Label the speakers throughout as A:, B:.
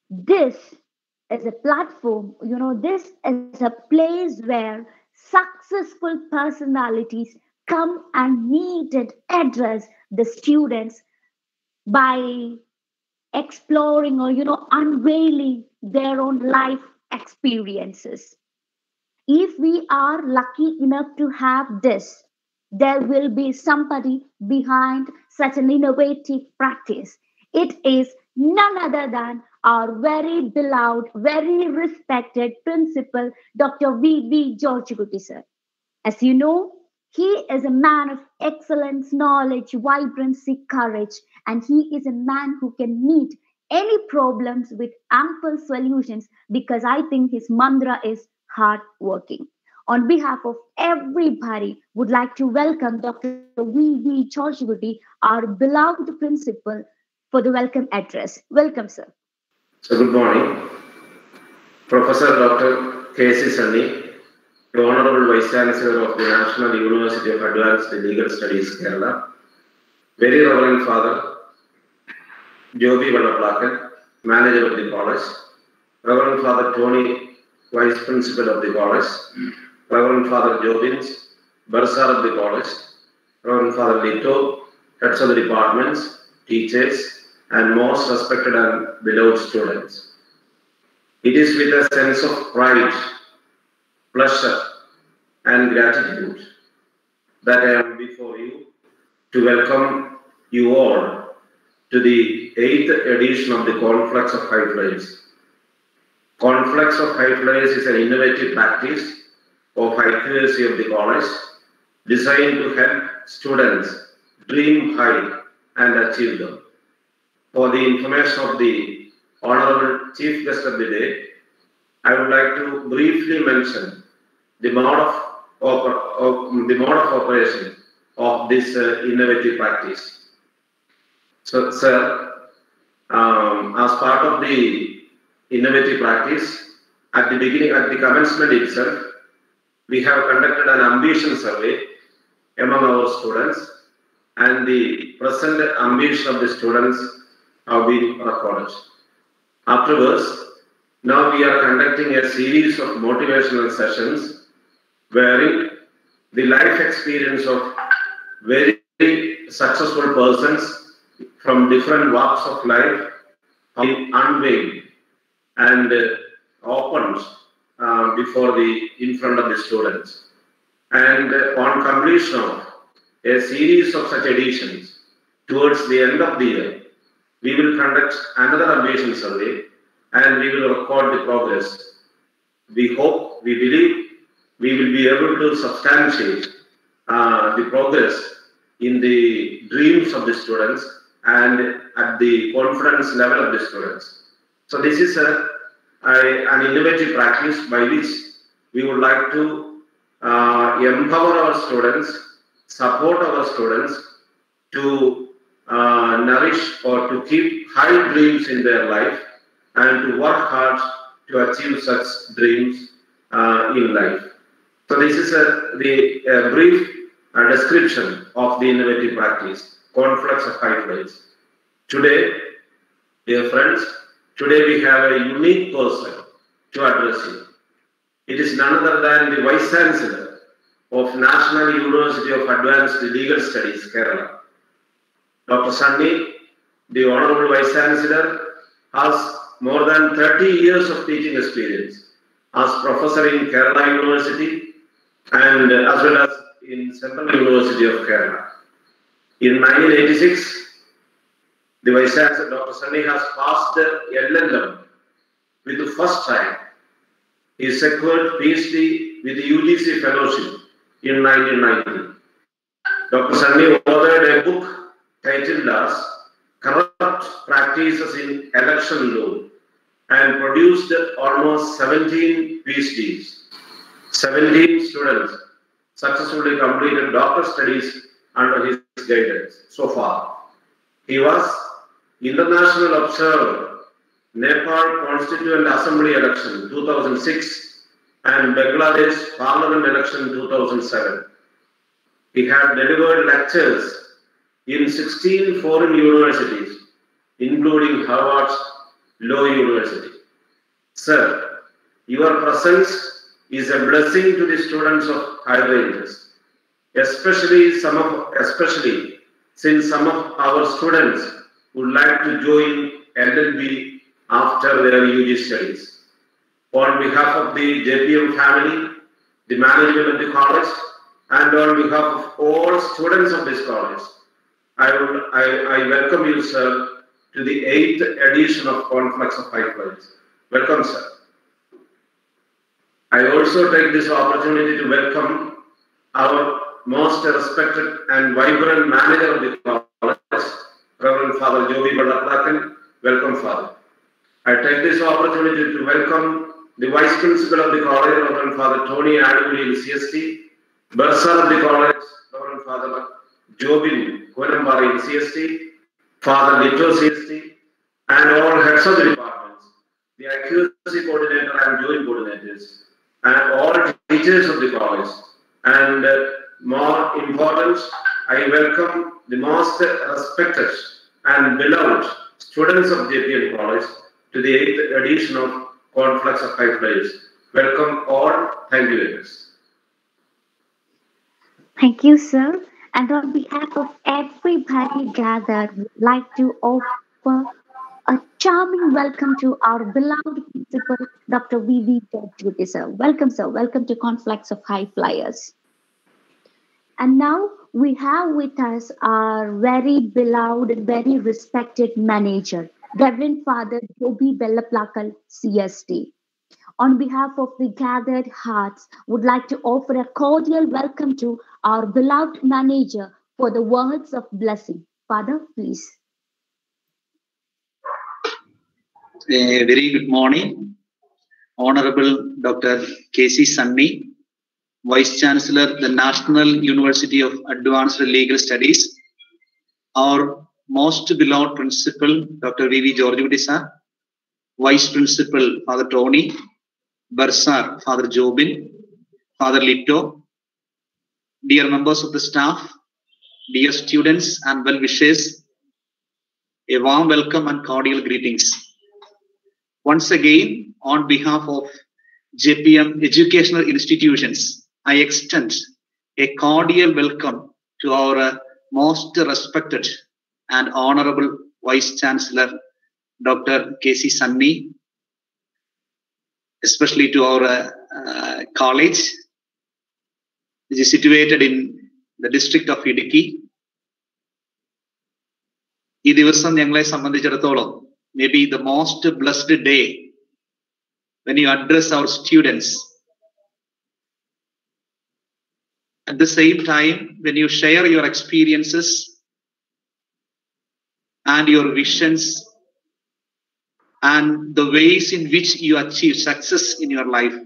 A: this is a platform, you know, this is a place where successful personalities come and meet and address the students by exploring or, you know, unveiling their own life experiences. If we are lucky enough to have this, there will be somebody behind such an innovative practice. It is none other than our very beloved, very respected principal, Dr. V. V. Georgikuti, sir. As you know, he is a man of excellence, knowledge, vibrancy, courage, and he is a man who can meet any problems with ample solutions because I think his mantra is hard working. On behalf of everybody, would like to welcome Dr. V. V. Georgikuti, our beloved principal, for the welcome address. Welcome, sir.
B: So good morning. Professor Dr. K.C. Sunny, the Honorable Vice Chancellor of the National University of Advanced Legal Studies, Kerala, Very Reverend Father Joby Vadaplakan, Manager of the College, Reverend Father Tony, Vice Principal of the College, Reverend Father Jobins, Bursar of the College, Reverend Father Lito, Heads of the Departments, Teachers, and most respected and beloved students. It is with a sense of pride, pleasure, and gratitude that I am before you to welcome you all to the eighth edition of the Conflux of High Flyers. Conflux of High Flyers is an innovative practice of accuracy of the college designed to help students dream high and achieve them for the information of the Honorable Chief Guest of the day, I would like to briefly mention the mode of, oper- of- the mode of operation of this uh, innovative practice. So, sir, um, as part of the innovative practice, at the beginning, at the commencement itself, we have conducted an ambition survey among our students, and the present ambition of the students have been recorded. Afterwards, now we are conducting a series of motivational sessions wherein the life experience of very successful persons from different walks of life have been unveiled and uh, opened uh, before the in front of the students. And uh, on completion of a series of such editions towards the end of the year, we will conduct another ambition survey and we will record the progress. We hope, we believe we will be able to substantiate uh, the progress in the dreams of the students and at the confidence level of the students. So this is a, a- an innovative practice by which we would like to uh, empower our students, support our students to uh, nourish or to keep high dreams in their life and to work hard to achieve such dreams uh, in life. So this is a, the a brief uh, description of the innovative practice, conflux of high flights. Today, dear friends, today we have a unique person to address you. It is none other than the Vice Chancellor of National University of Advanced Legal Studies, Kerala. Dr. Sunny, the Honorable Vice Chancellor, has more than 30 years of teaching experience as professor in Kerala University and uh, as well as in Central University of Kerala. In 1986, the Vice Chancellor, Dr. Sunny, has passed the LLM with the first time. He secured PhD with the UGC Fellowship in 1990. Dr. Sunny authored a book titled as Corrupt Practices in Election Law and produced almost 17 PhDs. 17 students successfully completed doctor studies under his guidance so far. He was international observer, Nepal Constituent Assembly election 2006 and Bangladesh Parliament election 2007. He had delivered lectures in 16 foreign universities, including Harvard, Law University. Sir, your presence is a blessing to the students of high ranges, especially some of, especially since some of our students would like to join LLB after their UG studies. On behalf of the JPM family, the management of the college, and on behalf of all students of this college, I, will, I, I welcome you, sir, to the eighth edition of Conflux of High Flyers. Welcome, sir. I also take this opportunity to welcome our most respected and vibrant manager of the college, Reverend Father Joby Balaplakan. Welcome, Father. I take this opportunity to welcome the Vice Principal of the college, Reverend Father Tony Adamuli, CST, Bursar of the college, Reverend Father Jobin Kuanambari, CST, Father Lito, CST, and all heads of the departments, the accuracy coordinator and joint coordinators, and all teachers of the college. And uh, more important, I welcome the most respected and beloved students of JPL College to the eighth edition of Conflux of High Flyers. Welcome all. Thank you very much.
A: Thank you, sir. And on behalf of everybody gathered, we'd like to offer a charming welcome to our beloved principal, Dr. V.V. George sir. Welcome, sir. Welcome to Conflux of High Flyers. And now we have with us our very beloved and very respected manager, Reverend Father Joby Bellaplakal, CST. On behalf of the gathered hearts, would like to offer a cordial welcome to our beloved manager for the words of blessing. Father, please.
C: A very good morning, Honorable Dr. K.C. Sunny, Vice Chancellor, the National University of Advanced Legal Studies, our most beloved Principal, Dr. V.V. George Udisa, Vice Principal, Father Tony, Barsar, Father Jobin, Father Lito, dear members of the staff, dear students and well wishers, a warm welcome and cordial greetings. Once again, on behalf of JPM Educational Institutions, I extend a cordial welcome to our uh, most respected and honorable Vice Chancellor, Dr. K.C. Sunny, especially to our uh, uh, college, which is situated in the district of Idiki. ഈ ദിവസം ഞങ്ങളെ സംബന്ധിച്ചിടത്തോളം may be the most blessed day when you address our students at the same time when you share your experiences and your visions and the ways in which you achieve success in your life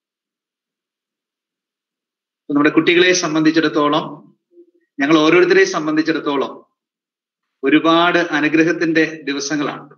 C: നമ്മുടെ കുട്ടികളെ സംബന്ധിച്ചിടത്തോളം ഞങ്ങൾ ഓരോരുത്തരെ സംബന്ധിച്ചിടത്തോളം ഒരുപാട് അനുഗ്രഹത്തിന്റെ ദിവസങ്ങളാണ്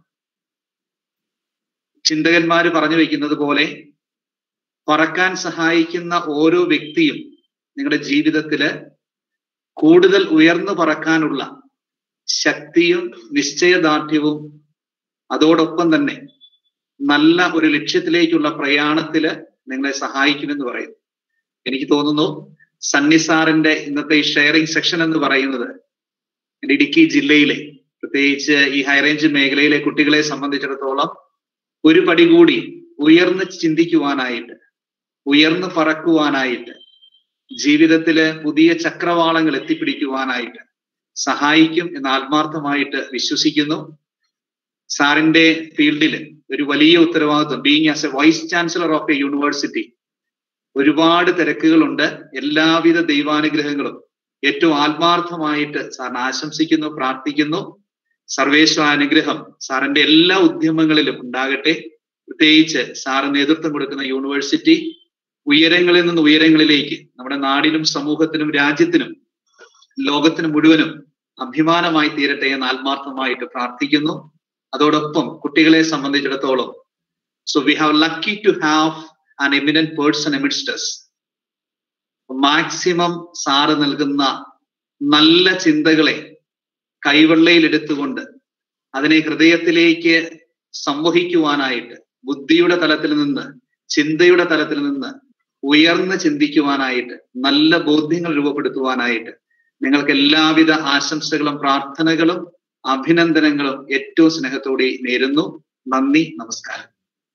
C: ചിന്തകന്മാര് പറഞ്ഞു വെക്കുന്നത് പോലെ പറക്കാൻ സഹായിക്കുന്ന ഓരോ വ്യക്തിയും നിങ്ങളുടെ ജീവിതത്തില് കൂടുതൽ ഉയർന്നു പറക്കാനുള്ള ശക്തിയും നിശ്ചയദാർഢ്യവും അതോടൊപ്പം തന്നെ നല്ല ഒരു ലക്ഷ്യത്തിലേക്കുള്ള പ്രയാണത്തില് നിങ്ങളെ സഹായിക്കുമെന്ന് പറയുന്നു എനിക്ക് തോന്നുന്നു സണ്ണി സാറിന്റെ ഇന്നത്തെ ഈ ഷെയറിംഗ് സെക്ഷൻ എന്ന് പറയുന്നത് ഇടുക്കി ജില്ലയിലെ പ്രത്യേകിച്ച് ഈ ഹൈറേഞ്ച് മേഖലയിലെ കുട്ടികളെ സംബന്ധിച്ചിടത്തോളം ഒരു പടി കൂടി ഉയർന്ന് ചിന്തിക്കുവാനായിട്ട് ഉയർന്ന് പറക്കുവാനായിട്ട് ജീവിതത്തില് പുതിയ ചക്രവാളങ്ങൾ എത്തിപ്പിടിക്കുവാനായിട്ട് സഹായിക്കും എന്ന് ആത്മാർത്ഥമായിട്ട് വിശ്വസിക്കുന്നു സാറിന്റെ ഫീൽഡിൽ ഒരു വലിയ ഉത്തരവാദിത്വം being as a vice chancellor of a university ഒരുപാട് തിരക്കുകളുണ്ട് എല്ലാവിധ ദൈവാനുഗ്രഹങ്ങളും ഏറ്റവും ആത്മാർത്ഥമായിട്ട് സാറിന് ആശംസിക്കുന്നു പ്രാർത്ഥിക്കുന്നു സർവേശ്വര അനുഗ്രഹം സാറിന്റെ എല്ലാ ഉദ്യമങ്ങളിലും ഉണ്ടാകട്ടെ പ്രത്യേകിച്ച് സാറ് നേതൃത്വം കൊടുക്കുന്ന യൂണിവേഴ്സിറ്റി ഉയരങ്ങളിൽ നിന്ന് ഉയരങ്ങളിലേക്ക് നമ്മുടെ നാടിനും സമൂഹത്തിനും രാജ്യത്തിനും ലോകത്തിന് മുഴുവനും അഭിമാനമായി തീരട്ടെ എന്ന് ആത്മാർത്ഥമായിട്ട് പ്രാർത്ഥിക്കുന്നു അതോടൊപ്പം കുട്ടികളെ സംബന്ധിച്ചിടത്തോളം so we have lucky to have an eminent person amidst us maximum sir നൽകുന്ന നല്ല ചിന്തകളെ കൈവെള്ളയിൽ എടുത്തുകൊണ്ട് അതിനെ ഹൃദയത്തിലേക്ക് സംവഹിക്കുവാനായിട്ട് ബുദ്ധിയുടെ തലത്തിൽ നിന്ന് ചിന്തയുടെ തലത്തിൽ നിന്ന് ഉയർന്ന് ചിന്തിക്കുവാനായിട്ട് നല്ല ബോധ്യങ്ങൾ രൂപപ്പെടുത്തുവാനായിട്ട് നിങ്ങൾക്ക് എല്ലാവിധ ആശംസകളും പ്രാർത്ഥനകളും അഭിനന്ദനങ്ങളും ഏറ്റവും സ്നേഹത്തോടെ നേരുന്നു നന്ദി നമസ്കാരം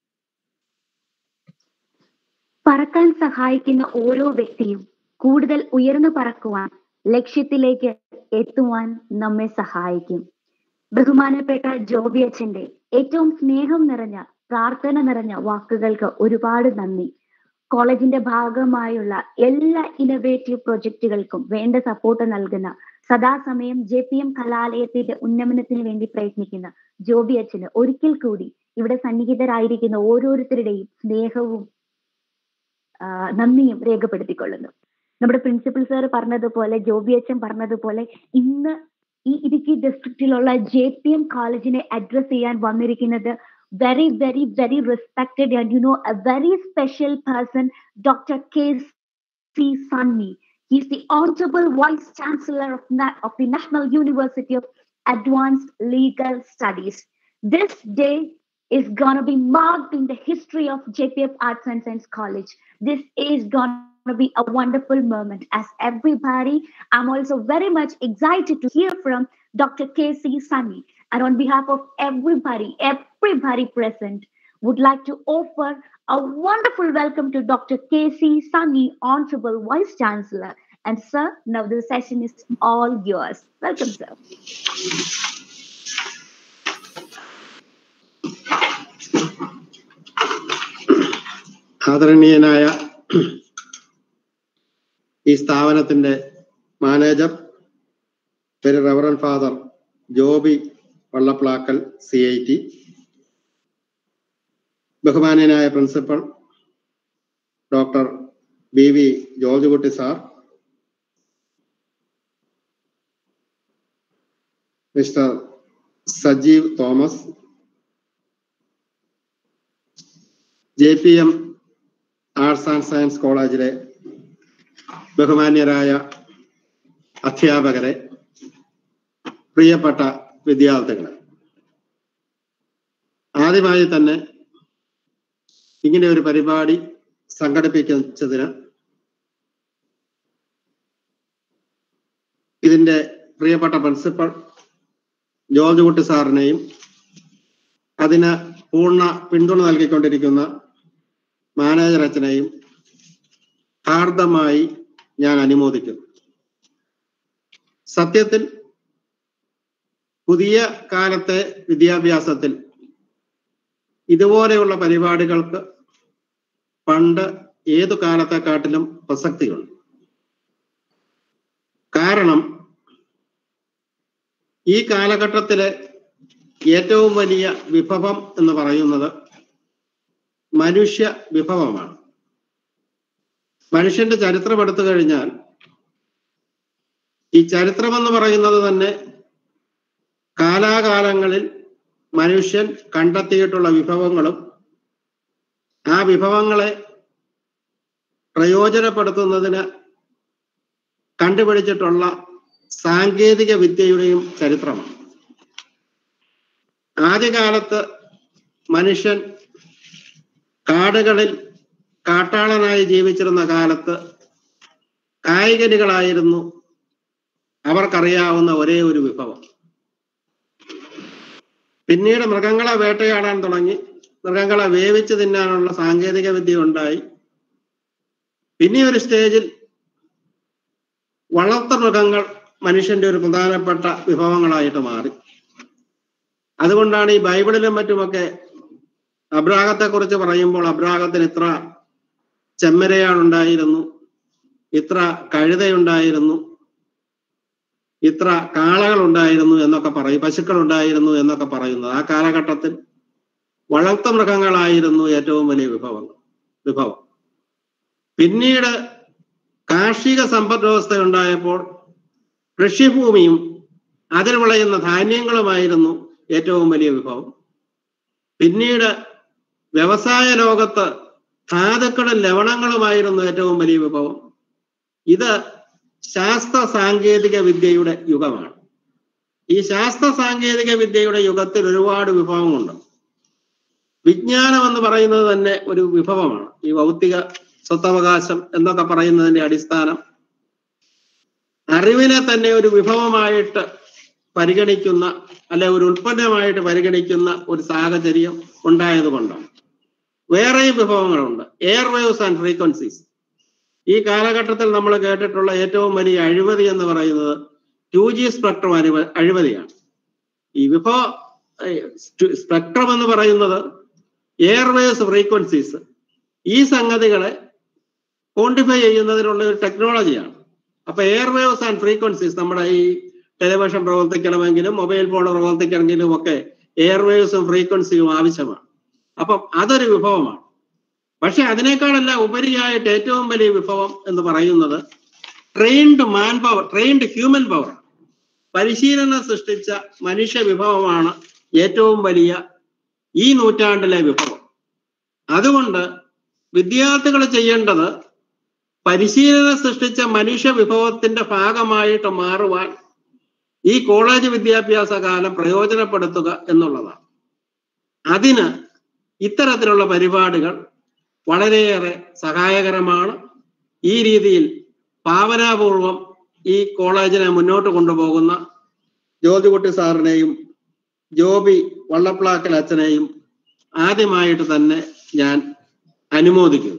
A: പറക്കാൻ സഹായിക്കുന്ന ഓരോ വ്യക്തിയും കൂടുതൽ ഉയർന്നു പറക്കുവാൻ ലക്ഷ്യത്തിലേക്ക് എത്തുവാൻ നമ്മെ സഹായിക്കും ബഹുമാനപ്പെട്ട ജോബി അച്ഛന്റെ ഏറ്റവും സ്നേഹം നിറഞ്ഞ പ്രാർത്ഥന നിറഞ്ഞ വാക്കുകൾക്ക് ഒരുപാട് നന്ദി കോളേജിന്റെ ഭാഗമായുള്ള എല്ലാ ഇന്നവേറ്റീവ് പ്രൊജക്ടുകൾക്കും വേണ്ട സപ്പോർട്ട് നൽകുന്ന സദാസമയം ജെ പി എം കലാലയത്തിന്റെ ഉന്നമനത്തിന് വേണ്ടി പ്രയത്നിക്കുന്ന ജോബി അച്ഛന് ഒരിക്കൽ കൂടി ഇവിടെ സന്നിഹിതരായിരിക്കുന്ന ഓരോരുത്തരുടെയും സ്നേഹവും നന്ദിയും രേഖപ്പെടുത്തിക്കൊള്ളുന്നു നമ്മുടെ പ്രിൻസിപ്പൽ സാർ പറഞ്ഞതുപോലെ ജോബി അച്ഛൻ പറഞ്ഞതുപോലെ ഇന്ന് ഈ ഇടുക്കി ഡിസ്ട്രിക്റ്റിലുള്ള ജെ പി എം കോളേജിനെ അഡ്രസ് ചെയ്യാൻ വന്നിരിക്കുന്നത് very, very, very respected and you know a very special person, Dr. K.C. Sunny. He's the Honorable Vice Chancellor of, Na- of the National University of Advanced Legal Studies. This day is going to be marked in the history of JPF Arts and Science College. This is going to be a wonderful moment. As everybody, I'm also very much excited to hear from Dr. K.C. Sunny. And on behalf of everybody, everybody present, would like to offer a wonderful welcome to Dr. K.C. Sunny, Honorable Vice Chancellor. And sir, now the session is all yours. Welcome, sir.
D: ആദരണീയനായ ഈ സ്ഥാപനത്തിന്റെ manager പേര് reverend father Joby Vallaplackal C I T ബഹുമാനീയനായ principal doctor B V George Kutty sir mister Sajeev Thomas J P M arts and science കോളേജിലെ ബഹുമാന്യരായ അധ്യാപകരെ പ്രിയപ്പെട്ട വിദ്യാർത്ഥികളെ ആദ്യമായി തന്നെ ഇങ്ങനെ ഒരു പരിപാടി സംഘടിപ്പിച്ചതിന് ഇതിന്റെ പ്രിയപ്പെട്ട പ്രിൻസിപ്പൽ ജോർജ് കുട്ടി സാറിനെയും അതിന് പൂർണ്ണ പിന്തുണ നൽകിക്കൊണ്ടിരിക്കുന്ന മാനേജർ അച്ഛനെയും ഹാർദമായി ഞാൻ അനുമോദിക്കുന്നു സത്യത്തിൽ പുതിയ കാലത്തെ വിദ്യാഭ്യാസത്തിൽ ഇതുപോലെയുള്ള പരിപാടികൾക്ക് പണ്ട് ഏതു കാലത്തെക്കാട്ടിലും പ്രസക്തിയുണ്ട് കാരണം ഈ കാലഘട്ടത്തിലെ ഏറ്റവും വലിയ വിഭവം എന്ന് പറയുന്നത് മനുഷ്യ വിഭവമാണ് മനുഷ്യന്റെ ചരിത്രം എടുത്തു കഴിഞ്ഞാൽ ഈ ചരിത്രം എന്ന് പറയുന്നത് തന്നെ കാലാകാലങ്ങളിൽ മനുഷ്യൻ കണ്ടെത്തിയിട്ടുള്ള വിഭവങ്ങളും ആ വിഭവങ്ങളെ പ്രയോജനപ്പെടുത്തുന്നതിന് കണ്ടുപിടിച്ചിട്ടുള്ള സാങ്കേതിക വിദ്യയുടെയും ചരിത്രമാണ് ആദ്യകാലത്ത് മനുഷ്യൻ കാടുകളിൽ കാട്ടാളനായി ജീവിച്ചിരുന്ന കാലത്ത് കായികനികളായിരുന്നു അവർക്കറിയാവുന്ന ഒരേ ഒരു വിഭവം പിന്നീട് മൃഗങ്ങളെ വേട്ടയാടാൻ തുടങ്ങി മൃഗങ്ങളെ വേവിച്ച് തിന്നാനുള്ള സാങ്കേതിക വിദ്യ ഉണ്ടായി പിന്നെ ഒരു സ്റ്റേജിൽ വളർത്ത മൃഗങ്ങൾ മനുഷ്യന്റെ ഒരു പ്രധാനപ്പെട്ട വിഭവങ്ങളായിട്ട് മാറി അതുകൊണ്ടാണ് ഈ ബൈബിളിലും മറ്റുമൊക്കെ അബ്രാഹത്തെ കുറിച്ച് പറയുമ്പോൾ അബ്രാഹത്തിന് ഇത്ര ചെമ്മരയാളുണ്ടായിരുന്നു ഇത്ര കഴുതയുണ്ടായിരുന്നു ഇത്ര കാളകൾ ഉണ്ടായിരുന്നു എന്നൊക്കെ പറയും പശുക്കൾ ഉണ്ടായിരുന്നു എന്നൊക്കെ പറയുന്നത് ആ കാലഘട്ടത്തിൽ വളർത്ത മൃഗങ്ങളായിരുന്നു ഏറ്റവും വലിയ വിഭവങ്ങൾ വിഭവം പിന്നീട് കാർഷിക സമ്പദ് വ്യവസ്ഥ ഉണ്ടായപ്പോൾ കൃഷിഭൂമിയും അതിൽ വിളയുന്ന ധാന്യങ്ങളുമായിരുന്നു ഏറ്റവും വലിയ വിഭവം പിന്നീട് വ്യവസായ ലോകത്ത് ധാതുക്കളും ലവണങ്ങളുമായിരുന്നു ഏറ്റവും വലിയ വിഭവം ഇത് ശാസ്ത്ര സാങ്കേതിക വിദ്യയുടെ യുഗമാണ് ഈ ശാസ്ത്ര സാങ്കേതിക വിദ്യയുടെ യുഗത്തിൽ ഒരുപാട് വിഭവമുണ്ട് വിജ്ഞാനം എന്ന് പറയുന്നത് തന്നെ ഒരു വിഭവമാണ് ഈ ഭൗതിക സ്വത്തവകാശം എന്നൊക്കെ പറയുന്നതിന്റെ അടിസ്ഥാനം അറിവിനെ തന്നെ ഒരു വിഭവമായിട്ട് പരിഗണിക്കുന്ന അല്ലെ ഒരു ഉൽപ്പന്നമായിട്ട് പരിഗണിക്കുന്ന ഒരു സാഹചര്യം ഉണ്ടായത് കൊണ്ടാണ് വേറെയും വിഭവങ്ങളുണ്ട് എയർ വേവ്സ് ആൻഡ് ഫ്രീക്വൻസീസ് ഈ കാലഘട്ടത്തിൽ നമ്മൾ കേട്ടിട്ടുള്ള ഏറ്റവും വലിയ അഴിമതി എന്ന് പറയുന്നത് ടു ജി സ്പെക്ട്രം അഴിമ അഴിമതിയാണ് ഈ വിഭവ സ്പെക്ട്രം എന്ന് പറയുന്നത് എയർവേസ് ഫ്രീക്വൻസീസ് ഈ സംഗതികളെ ക്വാണ്ടിഫൈ ചെയ്യുന്നതിനുള്ള ഒരു ടെക്നോളജിയാണ് അപ്പൊ എയർവേവ്സ് ആൻഡ് ഫ്രീക്വൻസീസ് നമ്മുടെ ഈ ടെലിവിഷൻ പ്രവർത്തിക്കണമെങ്കിലും മൊബൈൽ ഫോൺ പ്രവർത്തിക്കണമെങ്കിലും ഒക്കെ എയർവേവ്സും ഫ്രീക്വൻസിയും ആവശ്യമാണ് അപ്പം അതൊരു വിഭവമാണ് പക്ഷെ അതിനേക്കാളെല്ലാം ഉപരിയായിട്ട് ഏറ്റവും വലിയ വിഭവം എന്ന് പറയുന്നത് trained man power trained human power പരിശീലനം സൃഷ്ടിച്ച മനുഷ്യ വിഭവമാണ് ഏറ്റവും വലിയ ഈ നൂറ്റാണ്ടിലെ വിഭവം അതുകൊണ്ട് വിദ്യാർത്ഥികൾ ചെയ്യേണ്ടത് പരിശീലനം സൃഷ്ടിച്ച മനുഷ്യ വിഭവത്തിന്റെ ഭാഗമായിട്ട് മാറുവാൻ ഈ കോളേജ് വിദ്യാഭ്യാസ കാലം പ്രയോജനപ്പെടുത്തുക എന്നുള്ളതാണ് അതിന് ഇത്തരത്തിലുള്ള പരിപാടികൾ വളരെയേറെ സഹായകരമാണ് ഈ രീതിയിൽ ഭാവനാപൂർവം ഈ കോളേജിനെ മുന്നോട്ട് കൊണ്ടുപോകുന്ന ജ്യോതികുട്ടി സാറിനെയും ജോബി വള്ളപ്ലാക്കൽ അച്ഛനെയും ആദ്യമായിട്ട് തന്നെ ഞാൻ അനുമോദിക്കുന്നു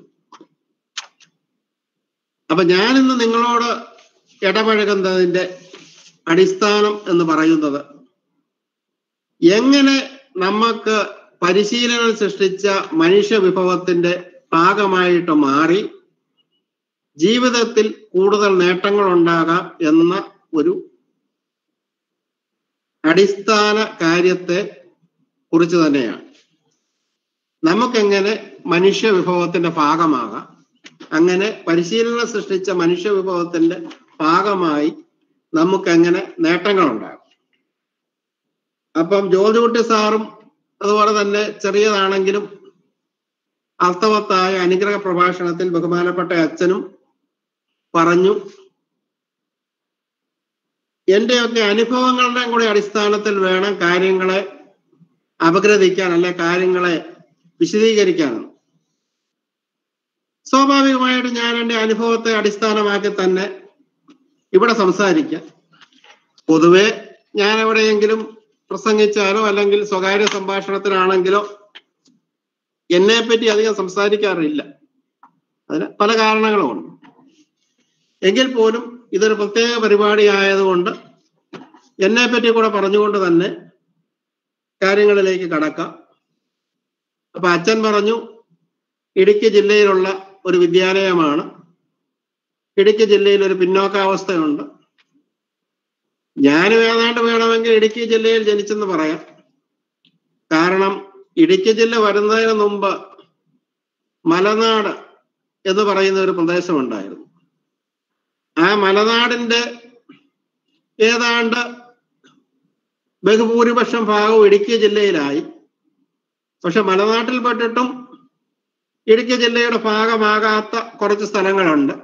D: അപ്പൊ ഞാനിന്ന് നിങ്ങളോട് ഇടപഴകുന്നതിന്റെ അടിസ്ഥാനം എന്ന് പറയുന്നത് എങ്ങനെ നമുക്ക് പരിശീലനം സൃഷ്ടിച്ച മനുഷ്യ വിഭവത്തിന്റെ ഭാഗമായിട്ട് മാറി ജീവിതത്തിൽ കൂടുതൽ നേട്ടങ്ങൾ ഉണ്ടാകാം എന്ന ഒരു അടിസ്ഥാന കാര്യത്തെ കുറിച്ച് തന്നെയാണ് നമുക്കെങ്ങനെ മനുഷ്യ വിഭവത്തിന്റെ ഭാഗമാകാം അങ്ങനെ പരിശീലനം സൃഷ്ടിച്ച മനുഷ്യ വിഭവത്തിന്റെ ഭാഗമായി നമുക്കെങ്ങനെ നേട്ടങ്ങൾ ഉണ്ടാകും അപ്പം ജോർജ് കുട്ടി സാറും അതുപോലെ തന്നെ ചെറിയതാണെങ്കിലും അർത്ഥവത്തായ അനുഗ്രഹ പ്രഭാഷണത്തിൽ ബഹുമാനപ്പെട്ട അച്ഛനും പറഞ്ഞു എന്റെയൊക്കെ അനുഭവങ്ങളുടെ കൂടി അടിസ്ഥാനത്തിൽ വേണം കാര്യങ്ങളെ അപഗ്രഥിക്കാൻ അല്ലെ കാര്യങ്ങളെ വിശദീകരിക്കാൻ സ്വാഭാവികമായിട്ട് ഞാൻ എൻ്റെ അനുഭവത്തെ അടിസ്ഥാനമാക്കി തന്നെ ഇവിടെ സംസാരിക്കാം പൊതുവെ ഞാൻ എവിടെയെങ്കിലും പ്രസംഗിച്ചാലോ അല്ലെങ്കിൽ സ്വകാര്യ സംഭാഷണത്തിനാണെങ്കിലോ എന്നെ പറ്റി അധികം സംസാരിക്കാറില്ല അതിന് പല കാരണങ്ങളുമുണ്ട് എങ്കിൽ പോലും ഇതൊരു പ്രത്യേക പരിപാടി ആയതുകൊണ്ട് എന്നെ പറ്റി കൂടെ പറഞ്ഞുകൊണ്ട് തന്നെ കാര്യങ്ങളിലേക്ക് കടക്കാം അപ്പൊ അച്ഛൻ പറഞ്ഞു ഇടുക്കി ജില്ലയിലുള്ള ഒരു വിദ്യാലയമാണ് ഇടുക്കി ജില്ലയിൽ ഒരു പിന്നോക്കാവസ്ഥയുണ്ട് ഞാനും ഏതാണ്ട് വേണമെങ്കിൽ ഇടുക്കി ജില്ലയിൽ ജനിച്ചെന്ന് പറയാം കാരണം ഇടുക്കി ജില്ല വരുന്നതിന് മുമ്പ് മലനാട് എന്ന് പറയുന്ന ഒരു പ്രദേശമുണ്ടായിരുന്നു ആ മലനാടിന്റെ ഏതാണ്ട് ബഹുഭൂരിപക്ഷം ഭാഗവും ഇടുക്കി ജില്ലയിലായി പക്ഷെ മലനാട്ടിൽപ്പെട്ടിട്ടും ഇടുക്കി ജില്ലയുടെ ഭാഗമാകാത്ത കുറച്ച് സ്ഥലങ്ങളുണ്ട്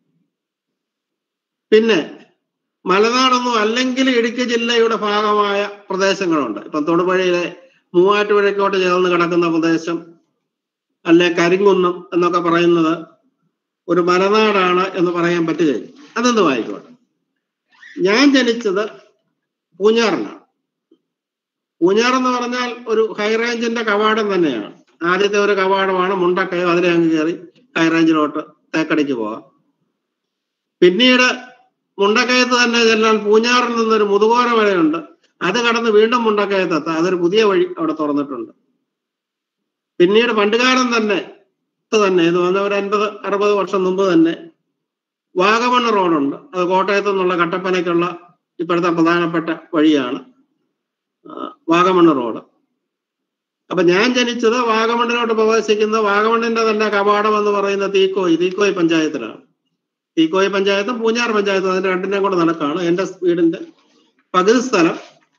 D: പിന്നെ മലനാടൊന്നും അല്ലെങ്കിൽ ഇടുക്കി ജില്ലയുടെ ഭാഗമായ പ്രദേശങ്ങളുണ്ട് ഇപ്പം തൊടുപുഴയിലെ മൂവാറ്റുപുഴയ്ക്കോട്ട് ചേർന്ന് കിടക്കുന്ന പ്രദേശം അല്ലെ കരിങ്കുന്നം എന്നൊക്കെ പറയുന്നത് ഒരു മലനാടാണ് എന്ന് പറയാൻ പറ്റുകയില്ല അതെന്ത് വായിക്കോട്ടെ ഞാൻ ജനിച്ചത് പൂഞ്ഞാറിലാണ് പൂഞ്ഞാർ എന്ന് പറഞ്ഞാൽ ഒരു ഹൈറേഞ്ചിന്റെ കവാടം തന്നെയാണ് ആദ്യത്തെ ഒരു കവാടമാണ് മുണ്ടക്കയം അതിലെ അങ്ങ് കയറി ഹൈറേഞ്ചിലോട്ട് തേക്കടിക്ക് പോകാം പിന്നീട് മുണ്ടക്കയത്ത് തന്നെ ചെല്ലാൻ പൂഞ്ഞാറിൽ നിന്നൊരു മുതുകോര വരെയുണ്ട് അത് കടന്ന് വീണ്ടും മുണ്ടക്കയത്ത് എത്താം അതൊരു പുതിയ വഴി അവിടെ തുറന്നിട്ടുണ്ട് പിന്നീട് പണ്ടുകാലം തന്നെ തന്നെ ഇത് വന്ന ഒരു അൻപത് അറുപത് വർഷം മുമ്പ് തന്നെ വാഗമണ് റോഡുണ്ട് അത് കോട്ടയത്തു നിന്നുള്ള കട്ടപ്പനയ്ക്കുള്ള ഇപ്പോഴത്തെ പ്രധാനപ്പെട്ട വഴിയാണ് വാഗമണ് റോഡ് അപ്പൊ ഞാൻ ജനിച്ചത് വാഗമണ്ണിലോട്ട് പ്രവേശിക്കുന്ന വാഗമണ്ണിന്റെ തന്നെ കവാടം എന്ന് പറയുന്ന തീക്കോയി തീക്കോയി പഞ്ചായത്തിലാണ് തീക്കോയി പഞ്ചായത്തും പൂഞ്ഞാർ പഞ്ചായത്തും അതിന്റെ രണ്ടിനെയും കൂടെ നടക്കാണ് എന്റെ വീടിന്റെ പകുതി സ്ഥലം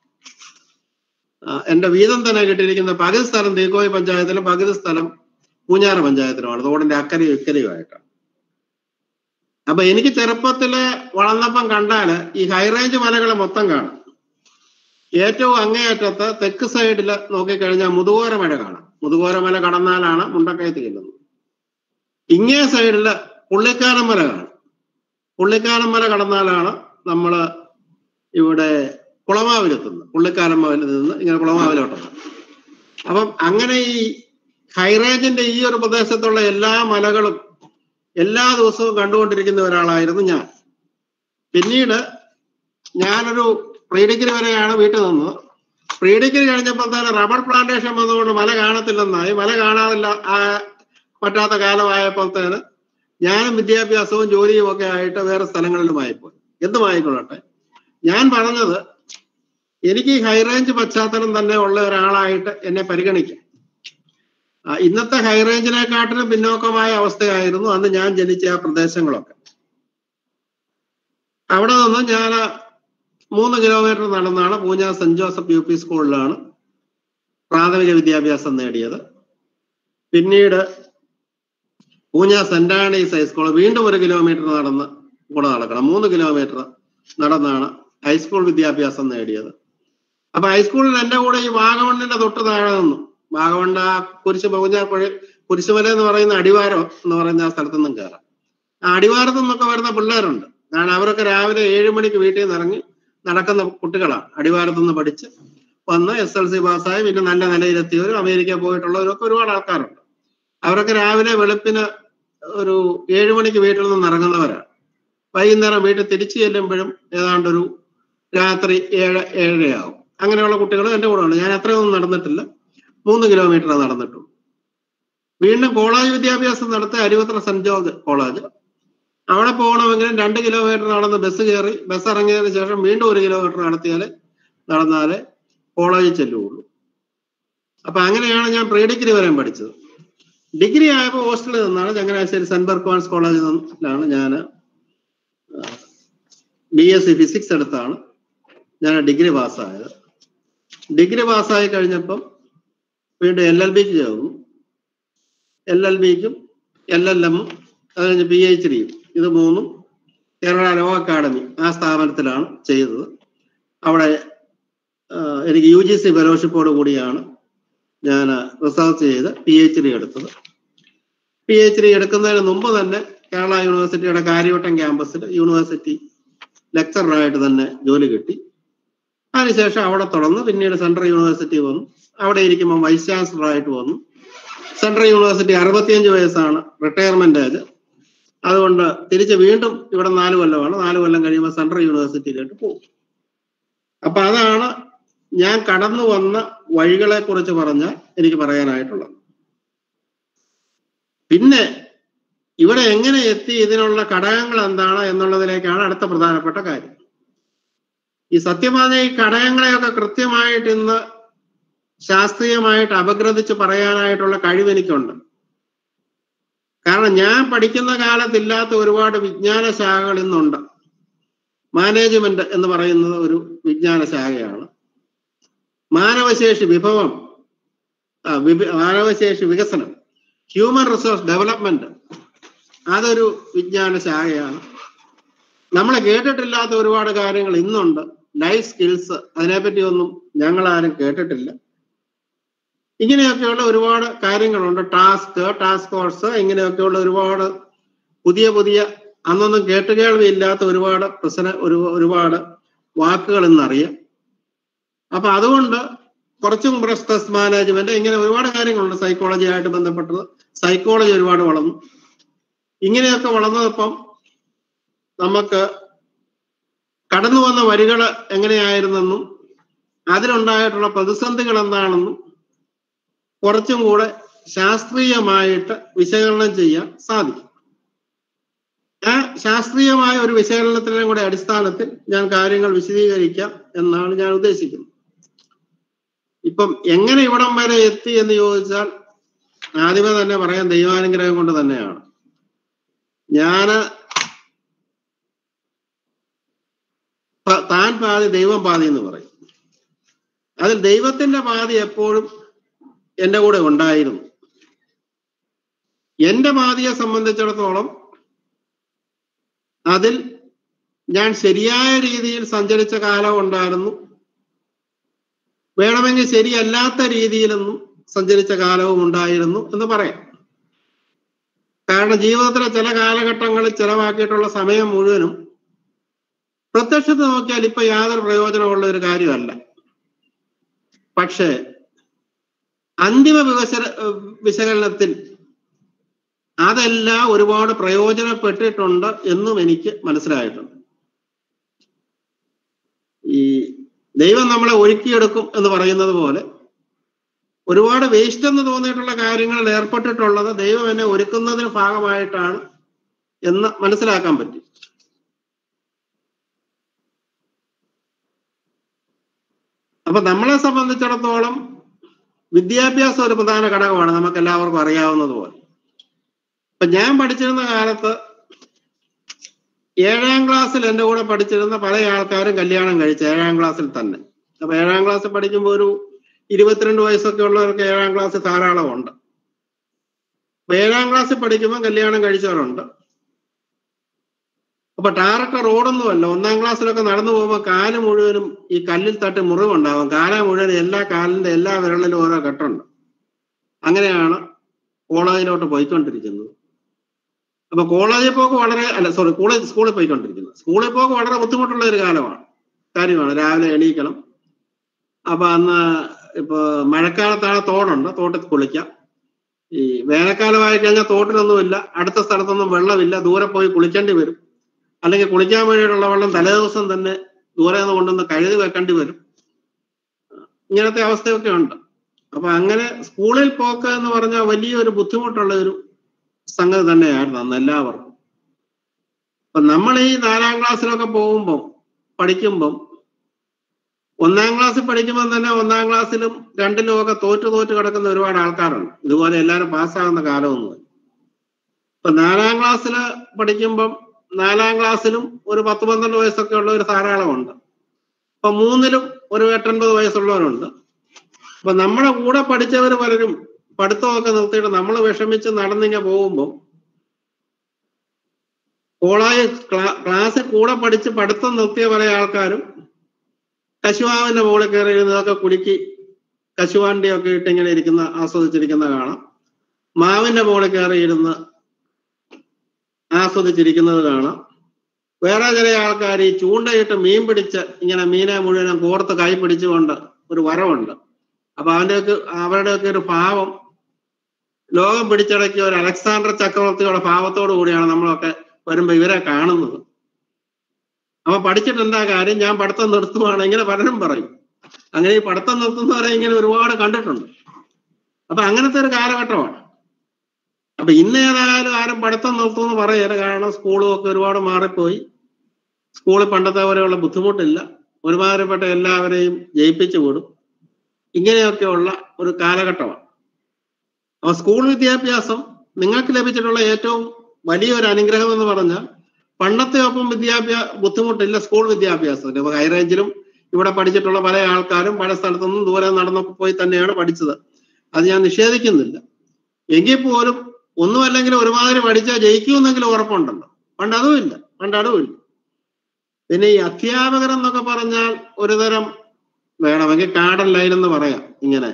D: എന്റെ വീതം തന്നെ കിട്ടിയിരിക്കുന്ന പകുതി സ്ഥലം തീക്കോയി പഞ്ചായത്തിലും പകുതി സ്ഥലം പൂഞ്ഞാറ് പഞ്ചായത്തിലുമാണ് തോടിന്റെ അക്കരയും ഇക്കരയുമായിട്ടാണ് അപ്പൊ എനിക്ക് ചെറുപ്പത്തില് വളർന്നപ്പം കണ്ടാല് ഈ ഹൈറേഞ്ച് മലകൾ മൊത്തം കാണും ഏറ്റവും അങ്ങേയറ്റത്ത് തെക്ക് സൈഡിൽ നോക്കിക്കഴിഞ്ഞാൽ മുതുകോര മല കാണാം മുതുകോര മല കടന്നാലാണ് മുണ്ടക്കയത്ത് ചെല്ലുന്നത് ഇങ്ങേ സൈഡില് പുള്ളിക്കാനം മല കാണാം പുള്ളിക്കാനം മല കടന്നാലാണ് നമ്മൾ ഇവിടെ കുളമാവിലെത്തുന്നത് പുള്ളിക്കാനം മലയിൽ നിന്ന് ഇങ്ങനെ കുളമാവിലോട്ടാണ് അപ്പം അങ്ങനെ ഈ ഹൈറേഞ്ചിന്റെ ഈ ഒരു പ്രദേശത്തുള്ള എല്ലാ മലകളും എല്ലാ ദിവസവും കണ്ടുകൊണ്ടിരിക്കുന്ന ഒരാളായിരുന്നു ഞാൻ പിന്നീട് ഞാനൊരു പ്രീ ഡിഗ്രി വരെയാണ് വീട്ടിൽ നിന്നത് പ്രീ ഡിഗ്രി കഴിഞ്ഞപ്പോൾ തന്നെ റബ്ബർ പ്ലാന്റേഷൻ വന്നതുകൊണ്ട് മല കാണത്തില്ലെന്നായി മല കാണാതില്ല ആ പറ്റാത്ത കാലമായപ്പോഴത്തേന് ഞാനും വിദ്യാഭ്യാസവും ജോലിയും ഒക്കെ ആയിട്ട് വേറെ സ്ഥലങ്ങളിലുമായിപ്പോയി എന്തുമായിക്കൊള്ളട്ടെ ഞാൻ പറഞ്ഞത് എനിക്ക് ഈ ഹൈറേഞ്ച് പശ്ചാത്തലം തന്നെ ഉള്ള ഒരാളായിട്ട് എന്നെ പരിഗണിക്കാം ആ, ഇന്നത്തെ ഹൈറേഞ്ചിനെക്കാട്ടിലും പിന്നോക്കമായ അവസ്ഥയായിരുന്നു അന്ന് ഞാൻ ജനിച്ച ആ പ്രദേശങ്ങളൊക്കെ അവിടെ നിന്ന് ഞാൻ മൂന്ന് കിലോമീറ്റർ നടന്നാണ് പൂഞ്ഞ സെന്റ് ജോസഫ് യു പി സ്കൂളിലാണ് പ്രാഥമിക വിദ്യാഭ്യാസം നേടിയത് പിന്നീട് പൂഞ്ഞ സെന്റ് ആണീസ് ഹൈസ്കൂൾ വീണ്ടും ഒരു കിലോമീറ്റർ നടന്ന് കൂടെ നടക്കണം മൂന്ന് കിലോമീറ്റർ നടന്നാണ് ഹൈസ്കൂൾ വിദ്യാഭ്യാസം നേടിയത് അപ്പൊ ഹൈസ്കൂളിൽ എന്റെ കൂടെ ഈ വാഗമണ്ണിന്റെ തൊട്ട് താഴെ നിന്നു വാഗമണ്ണ കുരിശ് പൂഞ്ഞാപ്പുഴ കുരിശുമല എന്ന് പറയുന്ന അടിവാരം എന്ന് പറയുന്ന ആ സ്ഥലത്തു നിന്നും കയറാം ആ അടിവാരത്തു നിന്നൊക്കെ വരുന്ന പിള്ളേരുണ്ട് കാരണം അവരൊക്കെ രാവിലെ ഏഴ് മണിക്ക് വീട്ടിൽ നിന്ന് ഇറങ്ങി നടക്കുന്ന കുട്ടികളാണ് അടിവാരത്തു നിന്ന് പഠിച്ച് വന്ന് എസ് എൽ സി പാസ്സായി പിന്നെ നല്ല നിലയിലെത്തിയവരും അമേരിക്ക പോയിട്ടുള്ളവരും ഒക്കെ ഒരുപാട് ആൾക്കാരുണ്ട് അവരൊക്കെ രാവിലെ വെളുപ്പിന് ഒരു ഏഴ് മണിക്ക് വീട്ടിൽ നിന്ന് ഇറങ്ങുന്നവരാണ് വൈകുന്നേരം വീട്ടിൽ തിരിച്ചു ചെല്ലുമ്പോഴും ഏതാണ്ട് ഒരു രാത്രി ഏഴ് ഏഴരയാവും അങ്ങനെയുള്ള കുട്ടികൾ എൻ്റെ കൂടെ ഉണ്ട് ഞാൻ അത്രയൊന്നും നടന്നിട്ടില്ല മൂന്ന് കിലോമീറ്റർ നടന്നിട്ടുള്ളൂ വീണ്ടും കോളേജ് വിദ്യാഭ്യാസം നടത്തിയ അരുവത്ര സെന്റ് ജോർജ് കോളേജ് അവിടെ പോകണമെങ്കിലും രണ്ട് കിലോമീറ്റർ നടന്ന് ബസ് കയറി ബസ് ഇറങ്ങിയതിന് ശേഷം വീണ്ടും ഒരു കിലോമീറ്റർ നടത്തിയാൽ നടന്നാലേ കോളേജിൽ ചെല്ലുകയുള്ളൂ അപ്പൊ അങ്ങനെയാണ് ഞാൻ പ്രീ ഡിഗ്രി വരെയും പഠിച്ചത് ഡിഗ്രി ആയപ്പോൾ ഹോസ്റ്റലിൽ നിന്നാണ് ചങ്ങനാശ്ശേരി സെന്റ് ബർക്വാൻസ് കോളേജിൽ നിന്നാണ് ഞാൻ ബി എസ് സി ഫിസിക്സ് എടുത്താണ് ഞാൻ ഡിഗ്രി പാസ്സായത് ഡിഗ്രി പാസ്സായി കഴിഞ്ഞപ്പം വീണ്ടും എൽ എൽ ബിക്ക് ചേർന്നു എൽ എൽ ബിക്കും എൽ എൽ എമ്മും അത് കഴിഞ്ഞ് പി എച്ച് ഡിയും ഇത് മൂന്നും കേരള ലോ അക്കാഡമി ആ സ്ഥാപനത്തിലാണ് ചെയ്തത് അവിടെ ആ, എനിക്ക് യു ജി സി ഫെലോഷിപ്പോട് കൂടിയാണ് ഞാൻ റിസർച്ച് ചെയ്ത് പി എച്ച് ഡി എടുത്തത് പി എച്ച് ഡി എടുക്കുന്നതിന് മുമ്പ് തന്നെ കേരള യൂണിവേഴ്സിറ്റിയുടെ കാര്യവട്ടം ക്യാമ്പസിൽ യൂണിവേഴ്സിറ്റി ലെക്ചറായിട്ട് തന്നെ ജോലി കിട്ടി അതിനുശേഷം അവിടെ തുടർന്ന് പിന്നീട് സെൻട്രൽ യൂണിവേഴ്സിറ്റി വന്നു അവിടെ ഇരിക്കുമ്പോൾ വൈസ് ചാൻസലറായിട്ട് വന്നു സെൻട്രൽ യൂണിവേഴ്സിറ്റി അറുപത്തിയഞ്ച് വയസ്സാണ് റിട്ടയർമെന്റ് ഏജ് അതുകൊണ്ട് തിരിച്ച് വീണ്ടും ഇവിടെ നാല് കൊല്ലമാണ് നാല് കൊല്ലം കഴിയുമ്പോൾ സെൻട്രൽ യൂണിവേഴ്സിറ്റിയിലോട്ട് പോകും അപ്പൊ അതാണ് ഞാൻ കടന്നു വന്ന വഴികളെ കുറിച്ച് പറഞ്ഞാൽ എനിക്ക് പറയാനായിട്ടുള്ളത് പിന്നെ ഇവിടെ എങ്ങനെ എത്തി ഇതിനുള്ള ഘടകങ്ങൾ എന്താണ് എന്നുള്ളതിലേക്കാണ് അടുത്ത പ്രധാനപ്പെട്ട കാര്യം ഈ സത്യം പറഞ്ഞ ഈ ഘടകങ്ങളെയൊക്കെ കൃത്യമായിട്ട് ഇന്ന് ശാസ്ത്രീയമായിട്ട് അപഗ്രഥിച്ച് പറയാനായിട്ടുള്ള കഴിവ് എനിക്കുണ്ട് കാരണം ഞാൻ പഠിക്കുന്ന കാലത്തില്ലാത്ത ഒരുപാട് വിജ്ഞാന ശാഖകൾ ഇന്നുണ്ട് മാനേജ്മെന്റ് എന്ന് പറയുന്നത് ഒരു വിജ്ഞാന ശാഖയാണ് മാനവശേഷി വിഭവം ആ, വിഭ- മാനവശേഷി വികസനം ഹ്യൂമൻ റിസോഴ്സ് ഡെവലപ്മെന്റ് അതൊരു വിജ്ഞാന ശാഖയാണ് നമ്മൾ കേട്ടിട്ടില്ലാത്ത ഒരുപാട് കാര്യങ്ങൾ ഇന്നുണ്ട് ലൈഫ് സ്കിൽസ് അതിനെപ്പറ്റി ഒന്നും ഞങ്ങൾ ആരും കേട്ടിട്ടില്ല ഇങ്ങനെയൊക്കെയുള്ള ഒരുപാട് കാര്യങ്ങളുണ്ട് ടാസ്ക് ടാസ്ക് ഫോഴ്സ് ഇങ്ങനെയൊക്കെയുള്ള ഒരുപാട് പുതിയ പുതിയ അന്നൊന്നും കേട്ടുകേൾവി ഇല്ലാത്ത ഒരുപാട് പ്രശ്ന ഒരു ഒരുപാട് വാക്കുകൾ ഇന്നറിയാം അപ്പൊ അതുകൊണ്ട് കുറച്ചും കൂടെ സ്ട്രെസ് മാനേജ്മെന്റ് ഇങ്ങനെ ഒരുപാട് കാര്യങ്ങളുണ്ട് സൈക്കോളജി ആയിട്ട് ബന്ധപ്പെട്ടത് സൈക്കോളജി ഒരുപാട് വളർന്നു ഇങ്ങനെയൊക്കെ വളർന്നപ്പം നമുക്ക് കടന്നു വന്ന വരികൾ എങ്ങനെയായിരുന്നെന്നും അതിലുണ്ടായിട്ടുള്ള പ്രതിസന്ധികൾ എന്താണെന്നും കുറച്ചും കൂടെ ശാസ്ത്രീയമായിട്ട് വിശകലനം ചെയ്യാൻ സാധിക്കും ആ ശാസ്ത്രീയമായ ഒരു വിശകലനത്തിൻ്റെ കൂടെ അടിസ്ഥാനത്തിൽ ഞാൻ കാര്യങ്ങൾ വിശദീകരിക്കാം എന്നാണ് ഞാൻ ഉദ്ദേശിക്കുന്നത് ഇപ്പം എങ്ങനെ ഇവിടം വരെ എത്തി എന്ന് ചോദിച്ചാൽ ആദ്യമേ തന്നെ പറയാൻ ദൈവാനുഗ്രഹം കൊണ്ട് തന്നെയാണ് ഞാന് പ- താൻ പാതി ദൈവം പാതി എന്ന് പറയും അതിൽ ദൈവത്തിന്റെ പാതി എപ്പോഴും എന്റെ കൂടെ ഉണ്ടായിരുന്നു എന്റെ പാതിയെ സംബന്ധിച്ചിടത്തോളം അതിൽ ഞാൻ ശരിയായ രീതിയിൽ സഞ്ചരിച്ച കാലം ഉണ്ടായിരുന്നു വേണമെങ്കിൽ ശരിയല്ലാത്ത രീതിയിലൊന്നും സഞ്ചരിച്ച കാലവും ഉണ്ടായിരുന്നു എന്ന് പറയാം കാരണം ജീവിതത്തിലെ ചില കാലഘട്ടങ്ങളിൽ ചെലവാക്കിയിട്ടുള്ള സമയം മുഴുവനും പ്രത്യക്ഷത്തിൽ നോക്കിയാൽ ഇപ്പൊ യാതൊരു പ്രയോജനമുള്ള ഒരു കാര്യമല്ല പക്ഷേ അന്തിമ വികസന വിശകലനത്തിൽ അതെല്ലാം ഒരുപാട് പ്രയോജനപ്പെട്ടിട്ടുണ്ട് എന്നും എനിക്ക് മനസ്സിലായിട്ടുണ്ട് ഈ ദൈവം നമ്മളെ ഒരുക്കിയെടുക്കും എന്ന് പറയുന്നത് പോലെ ഒരുപാട് വേസ്റ്റ് എന്ന് തോന്നിയിട്ടുള്ള കാര്യങ്ങളിൽ ഏർപ്പെട്ടിട്ടുള്ളത് ദൈവം എന്നെ ഒരുക്കുന്നതിന് ഭാഗമായിട്ടാണ് എന്ന് മനസ്സിലാക്കാൻ പറ്റി അപ്പൊ നമ്മളെ സംബന്ധിച്ചിടത്തോളം വിദ്യാഭ്യാസം ഒരു പ്രധാന ഘടകമാണ് നമുക്ക് എല്ലാവർക്കും അറിയാവുന്നതുപോലെ ഇപ്പൊ ഞാൻ പഠിച്ചിരുന്ന കാലത്ത് ഏഴാം ക്ലാസ്സിൽ എൻ്റെ കൂടെ പഠിച്ചിരുന്ന പല ആൾക്കാരും കല്യാണം കഴിച്ചു ഏഴാം ക്ലാസ്സിൽ തന്നെ അപ്പൊ ഏഴാം ക്ലാസ്സിൽ പഠിക്കുമ്പോൾ ഒരു ഇരുപത്തിരണ്ട് വയസ്സൊക്കെ ഉള്ളവർക്ക് ഏഴാം ക്ലാസ് ധാരാളം ഉണ്ട് അപ്പൊ ഏഴാം ക്ലാസ്സിൽ പഠിക്കുമ്പോൾ കല്യാണം കഴിച്ചവരുണ്ട് അപ്പൊ ടാറട്ട റോഡൊന്നുമല്ല ഒന്നാം ക്ലാസ്സിലൊക്കെ നടന്നു പോകുമ്പോൾ കാല് മുഴുവനും ഈ കല്ലിൽ തട്ടി മുറിവുണ്ടാവും കാല മുഴുവൻ എല്ലാ കാലിന്റെ എല്ലാ വിരലിലും ഓരോ കെട്ടുണ്ട് അങ്ങനെയാണ് കോളേജിലോട്ട് പോയിക്കൊണ്ടിരിക്കുന്നത് അപ്പൊ കോളേജിൽ പോക്ക് വളരെ അല്ല സോറി കോളേജ് സ്കൂളിൽ പോയിക്കൊണ്ടിരിക്കുന്നത് സ്കൂളിൽ പോക്ക് വളരെ ബുദ്ധിമുട്ടുള്ള ഒരു കാലമാണ് കാര്യമാണ് രാവിലെ എണീക്കണം അപ്പൊ അന്ന് ഇപ്പൊ മഴക്കാലത്താണ് തോടുണ്ട് തോട്ടിൽ കുളിക്കാം ഈ വേനൽക്കാലമായി കഴിഞ്ഞാൽ തോട്ടിലൊന്നുമില്ല അടുത്ത സ്ഥലത്തൊന്നും വെള്ളമില്ല ദൂരെ പോയി കുളിക്കേണ്ടി വരും അല്ലെങ്കിൽ കുളിക്കാൻ വേണ്ടിയിട്ടുള്ള വെള്ളം തലേദിവസം തന്നെ ദൂരെ നിന്ന് കൊണ്ടുവന്ന് കഴുകി വെക്കേണ്ടി വരും ഇങ്ങനത്തെ അവസ്ഥയൊക്കെ ഉണ്ട് അപ്പൊ അങ്ങനെ സ്കൂളിൽ പോക്ക് എന്ന് പറഞ്ഞാൽ വലിയൊരു ബുദ്ധിമുട്ടുള്ള ഒരു സംഗതി തന്നെയായിരുന്നു അന്ന് എല്ലാവർക്കും അപ്പൊ നമ്മൾ ഈ നാലാം ക്ലാസ്സിലൊക്കെ പോകുമ്പോൾ പഠിക്കുമ്പം ഒന്നാം ക്ലാസ്സിൽ പഠിക്കുമ്പോൾ തന്നെ ഒന്നാം ക്ലാസ്സിലും രണ്ടിലും ഒക്കെ തോറ്റു തോറ്റു കിടക്കുന്ന ഒരുപാട് ആൾക്കാരുണ്ട് ഇതുപോലെ എല്ലാവരും പാസ്സാകുന്ന കാലമൊന്നും ഇപ്പൊ നാലാം ക്ലാസ്സിൽ പഠിക്കുമ്പം നാലാം ക്ലാസ്സിലും ഒരു പത്ത് പന്ത്രണ്ട് വയസ്സൊക്കെ ഉള്ളവർ ധാരാളമുണ്ട് ഇപ്പൊ മൂന്നിലും ഒരു എട്ടൊൻപത് വയസ്സുള്ളവരുണ്ട് അപ്പൊ നമ്മുടെ കൂടെ പഠിച്ചവർ പലരും പഠിത്തമൊക്കെ നിർത്തിയിട്ട് നമ്മൾ വിഷമിച്ച് നടന്നിങ്ങനെ പോകുമ്പോൾ കോളേജ് ക്ലാസ്സിൽ കൂടെ പഠിച്ച് പഠിത്തം നിർത്തിയ പല ആൾക്കാരും കശുവാവിന്റെ മുകളിൽ കയറി ഇരുന്നതൊക്കെ കുലുക്കി കശുവാണ്ടിയൊക്കെ ഇട്ട് ഇങ്ങനെ ഇരിക്കുന്ന ആസ്വദിച്ചിരിക്കുന്ന കാണാം മാവിന്റെ മുകളിൽ കയറി ഇരുന്ന് ആസ്വദിച്ചിരിക്കുന്നത് കാണാം വേറെ ചില ആൾക്കാർ ഈ ചൂണ്ടയിട്ട് മീൻ പിടിച്ച് ഇങ്ങനെ മീനെ മുഴുവനും കോർത്ത് കൈ പിടിച്ചുകൊണ്ട് ഒരു വരവുണ്ട് അപ്പൊ അവന്റെയൊക്കെ അവരുടെയൊക്കെ ഒരു ഭാവം ലോകം പിടിച്ചടക്കിയ ഒരു അലക്സാണ്ടർ ചക്രവർത്തിയുടെ ഭാവത്തോടു കൂടിയാണ് നമ്മളൊക്കെ വരുമ്പോ ഇവരെ കാണുന്നത് അപ്പൊ പഠിച്ചിട്ട് എന്താ കാര്യം ഞാൻ പഠിത്തം നിർത്തുവാണ് ഇങ്ങനെ പലരും പറയും അങ്ങനെ ഈ പഠിത്തം നിർത്തുന്നവരെ ഇങ്ങനെ ഒരുപാട് കണ്ടിട്ടുണ്ട് അപ്പൊ അങ്ങനത്തെ ഒരു കാലഘട്ടമാണ് അപ്പൊ ഇന്ന് ഏതായാലും ആരും പഠിത്തം നിർത്തുമെന്ന് പറയരുത് കാരണം സ്കൂളും ഒക്കെ ഒരുപാട് മാറിപ്പോയി സ്കൂളിൽ പണ്ടത്തെ പോലെയുള്ള ബുദ്ധിമുട്ടില്ല ഒരുമാതിരിപ്പെട്ട എല്ലാവരെയും ജയിപ്പിച്ചു വിടും ഇങ്ങനെയൊക്കെയുള്ള ഒരു കാലഘട്ടമാണ് അപ്പൊ സ്കൂൾ വിദ്യാഭ്യാസം നിങ്ങൾക്ക് ലഭിച്ചിട്ടുള്ള ഏറ്റവും വലിയൊരു അനുഗ്രഹം എന്ന് പറഞ്ഞാൽ പണ്ടത്തെ ഒപ്പം വിദ്യാഭ്യാസ ബുദ്ധിമുട്ടില്ല സ്കൂൾ വിദ്യാഭ്യാസത്തിന് ഇപ്പൊ ഹൈറേഞ്ചിലും ഇവിടെ പഠിച്ചിട്ടുള്ള പല ആൾക്കാരും പല സ്ഥലത്തുനിന്നും ദൂരെ നടന്നൊക്കെ പോയി തന്നെയാണ് പഠിച്ചത് അത് ഞാൻ നിഷേധിക്കുന്നില്ല എങ്കിൽ പോലും ഒന്നുമല്ലെങ്കിൽ ഒരുമാതിരി പഠിച്ചാൽ ജയിക്കുമെന്നെങ്കിലും ഉറപ്പുണ്ടല്ലോ പണ്ട് അതുമില്ല പണ്ട് അതുമില്ല പിന്നെ ഈ അധ്യാപകർ എന്നൊക്കെ പറഞ്ഞാൽ ഒരു തരം വേണമെങ്കിൽ കാടൻ ലൈൻ എന്ന് പറയാം ഇങ്ങനെ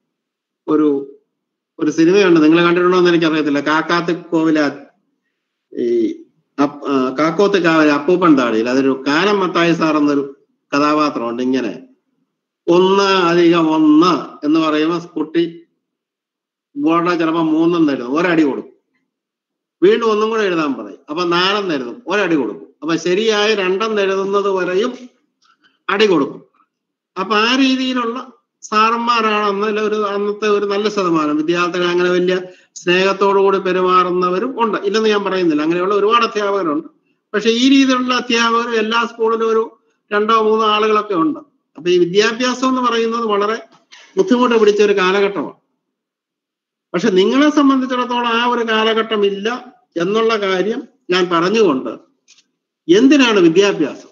D: ഒരു ഒരു സിനിമയുണ്ട് നിങ്ങൾ കണ്ടിട്ടുണ്ടോ എന്ന് എനിക്കറിയത്തില്ല കാക്കാത്ത് കോവില ഈ കാക്കോത്ത് കാവില അപ്പൂപ്പൻ താടിയിൽ അതൊരു കാനം മത്തായി സാർ എന്നൊരു കഥാപാത്രമുണ്ട് ഇങ്ങനെ ഒന്ന് അധികം ഒന്ന് എന്ന് പറയുമ്പോൾ കുട്ടി ബോർഡിൽ ചിലപ്പോൾ മൂന്നെന്ന് എഴുതും ഒരടി കൊടുക്കും വീണ്ടും ഒന്നും കൂടെ എഴുതാൻ പറയും അപ്പൊ നാലെന്ന് എഴുതും ഒരടി കൊടുക്കും അപ്പൊ ശരിയായി രണ്ടെന്ന് എഴുതുന്നത് വരെയും അടി കൊടുക്കും അപ്പൊ ആ രീതിയിലുള്ള സാറന്മാരാണെന്നല്ല ഒരു അന്നത്തെ ഒരു നല്ല ശതമാനം വിദ്യാർത്ഥികൾ അങ്ങനെ വലിയ സ്നേഹത്തോടു കൂടി പെരുമാറുന്നവരും ഉണ്ട് ഇല്ലെന്ന് ഞാൻ പറയുന്നില്ല അങ്ങനെയുള്ള ഒരുപാട് അധ്യാപകരുണ്ട് പക്ഷെ ഈ രീതിയിലുള്ള അധ്യാപകരും എല്ലാ സ്കൂളിലും ഒരു രണ്ടോ മൂന്നോ ആളുകളൊക്കെ ഉണ്ട് അപ്പൊ ഈ വിദ്യാഭ്യാസം എന്ന് പറയുന്നത് വളരെ ബുദ്ധിമുട്ട് പിടിച്ച ഒരു കാലഘട്ടമാണ് പക്ഷെ നിങ്ങളെ സംബന്ധിച്ചിടത്തോളം ആ ഒരു കാലഘട്ടം ഇല്ല എന്നുള്ള കാര്യം ഞാൻ പറഞ്ഞുകൊണ്ട് എന്തിനാണ് വിദ്യാഭ്യാസം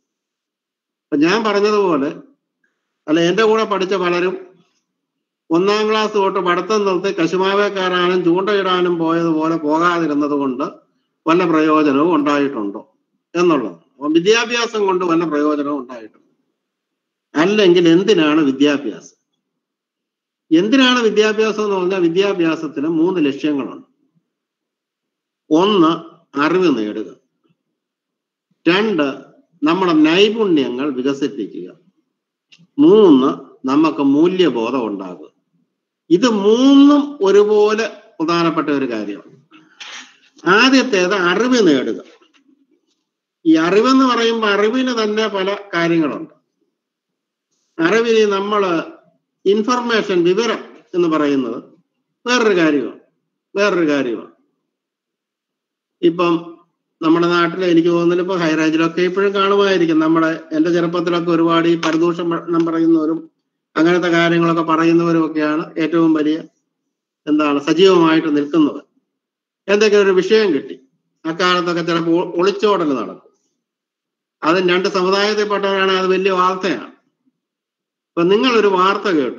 D: അപ്പൊ ഞാൻ പറഞ്ഞതുപോലെ അല്ല എൻ്റെ കൂടെ പഠിച്ച പലരും ഒന്നാം ക്ലാസ് തൊട്ട് പഠിത്തം നിർത്തി കശുമാവേ കയറാനും ചൂണ്ടയിടാനും പോയതുപോലെ പോകാതിരുന്നത് കൊണ്ട് വല്ല പ്രയോജനവും ഉണ്ടായിട്ടുണ്ടോ എന്നുള്ളത് അപ്പം വിദ്യാഭ്യാസം കൊണ്ട് വല്ല പ്രയോജനവും ഉണ്ടായിട്ടുണ്ട് അല്ലെങ്കിൽ എന്തിനാണ് വിദ്യാഭ്യാസം എന്തിനാണ് വിദ്യാഭ്യാസം എന്ന് പറഞ്ഞാൽ വിദ്യാഭ്യാസത്തിന് മൂന്ന് ലക്ഷ്യങ്ങളുണ്ട് ഒന്ന് അറിവ് നേടുക രണ്ട് നമ്മുടെ നൈപുണ്യങ്ങൾ വികസിപ്പിക്കുക മൂന്ന് നമുക്ക് മൂല്യബോധം ഉണ്ടാകുക ഇത് മൂന്നും ഒരുപോലെ പ്രധാനപ്പെട്ട ഒരു കാര്യമാണ് ആദ്യത്തേത് അറിവ് നേടുക ഈ അറിവെന്ന് പറയുമ്പോൾ അറിവിന് തന്നെ പല കാര്യങ്ങളുണ്ട് അറിവിന് നമ്മൾ ഇൻഫർമേഷൻ വിവരം എന്ന് പറയുന്നത് വേറൊരു കാര്യമാണ് വേറൊരു കാര്യമാണ് ഇപ്പം നമ്മുടെ നാട്ടിൽ എനിക്ക് തോന്നുന്നില്ല ഇപ്പൊ ഹൈറേഞ്ചിലൊക്കെ ഇപ്പോഴും കാണുമായിരിക്കും നമ്മുടെ എന്റെ ചെറുപ്പത്തിലൊക്കെ ഒരുപാട് ഈ പരദൂഷണം പറയുന്നവരും അങ്ങനത്തെ കാര്യങ്ങളൊക്കെ പറയുന്നവരും ഒക്കെയാണ് ഏറ്റവും വലിയ എന്താണ് സജീവമായിട്ട് നിൽക്കുന്നത് എന്തെങ്കിലും ഒരു വിഷയം കിട്ടി അക്കാലത്തൊക്കെ ചിലപ്പോൾ ഒളിച്ചോടൽ നടക്കും അത് രണ്ട് സമുദായത്തിൽപ്പെട്ടവരാണ് അത് വലിയ വാർത്തയാണ് ഇപ്പൊ നിങ്ങൾ ഒരു വാർത്ത കേട്ടു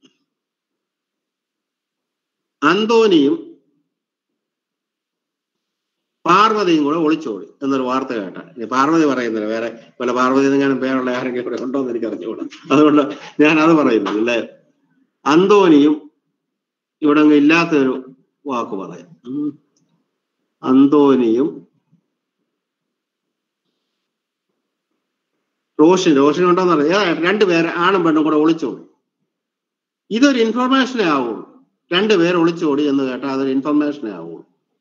D: അന്തോനിയും പാർവതിയും കൂടെ ഒളിച്ചോടി എന്നൊരു വാർത്ത കേട്ട ഇനി പാർവതി പറയുന്നില്ല വേറെ പല പാർവതി എന്നെങ്ങാനും പേരുള്ള ആരെങ്കിലും ഇവിടെ ഉണ്ടോ എന്ന് എനിക്ക് അറിഞ്ഞുകൂടാ അതുകൊണ്ട് ഞാൻ അത് പറയുന്നു അല്ലേ അന്തോനിയും ഇവിടെ അങ്ങ് ഇല്ലാത്തൊരു വാക്ക് പറയാം ഉം. അന്തോനിയും റോഷൻ റോഷൻ ഉണ്ടോന്ന് അറിയാം രണ്ടുപേരെ ആണും പെണ്ണും കൂടെ ഒളിച്ചോടി ഇതൊരു ഇൻഫർമേഷനേ ആവുള്ളൂ രണ്ടുപേർ ഒളിച്ചോടി എന്ന് കേട്ടാൽ അതൊരു ഇൻഫർമേഷനേ ആവുള്ളൂ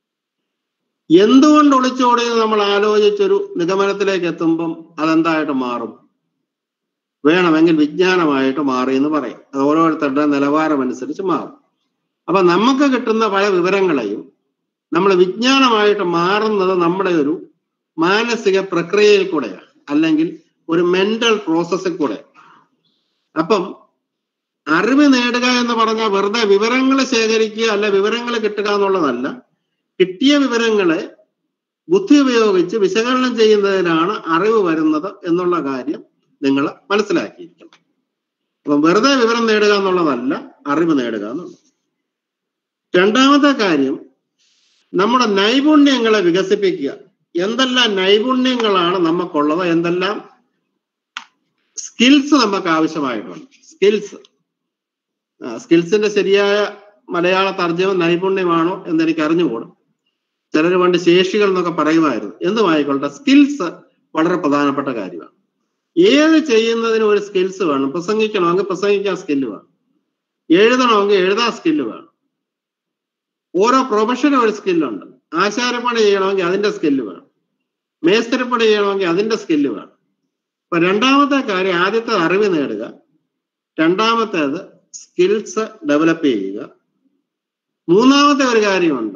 D: എന്തുകൊണ്ട് ഒളിച്ചോടി എന്ന് നമ്മൾ ആലോചിച്ചൊരു നിഗമനത്തിലേക്ക് എത്തുമ്പം അതെന്തായിട്ട് മാറും വേണമെങ്കിൽ വിജ്ഞാനമായിട്ട് മാറി എന്ന് പറയും അത് ഓരോരുത്തരുടെ നിലവാരം അനുസരിച്ച് മാറും അപ്പൊ നമുക്ക് കിട്ടുന്ന പല വിവരങ്ങളെയും നമ്മൾ വിജ്ഞാനമായിട്ട് മാറുന്നത് നമ്മുടെ ഒരു മാനസിക പ്രക്രിയയിൽ കൂടെയാണ് അല്ലെങ്കിൽ ഒരു മെന്റൽ പ്രോസസ്സിൽ കൂടെ അപ്പം അറിവ് നേടുക എന്ന് പറഞ്ഞാൽ വെറുതെ വിവരങ്ങൾ ശേഖരിക്കുക അല്ല വിവരങ്ങൾ കിട്ടുക എന്നുള്ളതല്ല കിട്ടിയ വിവരങ്ങളെ ബുദ്ധി ഉപയോഗിച്ച് വിശകലനം ചെയ്യുന്നതിനാണ് അറിവ് വരുന്നത് എന്നുള്ള കാര്യം നിങ്ങൾ മനസ്സിലാക്കിയിരിക്കണം അപ്പം വെറുതെ വിവരം നേടുക എന്നുള്ളതല്ല അറിവ് നേടുക എന്നുള്ളത് രണ്ടാമത്തെ കാര്യം നമ്മുടെ നൈപുണ്യങ്ങളെ വികസിപ്പിക്കുക എന്തെല്ലാം നൈപുണ്യങ്ങളാണ് നമുക്കുള്ളത് എന്തെല്ലാം സ്കിൽസ് നമുക്ക് ആവശ്യമായിട്ടുണ്ട് സ്കിൽസ് സ്കിൽസിന്റെ ശരിയായ മലയാള തർജ്ജമ നൈപുണ്യമാണോ എന്ന് എനിക്ക് അറിഞ്ഞുകൂടും ചിലർ പണ്ട് ശേഷികൾ എന്നൊക്കെ പറയുമായിരുന്നു എന്തുമായിക്കൊള്ളട്ടെ സ്കിൽസ് വളരെ പ്രധാനപ്പെട്ട കാര്യമാണ് ഏത് ചെയ്യുന്നതിനും ഒരു സ്കിൽസ് വേണം പ്രസംഗിക്കണമെങ്കിൽ പ്രസംഗിക്കാൻ സ്കില്ല് വേണം എഴുതണമെങ്കിൽ എഴുതാൻ സ്കില്ല് വേണം ഓരോ പ്രൊഫഷനും ഒരു സ്കില്ലുണ്ട് ആശാരപ്പണി ചെയ്യണമെങ്കിൽ അതിന്റെ സ്കില്ല് വേണം മേസ്തിരിപ്പണി ചെയ്യണമെങ്കിൽ അതിന്റെ സ്കില്ല് വേണം അപ്പൊ രണ്ടാമത്തെ കാര്യം ആദ്യത്തെ അറിവ് നേടുക രണ്ടാമത്തേത് സ്കിൽസ് ഡെവലപ്പ് ചെയ്യുക മൂന്നാമത്തെ ഒരു കാര്യമുണ്ട്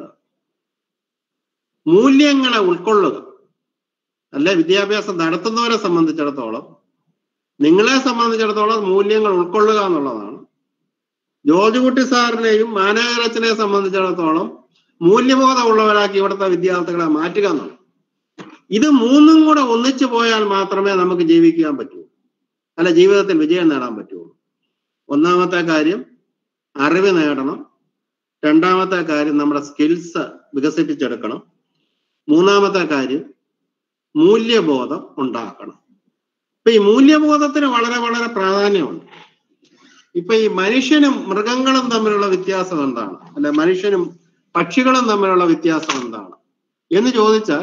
D: മൂല്യങ്ങളെ ഉൾക്കൊള്ളുക അല്ലെ വിദ്യാഭ്യാസം നടത്തുന്നവരെ സംബന്ധിച്ചിടത്തോളം നിങ്ങളെ സംബന്ധിച്ചിടത്തോളം മൂല്യങ്ങൾ ഉൾക്കൊള്ളുക എന്നുള്ളതാണ് ജോർജ് കുട്ടി സാറിനെയും മാനേജറച്ചനെ സംബന്ധിച്ചിടത്തോളം മൂല്യബോധമുള്ളവരാക്കി ഇവിടുത്തെ വിദ്യാർത്ഥികളെ മാറ്റുക എന്നുള്ളത് ഇത് മൂന്നും കൂടെ ഒന്നിച്ചു പോയാൽ മാത്രമേ നമുക്ക് ജീവിക്കാൻ പറ്റൂ അല്ല ജീവിതത്തിൽ വിജയം നേടാൻ പറ്റുള്ളൂ ഒന്നാമത്തെ കാര്യം അറിവ് നേടണം രണ്ടാമത്തെ കാര്യം നമ്മുടെ സ്കിൽസ് വികസിപ്പിച്ചെടുക്കണം മൂന്നാമത്തെ കാര്യം മൂല്യബോധം ഉണ്ടാക്കണം ഇപ്പൊ ഈ മൂല്യബോധത്തിന് വളരെ വളരെ പ്രാധാന്യമുണ്ട് ഇപ്പൊ ഈ മനുഷ്യനും മൃഗങ്ങളും തമ്മിലുള്ള വ്യത്യാസം എന്താണ് അല്ലെ മനുഷ്യനും പക്ഷികളും തമ്മിലുള്ള വ്യത്യാസം എന്താണ് എന്ന് ചോദിച്ചാൽ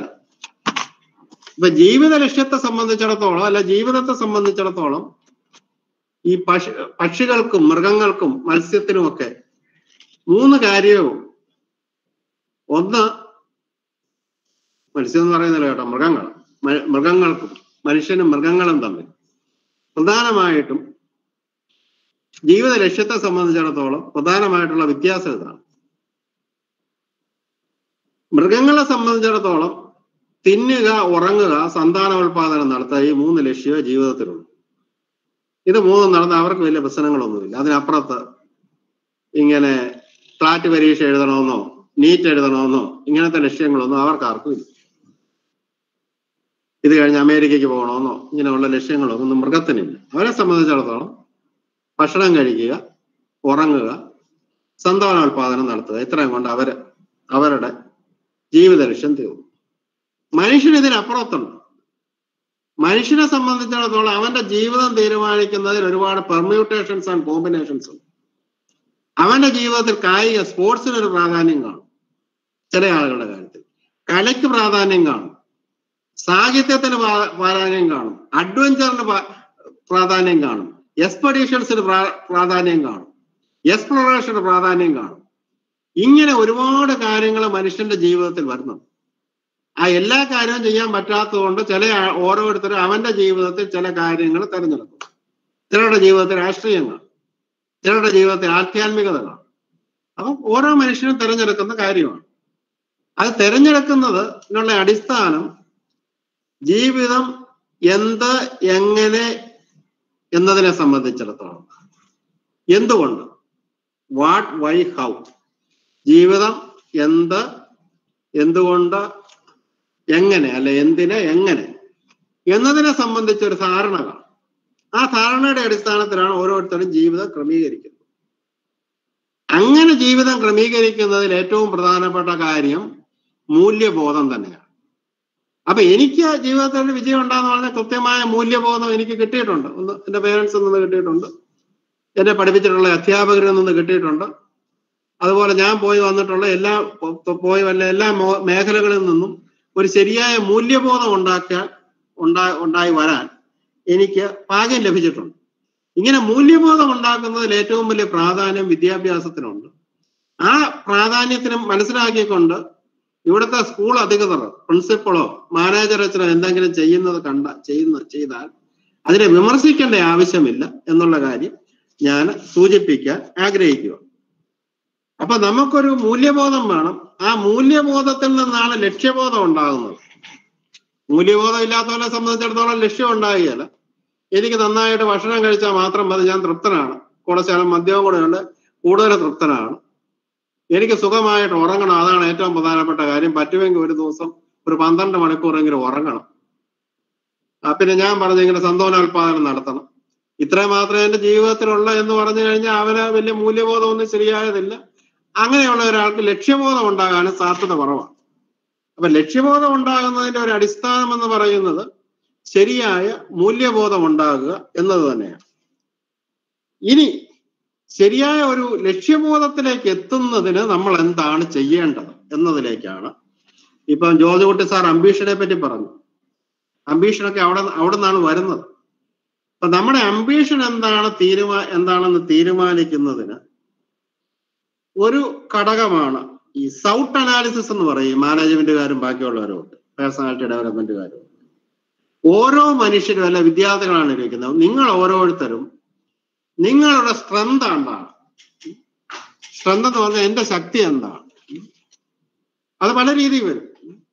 D: ഇപ്പൊ ജീവിത ലക്ഷ്യത്തെ സംബന്ധിച്ചിടത്തോളം അല്ല ജീവിതത്തെ സംബന്ധിച്ചിടത്തോളം ഈ പക്ഷി പക്ഷികൾക്കും മൃഗങ്ങൾക്കും മത്സ്യത്തിനുമൊക്കെ മൂന്ന് കാര്യവും ഒന്ന് മത്സ്യം എന്ന് പറയുന്നില്ല കേട്ടോ മൃഗങ്ങൾ മ- മൃഗങ്ങൾക്കും മനുഷ്യനും മൃഗങ്ങളും തമ്മിൽ പ്രധാനമായിട്ടും ജീവിത ലക്ഷ്യത്തെ സംബന്ധിച്ചിടത്തോളം പ്രധാനമായിട്ടുള്ള വ്യത്യാസം ഇതാണ് മൃഗങ്ങളെ സംബന്ധിച്ചിടത്തോളം തിന്നുക ഉറങ്ങുക സന്താനോൽപാദനം നടത്തുക ഈ മൂന്ന് ലക്ഷ്യമേ ജീവിതത്തിലുള്ളൂ ഇത് മൂന്നും നടന്ന അവർക്ക് വലിയ പ്രശ്നങ്ങളൊന്നുമില്ല അതിനപ്പുറത്ത് ഇങ്ങനെ ഫ്ലാറ്റ് പരീക്ഷ എഴുതണമെന്നോ നീറ്റ് എഴുതണമെന്നോ ഇങ്ങനത്തെ ലക്ഷ്യങ്ങളൊന്നും അവർക്ക് ആർക്കും ഇല്ല ഇത് കഴിഞ്ഞ് അമേരിക്കയ്ക്ക് പോകണമെന്നോ ഇങ്ങനെയുള്ള ലക്ഷ്യങ്ങളൊന്നും ഒന്നും മൃഗത്തിനില്ല അവരെ സംബന്ധിച്ചിടത്തോളം ഭക്ഷണം കഴിക്കുക ഉറങ്ങുക സന്താനോൽപാദനം നടത്തുക ഇത്രയും കൊണ്ട് അവര് അവരുടെ ജീവിത ലക്ഷ്യം തീർന്നു മനുഷ്യൻ ഇതിനപ്പുറത്തുണ്ട് മനുഷ്യനെ സംബന്ധിച്ചിടത്തോളം അവന്റെ ജീവിതം തീരുമാനിക്കുന്നതിൽ ഒരുപാട് പെർമ്യൂട്ടേഷൻസ് ആൻഡ് കോമ്പിനേഷൻസ് ഉണ്ട് അവന്റെ ജീവിതത്തിൽ കായിക സ്പോർട്സിന് ഒരു പ്രാധാന്യം കാണും ചില ആളുകളുടെ കാര്യത്തിൽ കലയ്ക്ക് പ്രാധാന്യം കാണും സാഹിത്യത്തിന് പ്രാ- പ്രാധാന്യം കാണും അഡ്വഞ്ചറിന് പ്രാ- പ്രാധാന്യം കാണും എക്സ്പെഡീഷൻസിന് പ്രാ- പ്രാധാന്യം കാണും എക്സ്പ്ലോറേഷന് പ്രാധാന്യം കാണും ഇങ്ങനെ ഒരുപാട് കാര്യങ്ങൾ മനുഷ്യന്റെ ജീവിതത്തിൽ വരുന്നുണ്ട് ആ എല്ലാ കാര്യവും ചെയ്യാൻ പറ്റാത്തതുകൊണ്ട് ചില ആ- ഓരോരുത്തരും അവന്റെ ജീവിതത്തിൽ ചില കാര്യങ്ങൾ തിരഞ്ഞെടുക്കും ചിലരുടെ ജീവിതത്തിൽ രാഷ്ട്രീയം കാണും ചിലരുടെ ജീവിതത്തിൽ ആധ്യാത്മികത കാണും അപ്പം ഓരോ മനുഷ്യനും തിരഞ്ഞെടുക്കുന്ന കാര്യമാണ് അത് തിരഞ്ഞെടുക്കുന്നത് എന്നുള്ള അടിസ്ഥാനം ജീവിതം എന്ത് എങ്ങനെ എന്നതിനെ സംബന്ധിച്ചിടത്തോളം എന്തുകൊണ്ട് വാട്ട് വൈ ഹൗ ജീവിതം എന്ത് എന്തുകൊണ്ട് എങ്ങനെ അല്ലെ എന്തിന് എങ്ങനെ എന്നതിനെ സംബന്ധിച്ച ഒരു ധാരണ കാണും ആ ധാരണയുടെ അടിസ്ഥാനത്തിലാണ് ഓരോരുത്തരും ജീവിതം ക്രമീകരിക്കുന്നത് അങ്ങനെ ജീവിതം ക്രമീകരിക്കുന്നതിൽ ഏറ്റവും പ്രധാനപ്പെട്ട കാര്യം മൂല്യബോധം തന്നെയാണ് അപ്പൊ എനിക്ക് ജീവിതത്തിൽ ഒരു വിജയം ഉണ്ടാകുന്ന പറഞ്ഞാൽ കൃത്യമായ മൂല്യബോധം എനിക്ക് കിട്ടിയിട്ടുണ്ട് ഒന്ന് എന്റെ പേരൻസിൽ നിന്ന് കിട്ടിയിട്ടുണ്ട് എന്നെ പഠിപ്പിച്ചിട്ടുള്ള അധ്യാപകരിൽ നിന്ന് കിട്ടിയിട്ടുണ്ട് അതുപോലെ ഞാൻ പോയി വന്നിട്ടുള്ള എല്ലാ പോ- പോയി വല്ല എല്ലാ മോ- മേഖലകളിൽ നിന്നും ഒരു ശരിയായ മൂല്യബോധം ഉണ്ടാക്കാൻ ഉണ്ടാ ഉണ്ടായി വരാൻ എനിക്ക് ഭാഗ്യം ലഭിച്ചിട്ടുണ്ട് ഇങ്ങനെ മൂല്യബോധം ഉണ്ടാക്കുന്നതിൽ ഏറ്റവും വലിയ പ്രാധാന്യം വിദ്യാഭ്യാസത്തിനുണ്ട് ആ പ്രാധാന്യത്തിനും മനസ്സിലാക്കിക്കൊണ്ട് ഇവിടുത്തെ സ്കൂൾ അധികൃതർ പ്രിൻസിപ്പളോ മാനേജറോ എന്തെങ്കിലും ചെയ്യുന്നത് കണ്ട ചെയ്യുന്ന ചെയ്താൽ അതിനെ വിമർശിക്കേണ്ട ആവശ്യമില്ല എന്നുള്ള കാര്യം ഞാൻ സൂചിപ്പിക്കാൻ ആഗ്രഹിക്കുക അപ്പൊ നമുക്കൊരു മൂല്യബോധം വേണം ആ മൂല്യബോധത്തിൽ നിന്നാണ് ലക്ഷ്യബോധം ഉണ്ടാകുന്നത് മൂല്യബോധം ഇല്ലാത്തവരെ സംബന്ധിച്ചിടത്തോളം ലക്ഷ്യം ഉണ്ടാകുകയില്ല എനിക്ക് നന്നായിട്ട് ഭക്ഷണം കഴിച്ചാൽ മാത്രം മതി ഞാൻ തൃപ്തനാണ് കൂടെ ശകലം മദ്യവും കൂടെ ഉണ്ട് കൂടുതൽ തൃപ്തനാണ് എനിക്ക് സുഖമായിട്ട് ഉറങ്ങണം അതാണ് ഏറ്റവും പ്രധാനപ്പെട്ട കാര്യം പറ്റുമെങ്കിൽ ഒരു ദിവസം ഒരു പന്ത്രണ്ട് മണിക്കൂറെങ്കിലും ഉറങ്ങണം ആ പിന്നെ ഞാൻ പറഞ്ഞ ഇങ്ങനെ സന്തോലോൽപാദനം നടത്തണം ഇത്രയും മാത്രമേ എന്റെ ജീവിതത്തിലുള്ള എന്ന് പറഞ്ഞു കഴിഞ്ഞാൽ അവന് വലിയ മൂല്യബോധം ഒന്നും ശരിയായതില്ല അങ്ങനെയുള്ള ഒരാൾക്ക് ലക്ഷ്യബോധം ഉണ്ടാകാനും സാധ്യത കുറവാണ് അപ്പൊ ലക്ഷ്യബോധം ഉണ്ടാകുന്നതിന്റെ ഒരു അടിസ്ഥാനം എന്ന് പറയുന്നത് ശരിയായ മൂല്യബോധം ഉണ്ടാകുക എന്നത് തന്നെയാണ് ഇനി ശരിയായ ഒരു ലക്ഷ്യബോധത്തിലേക്ക് എത്തുന്നതിന് നമ്മൾ എന്താണ് ചെയ്യേണ്ടത് എന്നതിലേക്കാണ് ഇപ്പം ജോർജ് കുട്ടി സാർ അംബീഷനെ പറ്റി പറഞ്ഞു അംബീഷനൊക്കെ അവിടെ അവിടെ നിന്നാണ് വരുന്നത് അപ്പൊ നമ്മുടെ അംബീഷൻ എന്താണ് തീരുമാ എന്താണെന്ന് തീരുമാനിക്കുന്നതിന് ഒരു ഘടകമാണ് ഈ സൗട്ട് അനാലിസിസ് എന്ന് പറയും മാനേജ്മെന്റുകാരും ബാക്കിയുള്ളവരും ഉണ്ട് പേഴ്സണാലിറ്റി ഡെവലപ്മെന്റുകാരും ഉണ്ട്. ഓരോ മനുഷ്യരും അല്ല വിദ്യാർത്ഥികളാണ് ഇരിക്കുന്നത് നിങ്ങൾ ഓരോരുത്തരും നിങ്ങളുടെ സ്ട്രെങ്ത് എന്താണ് സ്ട്രെങ്ത് എന്ന് പറഞ്ഞാൽ എന്റെ ശക്തി എന്താണ് അത് പല രീതിയിൽ വരും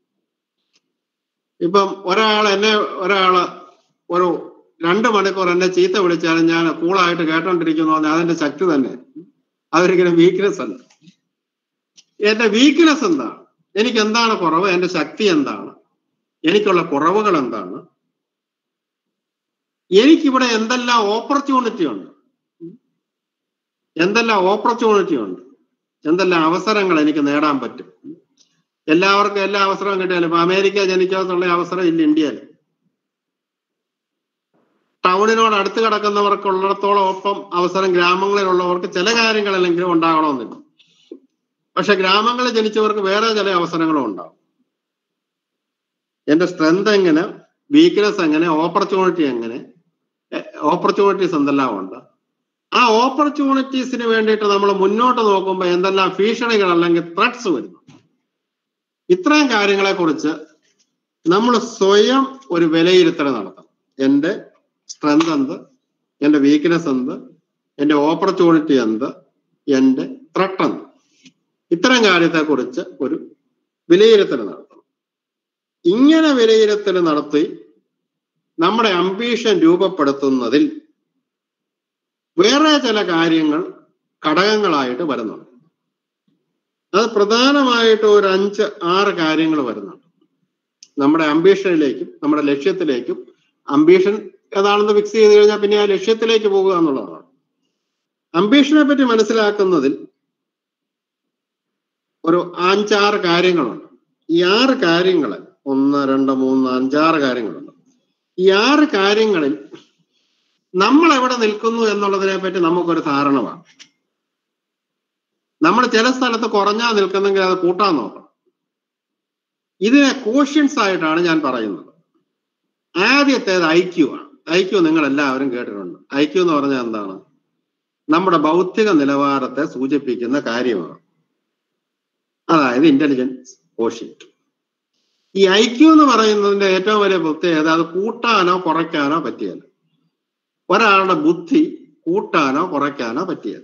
D: ഇപ്പം ഒരാൾ എന്നെ ഒരാള് ഒരു രണ്ട് മണിക്കൂർ എന്നെ ചീത്ത വിളിച്ചാലും ഞാൻ കൂളായിട്ട് കേട്ടോണ്ടിരിക്കുന്നു പറഞ്ഞാൽ അതെന്റെ ശക്തി തന്നെ അതൊരിക്കലും വീക്ക്നെസ് അല്ല എന്റെ വീക്ക്നെസ് എന്താണ് എനിക്ക് എന്താണ് കുറവ് എന്റെ ശക്തി എന്താണ് എനിക്കുള്ള കുറവുകൾ എന്താണ് എനിക്കിവിടെ എന്തെല്ലാം ഓപ്പർച്യൂണിറ്റി ഉണ്ട് എന്തെല്ലാം ഓപ്പർച്യൂണിറ്റി ഉണ്ട് എന്തെല്ലാം അവസരങ്ങൾ എനിക്ക് നേടാൻ പറ്റും എല്ലാവർക്കും എല്ലാ അവസരവും കിട്ടിയാലും ഇപ്പൊ അമേരിക്ക ജനിക്കാന്നുള്ള അവസരം ഇല്ല ഇന്ത്യയിൽ ടൗണിനോട് അടുത്ത് കിടക്കുന്നവർക്കുള്ളിടത്തോളം ഒപ്പം അവസരം ഗ്രാമങ്ങളിലുള്ളവർക്ക് ചില കാര്യങ്ങളല്ലെങ്കിലും ഉണ്ടാകണമെന്നില്ല പക്ഷെ ഗ്രാമങ്ങളിൽ ജനിച്ചവർക്ക് വേറെ ചില അവസരങ്ങളും ഉണ്ടാവും എന്റെ സ്ട്രെങ്ത് എങ്ങനെ വീക്ക്നെസ് എങ്ങനെ ഓപ്പർച്യൂണിറ്റി എങ്ങനെ ഓപ്പർച്യൂണിറ്റീസ് എന്തെല്ലാം ഉണ്ട് ആ ഓപ്പർച്യൂണിറ്റീസിന് വേണ്ടിയിട്ട് നമ്മൾ മുന്നോട്ട് നോക്കുമ്പോൾ എന്തെല്ലാം ഭീഷണികൾ അല്ലെങ്കിൽ ത്രെഡ്സ് വരുന്നു ഇത്രയും കാര്യങ്ങളെ കുറിച്ച് നമ്മൾ സ്വയം ഒരു വിലയിരുത്തൽ നടത്തണം എന്റെ സ്ട്രെങ്ത് എന്ത് എന്റെ വീക്ക്നെസ് എന്ത് എന്റെ ഓപ്പർച്യൂണിറ്റി എന്ത് എന്റെ ത്രെട്ട് എന്ത് ഇത്തരം കാര്യത്തെ കുറിച്ച് ഒരു വിലയിരുത്തൽ നടത്തണം ഇങ്ങനെ വിലയിരുത്തൽ നടത്തി നമ്മുടെ അംബീഷൻ രൂപപ്പെടുത്തുന്നതിൽ വേറെ ചില കാര്യങ്ങൾ ഘടകങ്ങളായിട്ട് വരുന്നുണ്ട് അത് പ്രധാനമായിട്ട് ഒരു അഞ്ച് ആറ് കാര്യങ്ങൾ വരുന്നുണ്ട് നമ്മുടെ അംബീഷനിലേക്കും നമ്മുടെ ലക്ഷ്യത്തിലേക്കും അംബീഷൻ ഏതാണെന്ന് ഫിക്സ് ചെയ്ത് കഴിഞ്ഞാൽ പിന്നെ ആ ലക്ഷ്യത്തിലേക്ക് പോകുക എന്നുള്ളതാണ് അംബീഷനെ പറ്റി മനസ്സിലാക്കുന്നതിൽ ഒരു അഞ്ചാറ് കാര്യങ്ങളുണ്ട് ഈ ആറ് കാര്യങ്ങൾ ഒന്ന് രണ്ട് മൂന്ന് അഞ്ചാറ് കാര്യങ്ങളുണ്ട് ഈ ആറ് കാര്യങ്ങളിൽ നമ്മൾ എവിടെ നിൽക്കുന്നു എന്നുള്ളതിനെ പറ്റി നമുക്കൊരു ധാരണ വേണം നമ്മൾ ചില സ്ഥലത്ത് കുറഞ്ഞാ നിൽക്കുന്നെങ്കിൽ അത് കൂട്ടാൻ നോക്കണം ഇതിനെ കോഷ്യൻസ് ആയിട്ടാണ് ഞാൻ പറയുന്നത് ആദ്യത്തേത് ഐക്യു ആണ് ഐക്യു നിങ്ങൾ എല്ലാവരും കേട്ടിട്ടുണ്ട് ഐക്യു എന്ന് പറഞ്ഞാൽ എന്താണ് നമ്മുടെ ബൗദ്ധിക നിലവാരത്തെ സൂചിപ്പിക്കുന്ന കാര്യമാണ് അതായത് ഇന്റലിജൻസ് കോഷ്യന്റ് ഈ ഐക്യു എന്ന് പറയുന്നതിന്റെ ഏറ്റവും വലിയ പ്രത്യേകത അത് കൂട്ടാനോ കുറയ്ക്കാനോ പറ്റിയല്ല ഒരാളുടെ ബുദ്ധി കൂട്ടാനോ കുറയ്ക്കാനോ പറ്റിയത്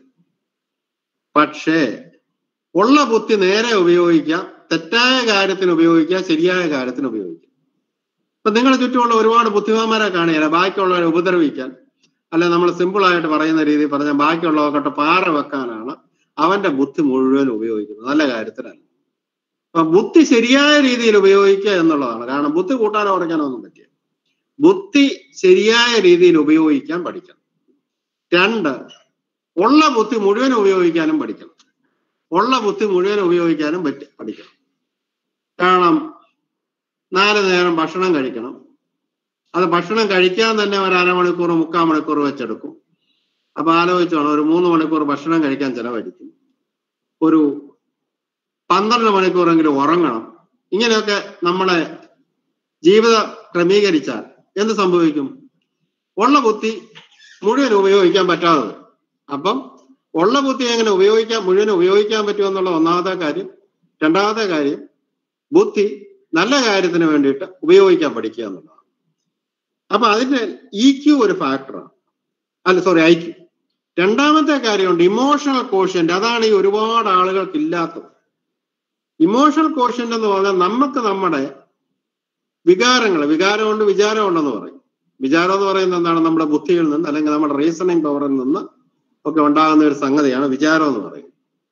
D: പക്ഷേ ഉള്ള ബുദ്ധി നേരെ ഉപയോഗിക്കാം തെറ്റായ കാര്യത്തിന് ഉപയോഗിക്കാം ശരിയായ കാര്യത്തിന് ഉപയോഗിക്കാം ഇപ്പൊ നിങ്ങളുടെ ചുറ്റുമുള്ള ഒരുപാട് ബുദ്ധിമാന്മാരെ കാണുകയില്ല ബാക്കിയുള്ളവരെ ഉപദ്രവിക്കാൻ അല്ലെ നമ്മൾ സിമ്പിൾ ആയിട്ട് പറയുന്ന രീതിയിൽ പറഞ്ഞാൽ ബാക്കിയുള്ളവർക്കൊട്ട് പാറ വെക്കാനാണ് അവന്റെ ബുദ്ധി മുഴുവൻ ഉപയോഗിക്കുന്നത് നല്ല കാര്യത്തിനല്ല അപ്പൊ ബുദ്ധി ശരിയായ രീതിയിൽ ഉപയോഗിക്കുക എന്നുള്ളതാണ് കാരണം ബുദ്ധി കൂട്ടാനോ കുറയ്ക്കാനോ ഒന്നും പറ്റിയ ബുദ്ധി ശരിയായ രീതിയിൽ ഉപയോഗിക്കാൻ പഠിക്കണം രണ്ട് ഉള്ള ബുദ്ധി മുഴുവൻ ഉപയോഗിക്കാനും പഠിക്കണം ഉള്ള ബുദ്ധി മുഴുവൻ ഉപയോഗിക്കാനും പറ്റി പഠിക്കണം കാരണം നാല് നേരം ഭക്ഷണം കഴിക്കണം അത് ഭക്ഷണം കഴിക്കാൻ തന്നെ ഒരു അരമണിക്കൂർ മുക്കാൽ മണിക്കൂർ വെച്ചെടുക്കും അപ്പൊ ആലോചിച്ചോണം ഒരു മൂന്ന് മണിക്കൂർ ഭക്ഷണം കഴിക്കാൻ ചെലവഴിക്കും ഒരു പന്ത്രണ്ട് മണിക്കൂറെങ്കിലും ഉറങ്ങണം ഇങ്ങനെയൊക്കെ നമ്മളെ ജീവിതം ക്രമീകരിച്ചാൽ എന്ത് സംഭവിക്കും ഉള്ള ബുദ്ധി മുഴുവൻ ഉപയോഗിക്കാൻ പറ്റാതെ അപ്പം ഉള്ള ബുദ്ധി എങ്ങനെ ഉപയോഗിക്കാൻ മുഴുവൻ ഉപയോഗിക്കാൻ പറ്റുമെന്നുള്ള ഒന്നാമത്തെ കാര്യം രണ്ടാമത്തെ കാര്യം ബുദ്ധി നല്ല കാര്യത്തിന് വേണ്ടിയിട്ട് ഉപയോഗിക്കാൻ പഠിക്കുക എന്നുള്ളതാണ് അപ്പൊ അതിന്റെ ഇ ക്യു ഒരു ഫാക്ടറാണ് അല്ല സോറി ഐ ക്യു രണ്ടാമത്തെ കാര്യമുണ്ട് ഇമോഷണൽ കോഷ്യന്റ് അതാണ് ഈ ഒരുപാട് ആളുകൾക്ക് ഇല്ലാത്തത് ഇമോഷണൽ കോഷ്യന്റ് എന്ന് പറഞ്ഞാൽ നമുക്ക് നമ്മുടെ വികാരങ്ങൾ വികാരമുണ്ട് വിചാരമുണ്ടെന്ന് പറയും വിചാരം എന്ന് പറയുന്നത് എന്താണ് നമ്മുടെ ബുദ്ധിയിൽ നിന്ന് അല്ലെങ്കിൽ നമ്മുടെ റീസണിങ് പവറിൽ നിന്ന് ഒക്കെ ഉണ്ടാകുന്ന ഒരു സംഗതിയാണ് വിചാരം എന്ന് പറയുന്നത്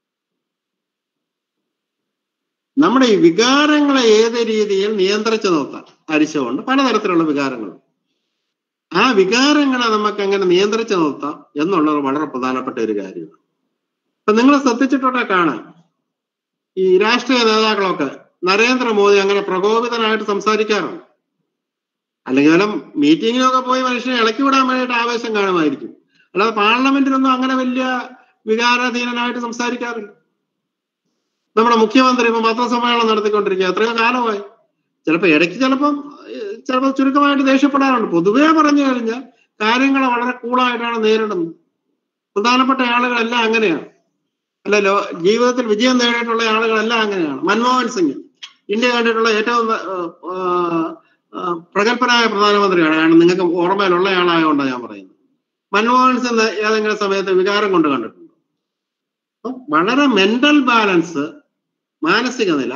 D: നമ്മുടെ ഈ വികാരങ്ങളെ ഏത് രീതിയിൽ നിയന്ത്രിച്ചു നിർത്താം അരിച്ചുകൊണ്ട് പലതരത്തിലുള്ള വികാരങ്ങൾ ആ വികാരങ്ങളെ നമുക്ക് എങ്ങനെ നിയന്ത്രിച്ചു നിർത്താം എന്നുള്ളത് വളരെ പ്രധാനപ്പെട്ട ഒരു കാര്യമാണ് അപ്പൊ നിങ്ങൾ ശ്രദ്ധിച്ചിട്ടുണ്ടെ കാണാം ഈ രാഷ്ട്രീയ നേതാക്കളൊക്കെ നരേന്ദ്രമോദി അങ്ങനെ പ്രകോപിതനായിട്ട് സംസാരിക്കാറുണ്ട് അല്ലെങ്കിൽ വല്ല മീറ്റിങ്ങിനൊക്കെ പോയി മനുഷ്യനെ ഇളക്കി വിടാൻ വേണ്ടിയിട്ട് ആവേശം കാണുമായിരിക്കും അല്ലാതെ പാർലമെന്റിലൊന്നും അങ്ങനെ വലിയ വികാരാധീനനായിട്ട് സംസാരിക്കാറില്ല നമ്മുടെ മുഖ്യമന്ത്രി ഇപ്പൊ പത്രസമ്മേളനം നടത്തിക്കൊണ്ടിരിക്കുക എത്രയോ കാലമായി ചിലപ്പോൾ ഇടയ്ക്ക് ചിലപ്പം ചിലപ്പോൾ ചുരുക്കമായിട്ട് ദേഷ്യപ്പെടാറുണ്ട് പൊതുവേ പറഞ്ഞു കഴിഞ്ഞാൽ കാര്യങ്ങളെ വളരെ കൂളായിട്ടാണ് നേരിടുന്നത് പ്രധാനപ്പെട്ട ആളുകളെല്ലാം അങ്ങനെയാണ് അല്ല ലോ ജീവിതത്തിൽ വിജയം നേടിയിട്ടുള്ള ആളുകളെല്ലാം അങ്ങനെയാണ് മൻമോഹൻ സിംഗ് ഇന്ത്യ കണ്ടിട്ടുള്ള ഏറ്റവും പ്രഗത്ഭനായ പ്രധാനമന്ത്രിയാണ് കാരണം നിങ്ങൾക്ക് ഓർമ്മയിലുള്ള ആളായതുകൊണ്ടാണ് ഞാൻ പറയുന്നത് മൻമോഹൻ സിംഗ് ഏതെങ്കിലും സമയത്ത് വികാരം കൊണ്ട് കണ്ടിട്ടുണ്ട് അപ്പം വളരെ മെന്റൽ ബാലൻസ് മാനസിക നില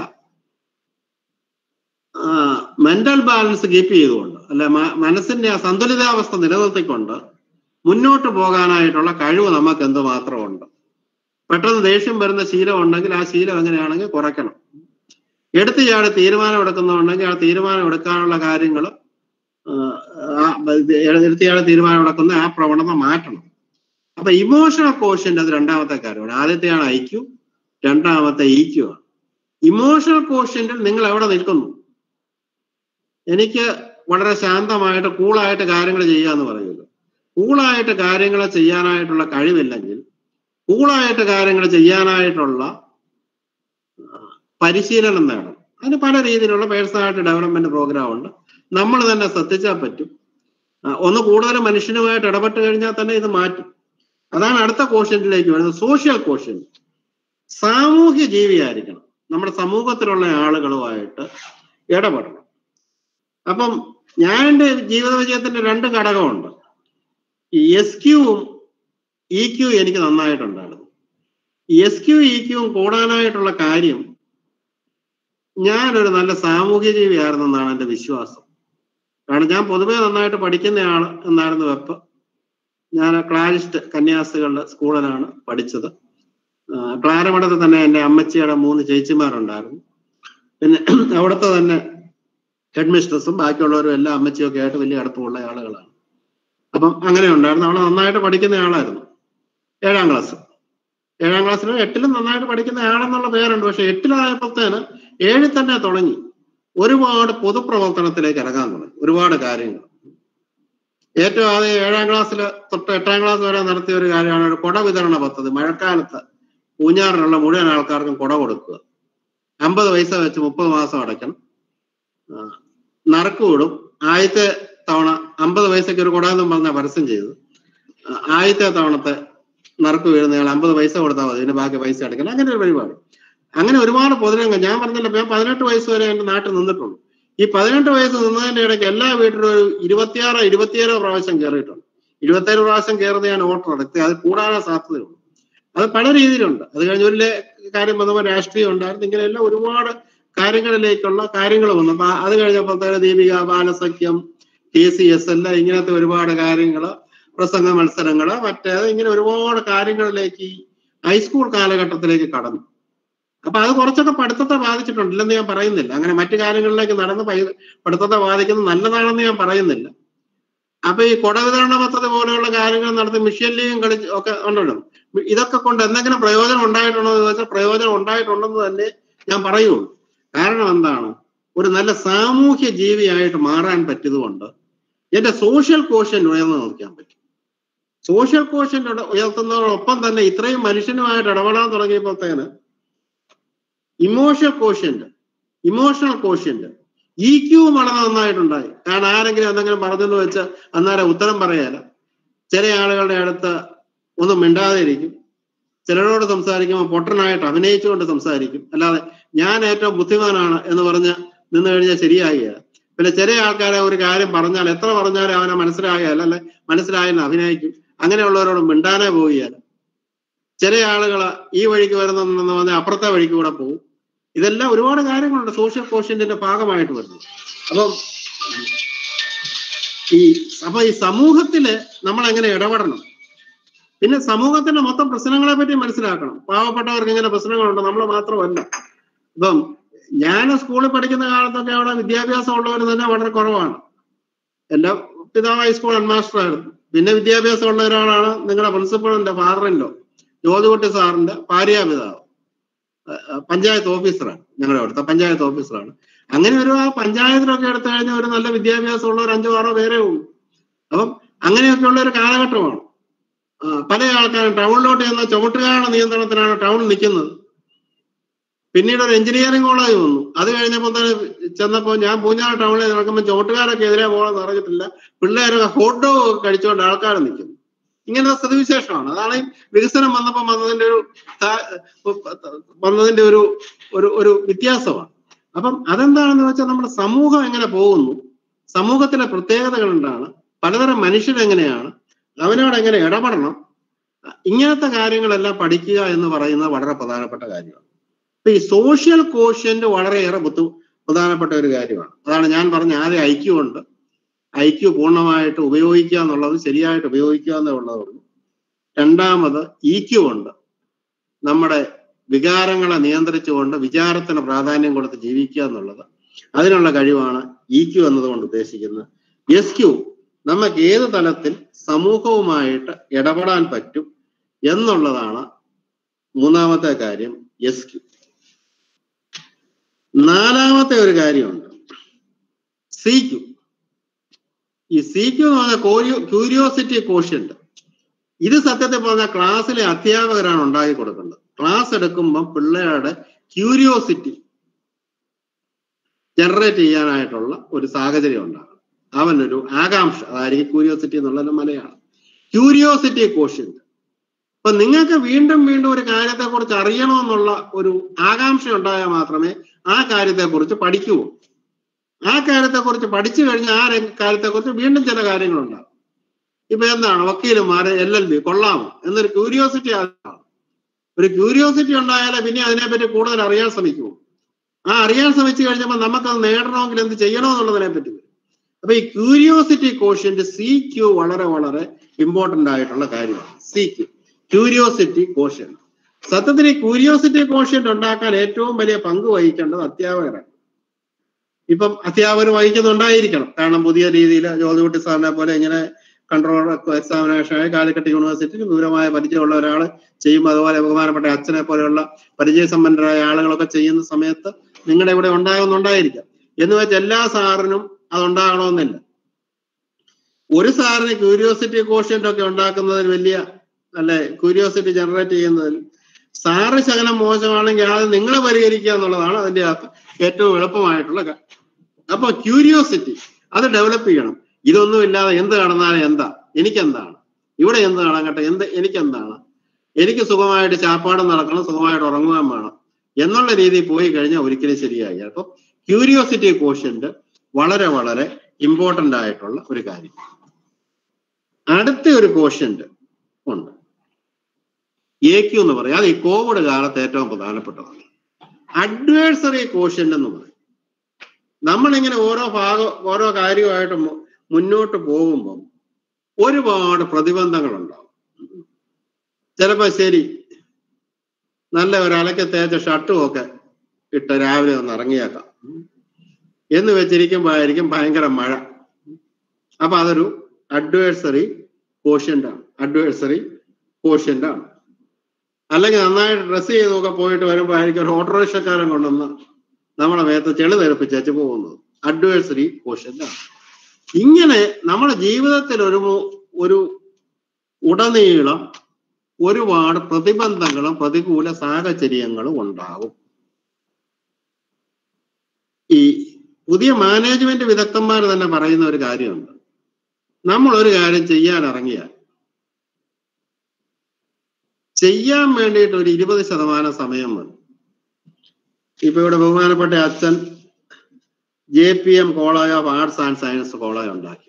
D: മെന്റൽ ബാലൻസ് കീപ്പ് ചെയ്തുകൊണ്ട് അല്ലെ മനസ്സിന്റെ ആ സന്തുലിതാവസ്ഥ നിലനിർത്തിക്കൊണ്ട് മുന്നോട്ട് പോകാനായിട്ടുള്ള കഴിവ് നമുക്ക് എന്തുമാത്രമുണ്ട് പെട്ടെന്ന് ദേഷ്യം വരുന്ന ശീലം ഉണ്ടെങ്കിൽ ആ ശീലം എങ്ങനെയാണെങ്കിൽ കുറയ്ക്കണം എടുത്തു ചാടി തീരുമാനം എടുക്കുന്നുണ്ടെങ്കിൽ ആ തീരുമാനം എടുക്കാനുള്ള കാര്യങ്ങൾ എടുത്തിയാളെ തീരുമാനം എടുക്കുന്ന ആ പ്രവണത മാറ്റണം അപ്പൊ ഇമോഷണൽ കോഷ്യന്റ് അത് രണ്ടാമത്തെ കാര്യമാണ് ആദ്യത്തെയാണ് ഐക്യു രണ്ടാമത്തെ ഇക്യു ആണ് ഇമോഷണൽ കോഷ്യന്റിൽ നിങ്ങൾ എവിടെ നിൽക്കുന്നു എനിക്ക് വളരെ ശാന്തമായിട്ട് കൂളായിട്ട് കാര്യങ്ങൾ ചെയ്യാന്ന് പറയുമല്ലോ കൂളായിട്ട് കാര്യങ്ങൾ ചെയ്യാനായിട്ടുള്ള കഴിവില്ലെങ്കിൽ കൂളായിട്ട് കാര്യങ്ങൾ ചെയ്യാനായിട്ടുള്ള പരിശീലനം നേടണം അതിന് പല രീതിയിലുള്ള പേഴ്സണാലിറ്റി ഡെവലപ്മെന്റ് പ്രോഗ്രാം ഉണ്ട് നമ്മൾ തന്നെ ശ്രദ്ധിച്ചാൽ പറ്റും ഒന്ന് കൂടുതൽ മനുഷ്യനുമായിട്ട് ഇടപെട്ട് കഴിഞ്ഞാൽ തന്നെ ഇത് മാറ്റും അതാണ് അടുത്ത കോഷ്യന്റിലേക്ക് വരുന്നത് സോഷ്യൽ കോഷ്യന്റ് സാമൂഹ്യ ജീവിയായിരിക്കണം നമ്മുടെ സമൂഹത്തിലുള്ള ആളുകളുമായിട്ട് ഇടപെടണം അപ്പം ഞാൻ എൻ്റെ ജീവിത വിജയത്തിന്റെ രണ്ട് ഘടകമുണ്ട് ഈ എസ് ക്യൂവും ഇ ക്യു എനിക്ക് നന്നായിട്ടുണ്ടായിരുന്നു എസ് ക്യു ഇ ക്യുവും കൂടാനായിട്ടുള്ള കാര്യം ഞാനൊരു നല്ല സാമൂഹ്യ ജീവിയായിരുന്നെന്നാണ് എൻ്റെ വിശ്വാസം കാരണം ഞാൻ പൊതുവെ നന്നായിട്ട് പഠിക്കുന്നയാൾ എന്നായിരുന്നു വെപ്പ് ഞാൻ ക്ലാരിസ്റ്റ് കന്യാസ്ത്രീകളുടെ സ്കൂളിലാണ് പഠിച്ചത് ക്ലാരമഠത്തിൽ തന്നെ എൻ്റെ അമ്മച്ചിയുടെ മൂന്ന് ചേച്ചിമാരുണ്ടായിരുന്നു പിന്നെ അവിടുത്തെ തന്നെ ഹെഡ് മിസ്ട്രസും ബാക്കിയുള്ളവരും എല്ലാം അമ്മച്ചിയൊക്കെ ആയിട്ട് വലിയ അടുപ്പമുള്ള ആളുകളാണ് അപ്പം അങ്ങനെ ഉണ്ടായിരുന്നു അവളെ നന്നായിട്ട് പഠിക്കുന്ന ആളായിരുന്നു ഏഴാം ക്ലാസ് ഏഴാം ക്ലാസ്സിലും എട്ടിലും നന്നായിട്ട് പഠിക്കുന്ന ആളെന്നുള്ള പേരുണ്ട് പക്ഷെ എട്ടിലായപ്പോഴത്തേന് ഏഴിൽ തന്നെ തുടങ്ങി ഒരുപാട് പൊതുപ്രവർത്തനത്തിലേക്ക് ഇറങ്ങാൻ തുടങ്ങി ഒരുപാട് കാര്യങ്ങൾ ഏറ്റവും ആദ്യം ഏഴാം ക്ലാസ്സിൽ തൊട്ട് എട്ടാം ക്ലാസ് വരെ നടത്തിയ ഒരു കാര്യമാണ് ഒരു കുട വിതരണ പദ്ധതി മഴക്കാലത്ത് ഊഞ്ഞാറിനുള്ള മുഴുവൻ ആൾക്കാർക്കും കുട കൊടുക്കുക അമ്പത് പൈസ വെച്ച് മുപ്പത് മാസം അടയ്ക്കണം ആ, നറുക്ക് വിടും ആദ്യത്തെ തവണ അമ്പത് പൈസയ്ക്ക് ഒരു കുട എന്നും പറഞ്ഞ പരസ്യം ചെയ്തു ആ, ആദ്യത്തെ തവണത്തെ നറുക്ക് വീഴുന്നയാൾ അമ്പത് പൈസ കൊടുത്താൽ മതി പിന്നെ ബാക്കി പൈസ അടയ്ക്കണം അങ്ങനെ ഒരു പരിപാടി അങ്ങനെ ഒരുപാട് പൊതുരംഗം ഞാൻ പറഞ്ഞില്ല ഞാൻ പതിനെട്ട് വയസ്സ് വരെ എന്റെ നാട്ടിൽ നിന്നിട്ടുള്ളൂ ഈ പതിനെട്ട് വയസ്സ് നിന്നതിന്റെ ഇടയ്ക്ക് എല്ലാ വീട്ടിലും ഒരു ഇരുപത്തിയാറ് ഇരുപത്തിയേഴോ പ്രാവശ്യം കയറിയിട്ടുണ്ട് ഇരുപത്തേഴ് പ്രാവശ്യം കയറുന്ന ഞാൻ ഓർഡർ നടത്തി അത് കൂടാനേ സാധ്യതയുള്ളൂ അത് പല രീതിയിലുണ്ട് അത് കഴിഞ്ഞ ഒരു ലേ- കാര്യം വന്നപ്പോൾ രാഷ്ട്രീയം ഉണ്ടായിരുന്നു ഇങ്ങനെയെല്ലാം ഒരുപാട് കാര്യങ്ങളിലേക്കുള്ള കാര്യങ്ങൾ വന്നു അപ്പൊ അത് കഴിഞ്ഞപ്പോഴത്തേക്ക് Deepika Balasakhyam K C S എല്ലാം ഇങ്ങനത്തെ ഒരുപാട് കാര്യങ്ങള് പ്രസംഗ മത്സരങ്ങള് മറ്റേത് ഇങ്ങനെ ഒരുപാട് കാര്യങ്ങളിലേക്ക് ഈ ഹൈസ്കൂൾ കാലഘട്ടത്തിലേക്ക് കടന്നു അപ്പൊ അത് കുറച്ചൊക്കെ പഠിത്തത്തെ ബാധിച്ചിട്ടുണ്ട് ഇല്ലെന്ന് ഞാൻ പറയുന്നില്ല അങ്ങനെ മറ്റു കാര്യങ്ങളിലേക്ക് നടന്ന് പൈ- പഠിത്തത്തെ ബാധിക്കുന്നത് നല്ലതാണെന്ന് ഞാൻ പറയുന്നില്ല അപ്പൊ ഈ കൊടവിതരണ പദ്ധതി പോലെയുള്ള കാര്യങ്ങൾ നടത്തി മിഷ്യൻ ലീഗും കളിച്ച് ഒക്കെ ഉണ്ടല്ലോ ഇതൊക്കെ കൊണ്ട് എന്തെങ്കിലും പ്രയോജനം ഉണ്ടായിട്ടുണ്ടോ എന്ന് ചോദിച്ചാൽ പ്രയോജനം ഉണ്ടായിട്ടുണ്ടെന്ന് തന്നെ ഞാൻ പറയുള്ളൂ കാരണം എന്താണ് ഒരു നല്ല സാമൂഹ്യ ജീവിയായിട്ട് മാറാൻ പറ്റിയതുകൊണ്ട് എന്റെ സോഷ്യൽ കോഷ്യൻ ഉയർന്നു നോക്കാൻ പറ്റും സോഷ്യൽ കോഷ്യൻ ഉയർത്തുന്നതോടൊപ്പം തന്നെ ഇത്രയും മനുഷ്യനുമായിട്ട് ഇടപെടാൻ തുടങ്ങിയപ്പോഴത്തേന് emotional quotient emotional quotient E Q വളരെ നന്നായിട്ടുണ്ടായി കാരണം ആരെങ്കിലും എന്തെങ്കിലും പറഞ്ഞെന്ന് വെച്ച് അന്നേരം ഉത്തരം പറയാല ചില ആളുകളുടെ അടുത്ത് ഒന്നും മിണ്ടാതെ ഇരിക്കും ചിലരോട് സംസാരിക്കുമ്പോൾ പൊട്ടനായിട്ട് അഭിനയിച്ചുകൊണ്ട് സംസാരിക്കും അല്ലാതെ ഞാൻ ഏറ്റവും ബുദ്ധിമാനാണ് എന്ന് പറഞ്ഞ് നിന്ന് കഴിഞ്ഞാൽ ശരിയാകില്ല പിന്നെ ചില ആൾക്കാരെ ഒരു കാര്യം പറഞ്ഞാൽ എത്ര പറഞ്ഞാലും അവനെ മനസ്സിലാകില്ല അല്ലെ മനസ്സിലായെന്ന് അഭിനയിക്കും അങ്ങനെയുള്ളവരോട് മിണ്ടാനേ പോവുകയല്ല ചില ആളുകൾ ഈ വഴിക്ക് വരുന്നെന്ന് പറഞ്ഞാൽ അപ്പുറത്തെ വഴിക്ക് കൂടെ പോകും ഇതെല്ലാം ഒരുപാട് കാര്യങ്ങളുണ്ട് സോഷ്യൽ കോഷ്യന്റിന്റെ ഭാഗമായിട്ട് വരുന്നത് അപ്പം ഈ അപ്പൊ ഈ സമൂഹത്തില് നമ്മൾ എങ്ങനെ ഇടപെടണം പിന്നെ സമൂഹത്തിന്റെ മൊത്തം പ്രശ്നങ്ങളെ പറ്റി മനസ്സിലാക്കണം പാവപ്പെട്ടവർക്ക് ഇങ്ങനെ പ്രശ്നങ്ങളുണ്ട് നമ്മൾ മാത്രമല്ല ഇപ്പം ഞാൻ സ്കൂളിൽ പഠിക്കുന്ന കാലത്തൊക്കെ അവിടെ വിദ്യാഭ്യാസം ഉള്ളവർ തന്നെ വളരെ കുറവാണ് എന്റെ പിതാവ് ഹൈസ്കൂൾ ഹെഡ്മാസ്റ്റർ ആയിരുന്നു പിന്നെ വിദ്യാഭ്യാസം ഉള്ള ഒരാളാണ് നിങ്ങളുടെ പ്രിൻസിപ്പളിന്റെ ഫാദറിൻലോ ജ്യോതികുട്ടി സാറിന്റെ ഭാര്യാപിതാവ് അഹ് പഞ്ചായത്ത് ഓഫീസറാണ് ഞങ്ങളുടെ അവിടുത്തെ പഞ്ചായത്ത് ഓഫീസറാണ് അങ്ങനെ ഒരു ആ പഞ്ചായത്തിലൊക്കെ എടുത്തു കഴിഞ്ഞാൽ ഒരു നല്ല വിദ്യാഭ്യാസമുള്ള ഒരു അഞ്ചോ ആറോ പേരേ ഉള്ളൂ അപ്പം അങ്ങനെയൊക്കെയുള്ള ഒരു കാലഘട്ടമാണ് ആ, പല ആൾക്കാരും ടൗണിലോട്ട് ചെന്ന ചുമട്ടുകാരുടെ നിയന്ത്രണത്തിലാണ് ടൗൺ നിൽക്കുന്നത് പിന്നീട് ഒരു എഞ്ചിനീയറിംഗ് കോളേജ് വന്നു അത് കഴിഞ്ഞപ്പോൾ തന്നെ ചെന്നപ്പോൾ ഞാൻ പൂഞ്ഞാറ് ടൗണിൽ നടക്കുമ്പോൾ ചുമട്ടുകാരൊക്കെ എതിരെ പോകണമെന്ന് അറിയത്തില്ല പിള്ളേരൊക്കെ ഹോട്ട് ഡോഗ് ഒക്കെ കഴിച്ചുകൊണ്ട് ആൾക്കാർ നിൽക്കുന്നു ഇങ്ങനത്തെ സ്ഥിതിവിശേഷമാണ് അതാണ് ഈ വികസനം വന്നപ്പോൾ വന്നതിന്റെ ഒരു താ- വന്നതിന്റെ ഒരു ഒരു ഒരു വ്യത്യാസമാണ് അപ്പം അതെന്താണെന്ന് വെച്ചാൽ നമ്മുടെ സമൂഹം എങ്ങനെ പോകുന്നു സമൂഹത്തിലെ പ്രത്യേകതകൾ എന്താണ് പലതരം മനുഷ്യരെങ്ങനെയാണ് അവനോട് എങ്ങനെ ഇടപെടണം ഇങ്ങനത്തെ കാര്യങ്ങളെല്ലാം പഠിക്കുക എന്ന് പറയുന്നത് വളരെ പ്രധാനപ്പെട്ട കാര്യമാണ് അപ്പൊ ഈ സോഷ്യൽ കോഷ്യന്റ് വളരെയേറെ ബുദ്ധി പ്രധാനപ്പെട്ട ഒരു കാര്യമാണ് അതാണ് ഞാൻ പറഞ്ഞ ആദ്യം ഐക്യമുണ്ട് ഐക്യു പൂർണ്ണമായിട്ട് ഉപയോഗിക്കുക എന്നുള്ളത് ശരിയായിട്ട് ഉപയോഗിക്കുക എന്നുള്ളതുള്ളൂ രണ്ടാമത് ഈക്യു ഉണ്ട് നമ്മുടെ വികാരങ്ങളെ നിയന്ത്രിച്ചുകൊണ്ട് വിചാരത്തിന് പ്രാധാന്യം കൊടുത്ത് ജീവിക്കുക എന്നുള്ളത് അതിനുള്ള കഴിവാണ് ഇ ക്യു എന്നതുകൊണ്ട് ഉദ്ദേശിക്കുന്നത് എസ് ക്യു നമുക്ക് ഏത് തലത്തിൽ സമൂഹവുമായിട്ട് ഇടപെടാൻ പറ്റും എന്നുള്ളതാണ് മൂന്നാമത്തെ കാര്യം എസ് ക്യു നാലാമത്തെ ഒരു കാര്യമുണ്ട് സി ക്യു ഈ സി ക്യു എന്ന് പറഞ്ഞാൽ കോരിയോ ക്യൂരിയോസിറ്റി കോഷ്യന്റ് ഇത് സത്യത്തിൽ പറഞ്ഞാൽ ക്ലാസ്സിലെ അധ്യാപകരാണ് ഉണ്ടാക്കി കൊടുക്കേണ്ടത് ക്ലാസ് എടുക്കുമ്പോൾ പിള്ളേരുടെ ക്യൂരിയോസിറ്റി ജനറേറ്റ് ചെയ്യാനായിട്ടുള്ള ഒരു സാഹചര്യം ഉണ്ടാകണം അവനൊരു ആകാംക്ഷ അതായിരിക്കും ക്യൂരിയോസിറ്റി എന്നുള്ളത് മലയാളം ക്യൂരിയോസിറ്റി കോഷ്യന്റ് അപ്പൊ നിങ്ങൾക്ക് വീണ്ടും വീണ്ടും ഒരു കാര്യത്തെ കുറിച്ച് അറിയണമെന്നുള്ള ഒരു ആകാംക്ഷ ഉണ്ടായാൽ മാത്രമേ ആ കാര്യത്തെ കുറിച്ച് പഠിക്കൂ ആ കാര്യത്തെ കുറിച്ച് പഠിച്ചു കഴിഞ്ഞാൽ ആ കാര്യത്തെ കുറിച്ച് വീണ്ടും ചില കാര്യങ്ങളുണ്ടാകും ഇപ്പൊ എന്താണ് വക്കീലുമാര് എൽ എൽ ബി കൊള്ളാമോ എന്നൊരു ക്യൂരിയോസിറ്റി ആണ് ഒരു ക്യൂരിയോസിറ്റി ഉണ്ടായാലേ പിന്നെ അതിനെപ്പറ്റി കൂടുതൽ അറിയാൻ ശ്രമിക്കൂ ആ അറിയാൻ ശ്രമിച്ചു കഴിഞ്ഞപ്പോൾ നമുക്കത് നേടണമെങ്കിൽ എന്ത് ചെയ്യണമെന്നുള്ളതിനെ പറ്റി വരും അപ്പൊ ഈ ക്യൂരിയോസിറ്റി കോഷ്യന്റ് സി ക്യു വളരെ വളരെ ഇമ്പോർട്ടന്റ് ആയിട്ടുള്ള കാര്യമാണ് സി ക്യു ക്യൂരിയോസിറ്റി കോഷ്യന്റ് സത്യത്തിൽ ഈ ക്യൂരിയോസിറ്റി കോഷ്യന്റ് ഉണ്ടാക്കാൻ ഏറ്റവും വലിയ പങ്ക് വഹിക്കേണ്ടത് അധ്യാപകരാണ് ഇപ്പം അധ്യാപകർ വഹിക്കുന്നുണ്ടായിരിക്കണം കാരണം പുതിയ രീതിയിൽ ജോലികുട്ടി സാറിനെ പോലെ ഇങ്ങനെ കൺട്രോൾ എക്സാമിനേഷനായി കാലിക്കറ്റ് യൂണിവേഴ്സിറ്റിയിൽ വിവരമായ പരിചയമുള്ള ഒരാൾ ചെയ്യുമ്പോൾ അതുപോലെ ബഹുമാനപ്പെട്ട അച്ഛനെ പോലെയുള്ള പരിചയസമ്പന്നരായ ആളുകളൊക്കെ ചെയ്യുന്ന സമയത്ത് നിങ്ങളുടെ ഇവിടെ ഉണ്ടാകുന്നുണ്ടായിരിക്കാം എന്ന് വെച്ച് എല്ലാ സാറിനും അതുണ്ടാകണമെന്നില്ല ഒരു സാറിന് ക്യൂരിയോസിറ്റി കോഷ്യന്റ് ഒക്കെ ഉണ്ടാക്കുന്നതിന് വലിയ അല്ലെ ക്യൂരിയോസിറ്റി ജനറേറ്റ് ചെയ്യുന്നതിൽ സാറ് ശകലം മോശമാണെങ്കിൽ അത് നിങ്ങൾ പരിഹരിക്കുക എന്നുള്ളതാണ് അതിന്റെ അകത്ത് ഏറ്റവും എളുപ്പമായിട്ടുള്ള കാര്യം അപ്പൊ ക്യൂരിയോസിറ്റി അത് ഡെവലപ്പ് ചെയ്യണം ഇതൊന്നും ഇല്ലാതെ എന്ത് കാണുന്നാലും എന്താ എനിക്കെന്താണ് ഇവിടെ എന്ത് കാണാൻ കേട്ടെ എന്ത് എനിക്കെന്താണ് എനിക്ക് സുഖമായിട്ട് ചാപ്പാടും നടക്കണം സുഖമായിട്ട് ഉറങ്ങുവാൻ വേണം എന്നുള്ള രീതിയിൽ പോയി കഴിഞ്ഞാൽ ഒരിക്കലും ശരിയായി അപ്പൊ ക്യൂരിയോസിറ്റി കോഷ്യന്റ് വളരെ വളരെ ഇമ്പോർട്ടന്റ് ആയിട്ടുള്ള ഒരു കാര്യം അടുത്ത ഒരു കോഷ്യന്റ് ഉണ്ട് എ ക്യു എന്ന് പറയും അത് ഈ കോവിഡ് കാലത്ത് ഏറ്റവും പ്രധാനപ്പെട്ടതാണ് അഡ്വേഴ്സറി കോഷ്യന്റ് എന്ന് പറയും നമ്മളിങ്ങനെ ഓരോ ഭാഗം ഓരോ കാര്യമായിട്ട് മു- മുന്നോട്ട് പോകുമ്പം ഒരുപാട് പ്രതിബന്ധങ്ങളുണ്ടാവും ചിലപ്പോ ശരി നല്ല ഒരു അലക്ക തേച്ച ഷർട്ടും ഒക്കെ ഇട്ട് രാവിലെ ഒന്ന് ഇറങ്ങിയേക്കാം എന്ന് വെച്ചിരിക്കുമ്പോഴായിരിക്കും ഭയങ്കര മഴ അപ്പൊ അതൊരു അഡ്വേഴ്സറി കോഷ്യന്റ് ആണ് അഡ്വേഴ്സറി കോഷ്യന്റ് ആണ് അല്ലെങ്കിൽ നന്നായിട്ട് ഡ്രസ്സ് ചെയ്തൊക്കെ പോയിട്ട് വരുമ്പോഴായിരിക്കും ഒരു ഓട്ടോറിക്ഷക്കാരൻ കൊണ്ടുവന്ന് നമ്മളെ മേത്ത് ചെളി തെറിപ്പിച്ചേച്ച് പോകുന്നത് അഡ്വേഴ്സറി കോഷ്യന്റ് ആണ് ഇങ്ങനെ നമ്മുടെ ജീവിതത്തിൽ ഒരു മു- ഒരു ഉടനീളം ഒരുപാട് പ്രതിബന്ധങ്ങളും പ്രതികൂല സാഹചര്യങ്ങളും ഉണ്ടാകും ഈ പുതിയ മാനേജ്മെന്റ് വിദഗ്ധന്മാർ തന്നെ പറയുന്ന ഒരു കാര്യമുണ്ട് നമ്മൾ ഒരു കാര്യം ചെയ്യാൻ ഇറങ്ങിയാൽ ചെയ്യാൻ വേണ്ടിയിട്ട് ഒരു ഇരുപത് ശതമാനം സമയം മതി ഇപ്പൊ ഇവിടെ ബഹുമാനപ്പെട്ട അച്ഛൻ J P M college of arts and science college ഉണ്ടാക്കി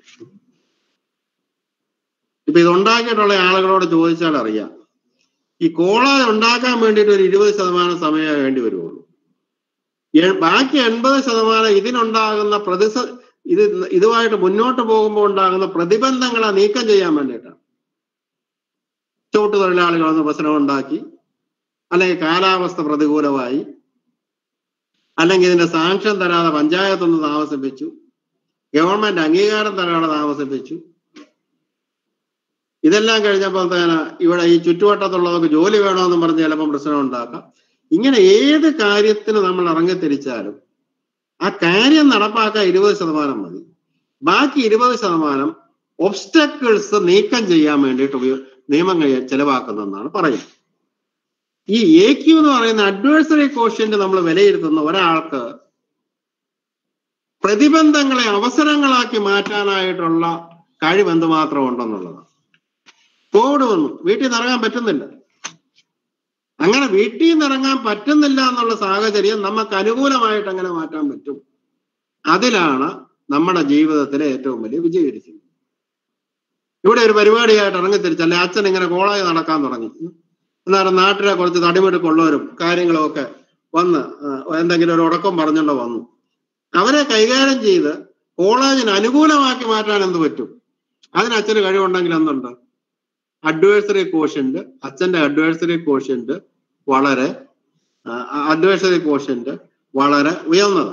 D: ഇപ്പൊ ഇത് ഉണ്ടാക്കിയിട്ടുള്ള ആളുകളോട് ചോദിച്ചാൽ അറിയാം ഈ കോളേജ് ഉണ്ടാക്കാൻ വേണ്ടിയിട്ട് ഒരു ഇരുപത് ശതമാനം സമയമേ വേണ്ടി വരുള്ളൂ എ- ബാക്കി എൺപത് ശതമാനം ഇതിനുണ്ടാകുന്ന പ്രതിസ ഇത് ഇതുമായിട്ട് മുന്നോട്ട് പോകുമ്പോൾ ഉണ്ടാകുന്ന പ്രതിബന്ധങ്ങളെ നീക്കം ചെയ്യാൻ വേണ്ടിയിട്ടാണ് ചുവട്ട് തൊഴിലാളികളൊന്ന് പ്രശ്നം ഉണ്ടാക്കി അല്ലെങ്കിൽ കാലാവസ്ഥ പ്രതികൂലമായി അല്ലെങ്കിൽ ഇതിന്റെ സാങ്ഷൻ തരാതെ പഞ്ചായത്തൊന്ന് താമസിപ്പിച്ചു ഗവൺമെന്റ് അംഗീകാരം തരാതെ താമസിപ്പിച്ചു ഇതെല്ലാം കഴിഞ്ഞപ്പോഴത്തേന് ഇവിടെ ഈ ചുറ്റുവട്ടത്തുള്ളവർക്ക് ജോലി വേണമെന്ന് പറഞ്ഞ് ചിലപ്പം പ്രശ്നം ഉണ്ടാക്കാം ഇങ്ങനെ ഏത് കാര്യത്തിന് നമ്മൾ ഇറങ്ങിത്തിരിച്ചാലും ആ കാര്യം നടപ്പാക്കാൻ ഇരുപത് ശതമാനം മതി ബാക്കി ഇരുപത് ശതമാനം ഒബ്സ്റ്റക്കിൾസ് നീക്കം ചെയ്യാൻ വേണ്ടിയിട്ട് ഉപയോ നിയമങ്ങൾ ചെലവാക്കുന്നെന്നാണ് പറയുന്നത് ഈ എ ക്യു എന്ന് പറയുന്ന അഡ്വേഴ്സറി കോഷ്യന്റ് നമ്മൾ വിലയിരുത്തുന്ന ഒരാൾക്ക് പ്രതിബന്ധങ്ങളെ അവസരങ്ങളാക്കി മാറ്റാനായിട്ടുള്ള കഴിവ് എന്തുമാത്രം ഉണ്ടെന്നുള്ളതാണ് കോവിഡ് വന്നു വീട്ടിൽ നിന്ന് ഇറങ്ങാൻ പറ്റുന്നില്ല അങ്ങനെ വീട്ടിൽ നിന്ന് ഇറങ്ങാൻ പറ്റുന്നില്ല എന്നുള്ള സാഹചര്യം നമുക്ക് അനുകൂലമായിട്ട് എങ്ങനെ മാറ്റാൻ പറ്റും അതിലാണ് നമ്മുടെ ജീവിതത്തിലെ ഏറ്റവും വലിയ വിജയിച്ചിരിക്കുന്നത് ഇവിടെ ഒരു പരിപാടിയായിട്ട് ഇറങ്ങിത്തിരിച്ച് അല്ലെ അച്ഛൻ ഇങ്ങനെ കോളേജ് നടക്കാൻ തുടങ്ങി എന്നാലും നാട്ടിലെ കുറച്ച് തടിമെടുക്കുള്ളവരും കാര്യങ്ങളും ഒക്കെ വന്ന് ആ, എന്തെങ്കിലും ഒരു ഉടക്കം പറഞ്ഞുകൊണ്ട് വന്നു അവരെ കൈകാര്യം ചെയ്ത് കോളേജിന് അനുകൂലമാക്കി മാറ്റാൻ എന്ത് പറ്റും അതിന് അച്ഛന് കഴിവുണ്ടെങ്കിൽ എന്തുണ്ട് അഡ്വേഴ്സറി കോഷ്യന്റ് അച്ഛന്റെ അഡ്വേഴ്സറി കോഷ്യന്റ് വളരെ അഡ്വേഴ്സറി കോഷ്യന്റ് വളരെ ഉയർന്നതാണ്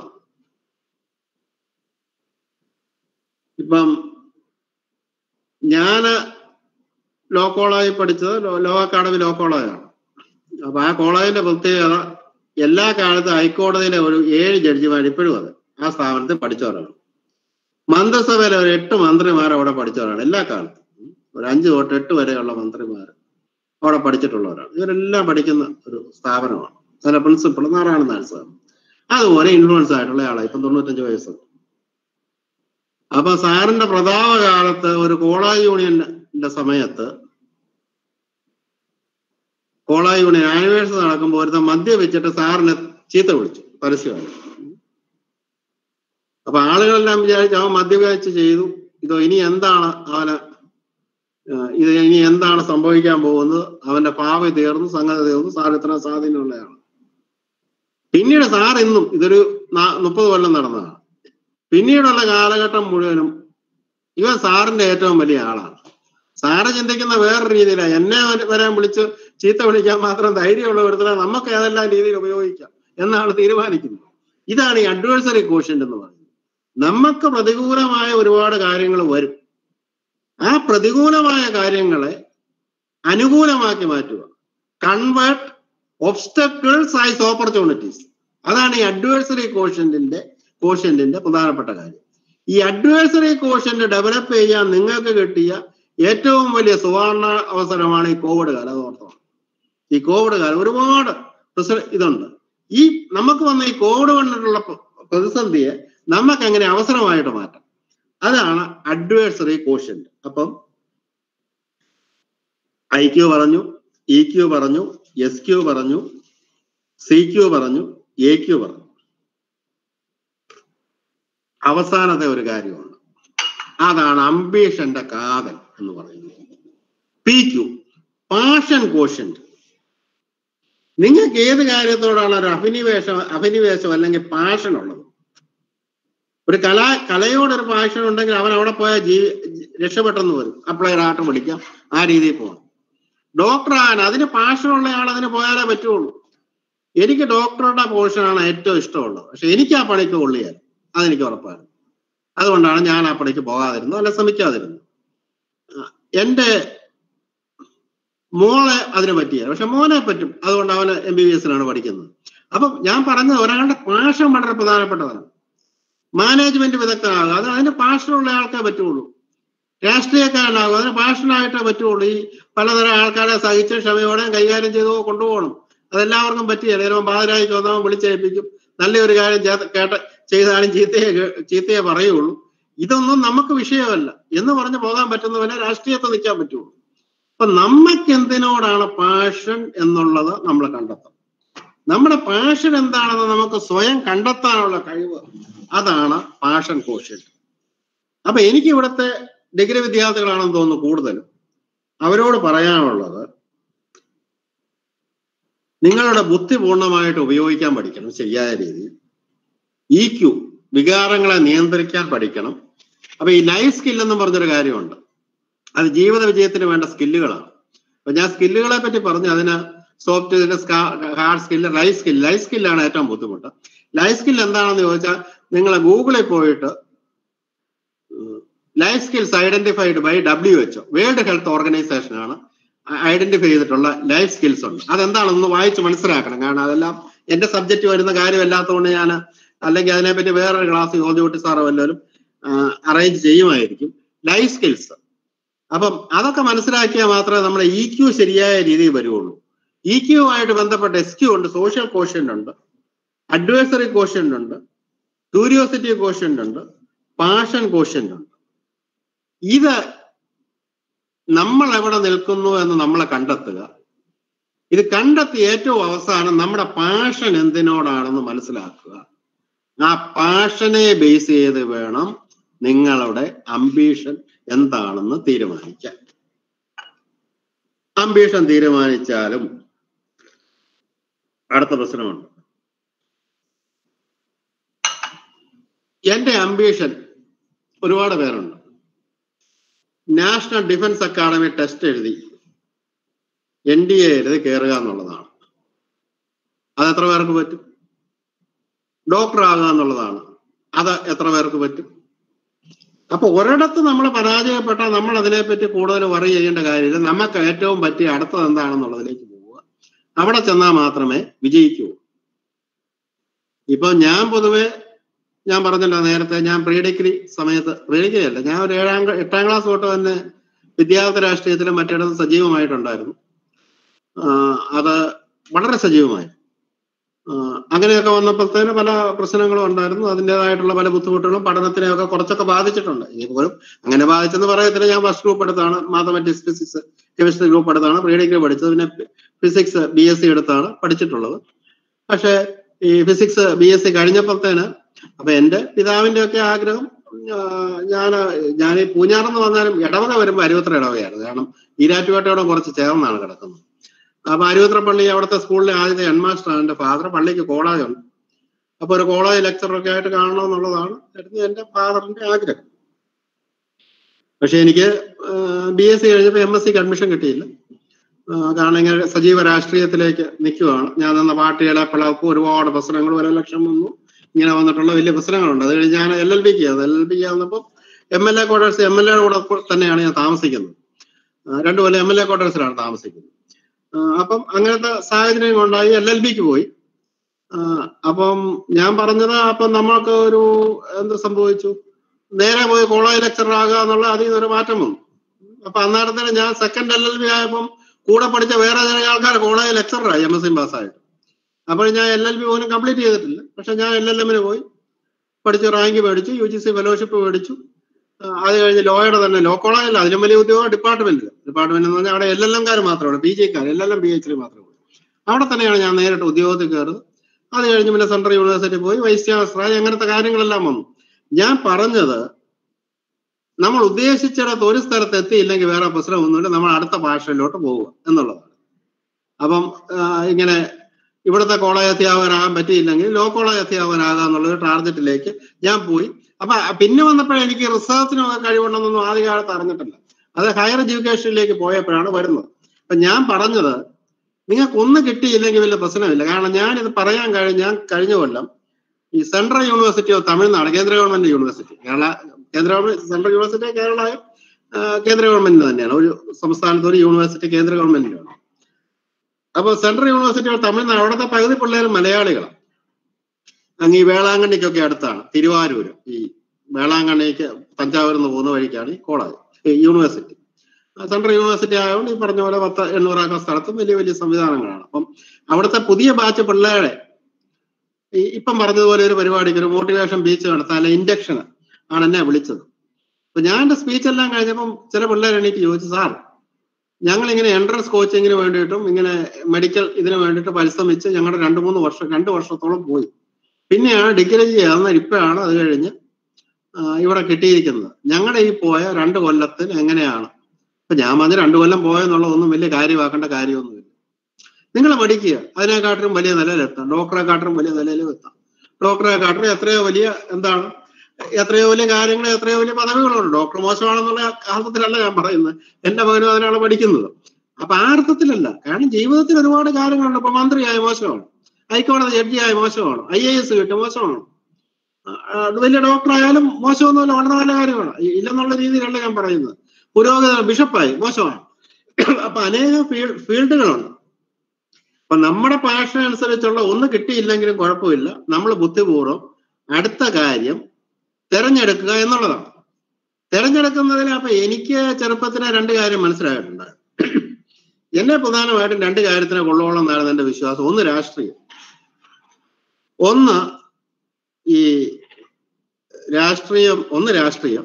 D: ഇപ്പം ഞാന് ലോ കോളേജിൽ പഠിച്ചത് ലോ- ലോ അക്കാഡമി ലോ കോളേജാണ് അപ്പൊ ആ കോളേജിന്റെ പ്രത്യേകത എല്ലാ കാലത്തും ഹൈക്കോടതിയിലെ ഒരു ഏഴ് ജഡ്ജിമാർ ഇപ്പോഴും അതെ ആ സ്ഥാപനത്തിൽ പഠിച്ചവരാണ് മന്ത്രിസഭയിലെ ഒരു എട്ട് മന്ത്രിമാർ അവിടെ പഠിച്ചവരാണ് എല്ലാ കാലത്തും ഒരു അഞ്ച് തൊട്ട് എട്ട് വരെയുള്ള മന്ത്രിമാർ അവിടെ പഠിച്ചിട്ടുള്ളവരാണ് ഇവരെല്ലാം പഠിക്കുന്ന ഒരു സ്ഥാപനമാണ് അതിന്റെ പ്രിൻസിപ്പൾ നാരായണ നായർ സാർ അതുപോലെ ഇൻഫ്ലുവൻസ് ആയിട്ടുള്ള ആളാണ് ഇപ്പം തൊണ്ണൂറ്റഞ്ച് വയസ്സുണ്ട് അപ്പൊ സാറിന്റെ പ്രതാപ കാലത്ത് ഒരു കോളേജ് യൂണിയന്റെ സമയത്ത് കോളേജ് യൂണിയൻ ആനിവേഴ്സറി നടക്കുമ്പോൾ ഒരുത്തൻ മദ്യം വെച്ചിട്ട് സാറിനെ ചീത്ത വിളിച്ചു പരസ്യമായി അപ്പൊ ആളുകളെല്ലാം വിചാരിച്ചു അവൻ മദ്യപിച്ച് ചെയ്തു ഇതോ ഇനി എന്താണ് അവന് ഏഹ് ഇത് ഇനി എന്താണ് സംഭവിക്കാൻ പോകുന്നത് അവന്റെ ഭാവി തീർന്നു സംഗതി തീർന്നു സാർ ഇത്ര സ്വാധീനമുള്ളതാണ് പിന്നീട് സാർ ഇന്നും ഇതൊരു നാ- മുപ്പത് കൊല്ലം നടന്നതാണ് പിന്നീടുള്ള കാലഘട്ടം മുഴുവനും ഇവൻ സാറിന്റെ ഏറ്റവും വലിയ ആളാണ് സാറ് ചിന്തിക്കുന്ന വേറൊരു രീതിയിലാണ് എന്നെ വര- വരാൻ വിളിച്ച് ചീത്ത വിളിക്കാൻ മാത്രം ധൈര്യമുള്ള ഒരുത്തരെ നമുക്ക് ഏതെല്ലാം രീതിയിൽ ഉപയോഗിക്കാം എന്നാണ് തീരുമാനിക്കുന്നത് ഇതാണ് ഈ അഡ്വേഴ്സറി കോഷ്യന്റ് എന്ന് പറയുന്നത് നമുക്ക് പ്രതികൂലമായ ഒരുപാട് കാര്യങ്ങൾ വരും ആ പ്രതികൂലമായ കാര്യങ്ങളെ അനുകൂലമാക്കി മാറ്റുക കൺവേർട്ട് ഒബ്സ്റ്റക്കിൾസ് ആയിസ് ഓപ്പർച്യൂണിറ്റീസ് അതാണ് ഈ അഡ്വേഴ്സറി കോഷ്യന്റിന്റെ കോഷ്യന്റിന്റെ പ്രധാനപ്പെട്ട കാര്യം ഈ അഡ്വൈസറി കോഷന്റ് ഡെവലപ്പ് ചെയ്യാൻ നിങ്ങൾക്ക് കിട്ടിയ ഏറ്റവും വലിയ സുവർണ അവസരമാണ് ഈ കോവിഡ് കാലം അത് ഓർത്തോണം ഈ കോവിഡ് കാലം ഒരുപാട് റിസ- ഇതുണ്ട് ഈ നമുക്ക് വന്ന ഈ കോവിഡ് കൊണ്ടിട്ടുള്ള പ്ര- പ്രതിസന്ധിയെ നമുക്ക് എങ്ങനെ അവസരമായിട്ട് മാറ്റാം അതാണ് അഡ്വൈസറി കോഷ്യന്റ് അപ്പം ഐ ക്യു പറഞ്ഞു ഇ ക്യു പറഞ്ഞു എസ് ക്യു പറഞ്ഞു സി ക്യു പറഞ്ഞു എ ക്യു പറഞ്ഞു അവസാനത്തെ ഒരു കാര്യമുണ്ട് അതാണ് അംബീഷന്റെ കാതൽ എന്ന് പറയുന്നത് പി ക്യു പാഷൻ കോഷ്യന്റ് നിങ്ങൾക്ക് ഏത് കാര്യത്തോടാണ് ഒരു അഭിനിവേശം അഭിനിവേശം അല്ലെങ്കിൽ പാഷൻ ഉള്ളത് ഒരു കല കലയോടൊരു പാഷൻ ഉണ്ടെങ്കിൽ അവൻ അവിടെ പോയാൽ ജീവി രക്ഷപ്പെട്ടെന്ന് വരും അപ്ലൈഡ് ആയിട്ട് പഠിക്കാം ആ രീതിയിൽ പോകണം ഡോക്ടർ ആകാൻ അതിന് പാഷനുള്ള ആൾ അതിന് പോയാലേ പറ്റുള്ളൂ എനിക്ക് ഡോക്ടറുടെ പോർഷനാണ് ഏറ്റവും ഇഷ്ടമുള്ളത് പക്ഷെ എനിക്ക് ആ പണിക്ക് കൊള്ളിയാൽ അതെനിക്ക് ഉറപ്പാണ് അതുകൊണ്ടാണ് ഞാൻ ആ പണിക്ക് പോകാതിരുന്നത് അല്ല ശ്രമിക്കാതിരുന്നത് ആ, എന്റെ മോളെ അതിന് പറ്റിയ പക്ഷെ മോനെ പറ്റും അതുകൊണ്ട് അവന് എം ബി ബി എസിനാണ് പഠിക്കുന്നത് അപ്പം ഞാൻ പറഞ്ഞത് ഒരാളുടെ പാഷൻ വളരെ പ്രധാനപ്പെട്ടതാണ് മാനേജ്മെന്റ് വിദഗ്ധനാകുക അത് അതിന് പാഷനുള്ള ആൾക്കേ പറ്റുള്ളൂ രാഷ്ട്രീയക്കാരനാകും അതിന് പാഷനായിട്ടേ പറ്റുള്ളൂ ഈ പലതരം ആൾക്കാരെ സഹിച്ച് ക്ഷമയോടെ കൈകാര്യം ചെയ്തോ കൊണ്ടുപോകണം അതെല്ലാവർക്കും പറ്റിയല്ല ചിലപ്പോൾ പാതിരായിക്ക് വന്നവൻ വിളിച്ചേൽപ്പിക്കും നല്ലൊരു കാര്യം ചെയ്ത- കേട്ട ചെയ്താലും ചീത്തയെ കേ- ചീത്തയെ പറയുള്ളൂ ഇതൊന്നും നമുക്ക് വിഷയമല്ല എന്ന് പറഞ്ഞ് പോകാൻ പറ്റുന്നവനെ രാഷ്ട്രീയത്തിൽ നിൽക്കാൻ പറ്റുള്ളൂ അപ്പൊ നമുക്ക് എന്തിനോടാണ് പാഷൻ എന്നുള്ളത് നമ്മൾ കണ്ടെത്തണം നമ്മുടെ പാഷൻ എന്താണെന്ന് നമുക്ക് സ്വയം കണ്ടെത്താനുള്ള കഴിവ് അതാണ് പാഷൻ കോഷ്യൻ അപ്പൊ എനിക്ക് ഇവിടുത്തെ ഡിഗ്രി വിദ്യാർത്ഥികളാണെന്ന് തോന്നുന്നു കൂടുതലും അവരോട് പറയാനുള്ളത് നിങ്ങളുടെ ബുദ്ധി പൂർണ്ണമായിട്ട് ഉപയോഗിക്കാൻ പഠിക്കണം ശരിയായ രീതിയിൽ ഇ ക്യു വികാരങ്ങളെ നിയന്ത്രിക്കാൻ പഠിക്കണം അപ്പൊ ഈ ലൈഫ് സ്കിൽ എന്ന് പറഞ്ഞൊരു കാര്യമുണ്ട് അത് ജീവിത വിജയത്തിന് വേണ്ട സ്കില്ലുകളാണ് അപ്പൊ ഞാൻ സ്കില്ലുകളെ പറ്റി പറഞ്ഞു അതിന് soft hard skill life skill life സ്കില്ലാണ് ഏറ്റവും ബുദ്ധിമുട്ട് ലൈഫ് സ്കിൽ എന്താണെന്ന് ചോദിച്ചാൽ നിങ്ങൾ ഗൂഗിളിൽ പോയിട്ട് life skills identified by W H world health organisation ആണ് ഐഡന്റിഫൈ ചെയ്തിട്ടുള്ള ലൈഫ് സ്കിൽസ് ഉണ്ട് അതെന്താണെന്ന് വായിച്ച് മനസ്സിലാക്കണം കാരണം അതെല്ലാം എന്റെ സബ്ജക്റ്റ് വരുന്ന കാര്യമല്ലാത്തതുകൊണ്ട് ഞാൻ അല്ലെങ്കിൽ അതിനെപ്പറ്റി വേറൊരു ക്ലാസ് ജോർജ് സാറോ വല്ലവരും അറേഞ്ച് ചെയ്യുമായിരിക്കും ലൈഫ് സ്കിൽസ് അപ്പം അതൊക്കെ മനസ്സിലാക്കിയാൽ മാത്രമേ നമ്മുടെ ഇ ക്യു ശരിയായ രീതിയിൽ വരുള്ളൂ ഇ ക്യു ആയിട്ട് ബന്ധപ്പെട്ട എസ് ക്യു ഉണ്ട് സോഷ്യൽ കോഷ്യന്റ് ഉണ്ട് അഡ്വൈസറി കോഷ്യന്റ് ഉണ്ട് ക്യൂരിയോസിറ്റി കോഷ്യന്റ് ഉണ്ട് പാഷൻ കോഷ്യന്റ് ഉണ്ട് ഇത് നമ്മൾ എവിടെ നിൽക്കുന്നു എന്ന് നമ്മളെ കണ്ടെത്തുക ഇത് കണ്ടെത്തി ഏറ്റവും അവസാനം നമ്മുടെ പാഷൻ എന്തിനോടാണെന്ന് മനസ്സിലാക്കുക ആ പാഷനെ ബേസ് ചെയ്ത് വേണം നിങ്ങളുടെ അംബീഷൻ എന്താണെന്ന് തീരുമാനിക്കാൻ അംബീഷൻ തീരുമാനിച്ചാലും അടുത്ത പ്രശ്നമുണ്ട് എന്റെ അംബീഷൻ ഒരുപാട് പേരുണ്ട് നാഷണൽ ഡിഫൻസ് അക്കാദമി ടെസ്റ്റ് എഴുതി എൻ ഡി എ എഴുതി കയറുക എന്നുള്ളതാണ് അത് എത്ര പേർക്ക് പറ്റും ഡോക്ടർ ആകുക എന്നുള്ളതാണ് അത് എത്ര പേർക്ക് പറ്റും അപ്പൊ ഒരിടത്ത് നമ്മൾ പരാജയപ്പെട്ടാൽ നമ്മൾ അതിനെപ്പറ്റി കൂടുതൽ വറി ചെയ്യേണ്ട കാര്യമില്ല നമുക്ക് ഏറ്റവും പറ്റിയ അടുത്തത് എന്താണെന്നുള്ളതിലേക്ക് പോവുക അവിടെ ചെന്നാൽ മാത്രമേ വിജയിക്കൂ ഇപ്പൊ ഞാൻ പൊതുവെ ഞാൻ പറഞ്ഞല്ലോ നേരത്തെ ഞാൻ പ്രീ ഡിഗ്രി സമയത്ത് പ്രീ ഡിഗ്രി അല്ല ഞാൻ ഒരു ഏഴാം ക്ലാ- എട്ടാം ക്ലാസ് തൊട്ട് തന്നെ വിദ്യാർത്ഥി രാഷ്ട്രീയത്തിലും മറ്റിടത്തും സജീവമായിട്ടുണ്ടായിരുന്നു ആഹ് അത് വളരെ സജീവമായി ആഹ് അങ്ങനെയൊക്കെ വന്നപ്പോഴത്തേന് പല പ്രശ്നങ്ങളും ഉണ്ടായിരുന്നു അതിൻ്റെതായിട്ടുള്ള പല ബുദ്ധിമുട്ടുകളും പഠനത്തിനെയൊക്കെ കുറച്ചൊക്കെ ബാധിച്ചിട്ടുണ്ട് എങ്കിൽ പോലും അങ്ങനെ ബാധിച്ചെന്ന് പറയത്തില്ല ഞാൻ ഫസ്റ്റ് ഗ്രൂപ്പ് എടുത്താണ് മാത്തമാറ്റിക്സ് ഫിസിക്സ് കെമിസ്ട്രി ഗ്രൂപ്പ് എടുത്താണ് പ്രീ ഡിഗ്രി പഠിച്ചത് പിന്നെ ഫിസിക്സ് ബി എസ് സി എടുത്താണ് പഠിച്ചിട്ടുള്ളത് പക്ഷേ ഈ ഫിസിക്സ് ബി എസ് സി കഴിഞ്ഞപ്പോഴത്തേന് അപ്പൊ എന്റെ പിതാവിന്റെ ഒക്കെ ആഗ്രഹം ഞാൻ ഞാൻ ഈ പൂഞ്ഞാറെന്ന് പറഞ്ഞാലും ഇടവക വരുമ്പോൾ അരുവത്ര ഇടവകയായിരുന്നു കാരണം ഈരാറ്റുപേട്ടയോടെ കുറച്ച് ചേർന്നാണ് കിടക്കുന്നത് അപ്പൊ അരുവത്ര പള്ളി അവിടുത്തെ സ്കൂളിലെ ആദ്യത്തെ ഹെഡ്മാസ്റ്ററാണ് എന്റെ ഫാദർ പള്ളിക്ക് കോളേജ് ഉണ്ട് അപ്പൊ ഒരു കോളേജ് ലെക്ചറൊക്കെ ആയിട്ട് കാണണമെന്നുള്ളതാണ് ആയിരുന്നു എന്റെ ഫാദറിന്റെ ആഗ്രഹം പക്ഷെ എനിക്ക് ബി എസ് സി കഴിഞ്ഞപ്പോൾ എം എസ് സിക്ക് അഡ്മിഷൻ കിട്ടിയില്ല ആ, കാരണം ഇങ്ങനെ സജീവ രാഷ്ട്രീയത്തിലേക്ക് നിൽക്കുവാണ് ഞാൻ നിന്ന പാർട്ടികളെ പിളർപ്പ് ഒരുപാട് പ്രശ്നങ്ങൾ ഒരു ലക്ഷം വന്നു ഇങ്ങനെ വന്നിട്ടുള്ള വലിയ പ്രശ്നങ്ങളുണ്ട് അത് കഴിഞ്ഞ് ഞാൻ എൽ എൽ ബിക്ക് എൽ എൽ ബിക്ക് വന്നപ്പോൾ M L A quarters M L A കൂടെ തന്നെയാണ് ഞാൻ താമസിക്കുന്നത് ആ, രണ്ടു കൊല്ലം എം എൽ എ ക്വാർട്ടേഴ്സിലാണ് താമസിക്കുന്നത് ആ, അപ്പം അങ്ങനത്തെ സാഹചര്യം ഉണ്ടായി എൽ എൽ ബിക്ക് പോയി ആ, അപ്പം ഞാൻ പറഞ്ഞത് അപ്പം നമ്മൾക്ക് ഒരു എന്ത് സംഭവിച്ചു നേരെ പോയി കോളേജ് ലെക്ചറർ ആകുക എന്നുള്ള അതിൽ നിന്നൊരു മാറ്റം വന്നു അപ്പൊ അന്നേരത്തിന് ഞാൻ സെക്കൻഡ് എൽ എൽ ബി ആയപ്പം കൂടെ പഠിച്ച വേറെ ചില ആൾക്കാർ കോളേജ് ലെക്ചറായി എം എസ് സി പാസ്സായിട്ട് അപ്പോൾ ഞാൻ എൽ എൽ ബി പോലും കംപ്ലീറ്റ് ചെയ്തിട്ടില്ല പക്ഷെ ഞാൻ എൽ എൽ എമ്മിന് പോയി പഠിച്ച് റാങ്ക് മേടിച്ചു യു ജി സി ഫെലോഷിപ്പ് മേടിച്ചു ആ, അത് കഴിഞ്ഞ് ലോയുടെ തന്നെ ലോ കോളേജല്ല അതിലും വലിയ ഉദ്യോഗം ഡിപ്പാർട്ട്മെന്റിൽ ഡിപ്പാർട്ട്മെന്റ് എന്ന് പറഞ്ഞാൽ അവിടെ എൽ എൽ എംകാർ മാത്രമേ ഉള്ളൂ പി ജിക്കാർ L L M P H D മാത്രമേ ഉള്ളൂ അവിടെ തന്നെയാണ് ഞാൻ നേരിട്ട് ഉദ്യോഗത്തിൽ കയറുന്നത് അത് കഴിഞ്ഞ് പിന്നെ സെൻട്രൽ യൂണിവേഴ്സിറ്റി പോയി വൈസ് ചാൻസലറായി അങ്ങനത്തെ കാര്യങ്ങളെല്ലാം വന്നു ഞാൻ പറഞ്ഞത് നമ്മൾ ഉദ്ദേശിച്ചിടത്ത് ഒരു സ്ഥലത്ത് എത്തിയില്ലെങ്കിൽ വേറെ പ്രശ്നമൊന്നുമില്ല നമ്മൾ അടുത്ത ഭാഷയിലോട്ട് പോവുക എന്നുള്ളതാണ് അപ്പം ആ, ഇങ്ങനെ ഇവിടുത്തെ കോളേജ് അധ്യാപകനാകാൻ പറ്റിയില്ലെങ്കിൽ ലോ കോളേജ് അധ്യാപകനാകാം എന്നുള്ളൊരു ടാർഗറ്റിലേക്ക് ഞാൻ പോയി അപ്പൊ പിന്നെ വന്നപ്പോഴേ എനിക്ക് റിസർച്ചിനൊക്കെ കഴിവുണ്ടെന്നൊന്നും ആദ്യകാലത്ത് അറിഞ്ഞിട്ടില്ല അത് ഹയർ എഡ്യൂക്കേഷനിലേക്ക് പോയപ്പോഴാണ് വരുന്നത് അപ്പൊ ഞാൻ പറഞ്ഞത് നിങ്ങൾക്ക് ഒന്ന് കിട്ടിയില്ലെങ്കിൽ വലിയ പ്രശ്നമില്ല കാരണം ഞാൻ ഇത് പറയാൻ കഴിഞ്ഞ ഞാൻ കഴിഞ്ഞ കൊല്ലം ഈ സെൻട്രൽ യൂണിവേഴ്സിറ്റി ഓഫ് തമിഴ്നാട് കേന്ദ്ര ഗവൺമെന്റ് യൂണിവേഴ്സിറ്റി കേരള കേന്ദ്ര ഗവൺമെന്റ് സെൻട്രൽ യൂണിവേഴ്സിറ്റി കേരള ആ, കേന്ദ്ര ഗവൺമെന്റ് തന്നെയാണ് ഒരു സംസ്ഥാനത്ത് ഒരു യൂണിവേഴ്സിറ്റി കേന്ദ്ര ഗവൺമെന്റിനാണ് അപ്പൊ സെൻട്രൽ യൂണിവേഴ്സിറ്റി ഓഫ് തമിഴ്നാട് അവിടുത്തെ പകുതി പിള്ളേർ മലയാളികളാണ് അങ്ങ് ഈ വേളാങ്കണ്ണിക്കൊക്കെ അടുത്താണ് തിരുവാരൂര് ഈ വേളാങ്കണ്ണിക്ക് തഞ്ചാവൂരിൽ നിന്ന് പോകുന്ന വഴിക്കാണ് ഈ കോളേജ് ഈ യൂണിവേഴ്സിറ്റി ആ സെൻട്രൽ യൂണിവേഴ്സിറ്റി ആയതുകൊണ്ട് ഈ പറഞ്ഞ പോലെ പത്ത് എണ്ണൂറാക്കം സ്ഥലത്തും വലിയ വലിയ സംവിധാനങ്ങളാണ് അപ്പം അവിടുത്തെ പുതിയ ബാച്ച് പിള്ളേരെ ഈ ഇപ്പം പറഞ്ഞതുപോലെ ഒരു പരിപാടിക്ക് ഒരു മോട്ടിവേഷൻ ബീച്ച് നടത്താൻ അല്ലെ ഇൻഡക്ഷൻ ആണ് എന്നെ വിളിച്ചത് അപ്പൊ ഞാൻ എന്റെ സ്പീച്ച് എല്ലാം കഴിഞ്ഞപ്പം ചില പിള്ളേർ എണീറ്റ് ചോദിച്ചു സാർ ഞങ്ങൾ ഇങ്ങനെ എൻട്രൻസ് കോച്ചിങ്ങിന് വേണ്ടിയിട്ടും ഇങ്ങനെ മെഡിക്കൽ ഇതിന് വേണ്ടിയിട്ട് പരിശ്രമിച്ച് ഞങ്ങളുടെ രണ്ട് മൂന്ന് വർഷം രണ്ട് വർഷത്തോളം പോയി പിന്നെയാണ് ഡിഗ്രി ചെയ്യാവുന്ന ഇപ്പോഴാണ് അത് കഴിഞ്ഞ് ആ, ഇവിടെ കിട്ടിയിരിക്കുന്നത് ഞങ്ങളുടെ ഈ പോയ രണ്ട് കൊല്ലത്തിൽ എങ്ങനെയാണ് ഇപ്പൊ ഞാൻ പറഞ്ഞ രണ്ട് കൊല്ലം പോയെന്നുള്ളതൊന്നും വലിയ കാര്യമാക്കേണ്ട കാര്യമൊന്നുമില്ല നിങ്ങൾ പഠിക്കുക അതിനെക്കാട്ടിലും വലിയ നിലയിലെത്താം ഡോക്ടറെക്കാട്ടിലും വലിയ നിലയിലും എത്താം ഡോക്ടറെക്കാട്ടിലും എത്രയോ വലിയ എന്താണ് എത്രയോ വലിയ കാര്യങ്ങൾ എത്രയോ വലിയ പദവികളുണ്ട് ഡോക്ടർ മോശമാണെന്നുള്ള അർത്ഥത്തിലല്ല ഞാൻ പറയുന്നത് എന്റെ മകനും അതിനാണ് പഠിക്കുന്നത് അപ്പൊ ആ അർത്ഥത്തിലല്ല കാരണം ജീവിതത്തിൽ ഒരുപാട് കാര്യങ്ങളുണ്ട് ഇപ്പൊ മന്ത്രിയായ മോശമാണ് ഹൈക്കോടതി ജഡ്ജിയായ മോശമാണ് ഐ എ എസ് കിട്ടും മോശമാണ് ആ, അത് വലിയ ഡോക്ടർ ആയാലും മോശമൊന്നുമല്ല വളരെ നല്ല കാര്യമാണ് ഇ- ഇല്ലെന്നുള്ള രീതിയിലല്ല ഞാൻ പറയുന്നത് പുരോഗതി ബിഷപ്പായി മോശമാണ് അപ്പൊ അനേകം ഫീൽ ഫീൽഡുകളുണ്ട് അപ്പൊ നമ്മുടെ പാഷൻ അനുസരിച്ചുള്ള ഒന്ന് കിട്ടിയില്ലെങ്കിലും കുഴപ്പമില്ല നമ്മൾ ബുദ്ധിപൂർവ്വം അടുത്ത കാര്യം തിരഞ്ഞെടുക്കുക എന്നുള്ളതാണ് തിരഞ്ഞെടുക്കുന്നതിൽ അപ്പൊ എനിക്ക് ചെറുപ്പത്തിലെ രണ്ട് കാര്യം മനസ്സിലായിട്ടുണ്ട് എന്നെ പ്രധാനമായിട്ടും രണ്ട് കാര്യത്തിനെ കൊള്ളോളം എന്നായിരുന്നു എന്റെ വിശ്വാസം ഒന്ന് രാഷ്ട്രീയം ഒന്ന് ഈ രാഷ്ട്രീയം ഒന്ന് രാഷ്ട്രീയം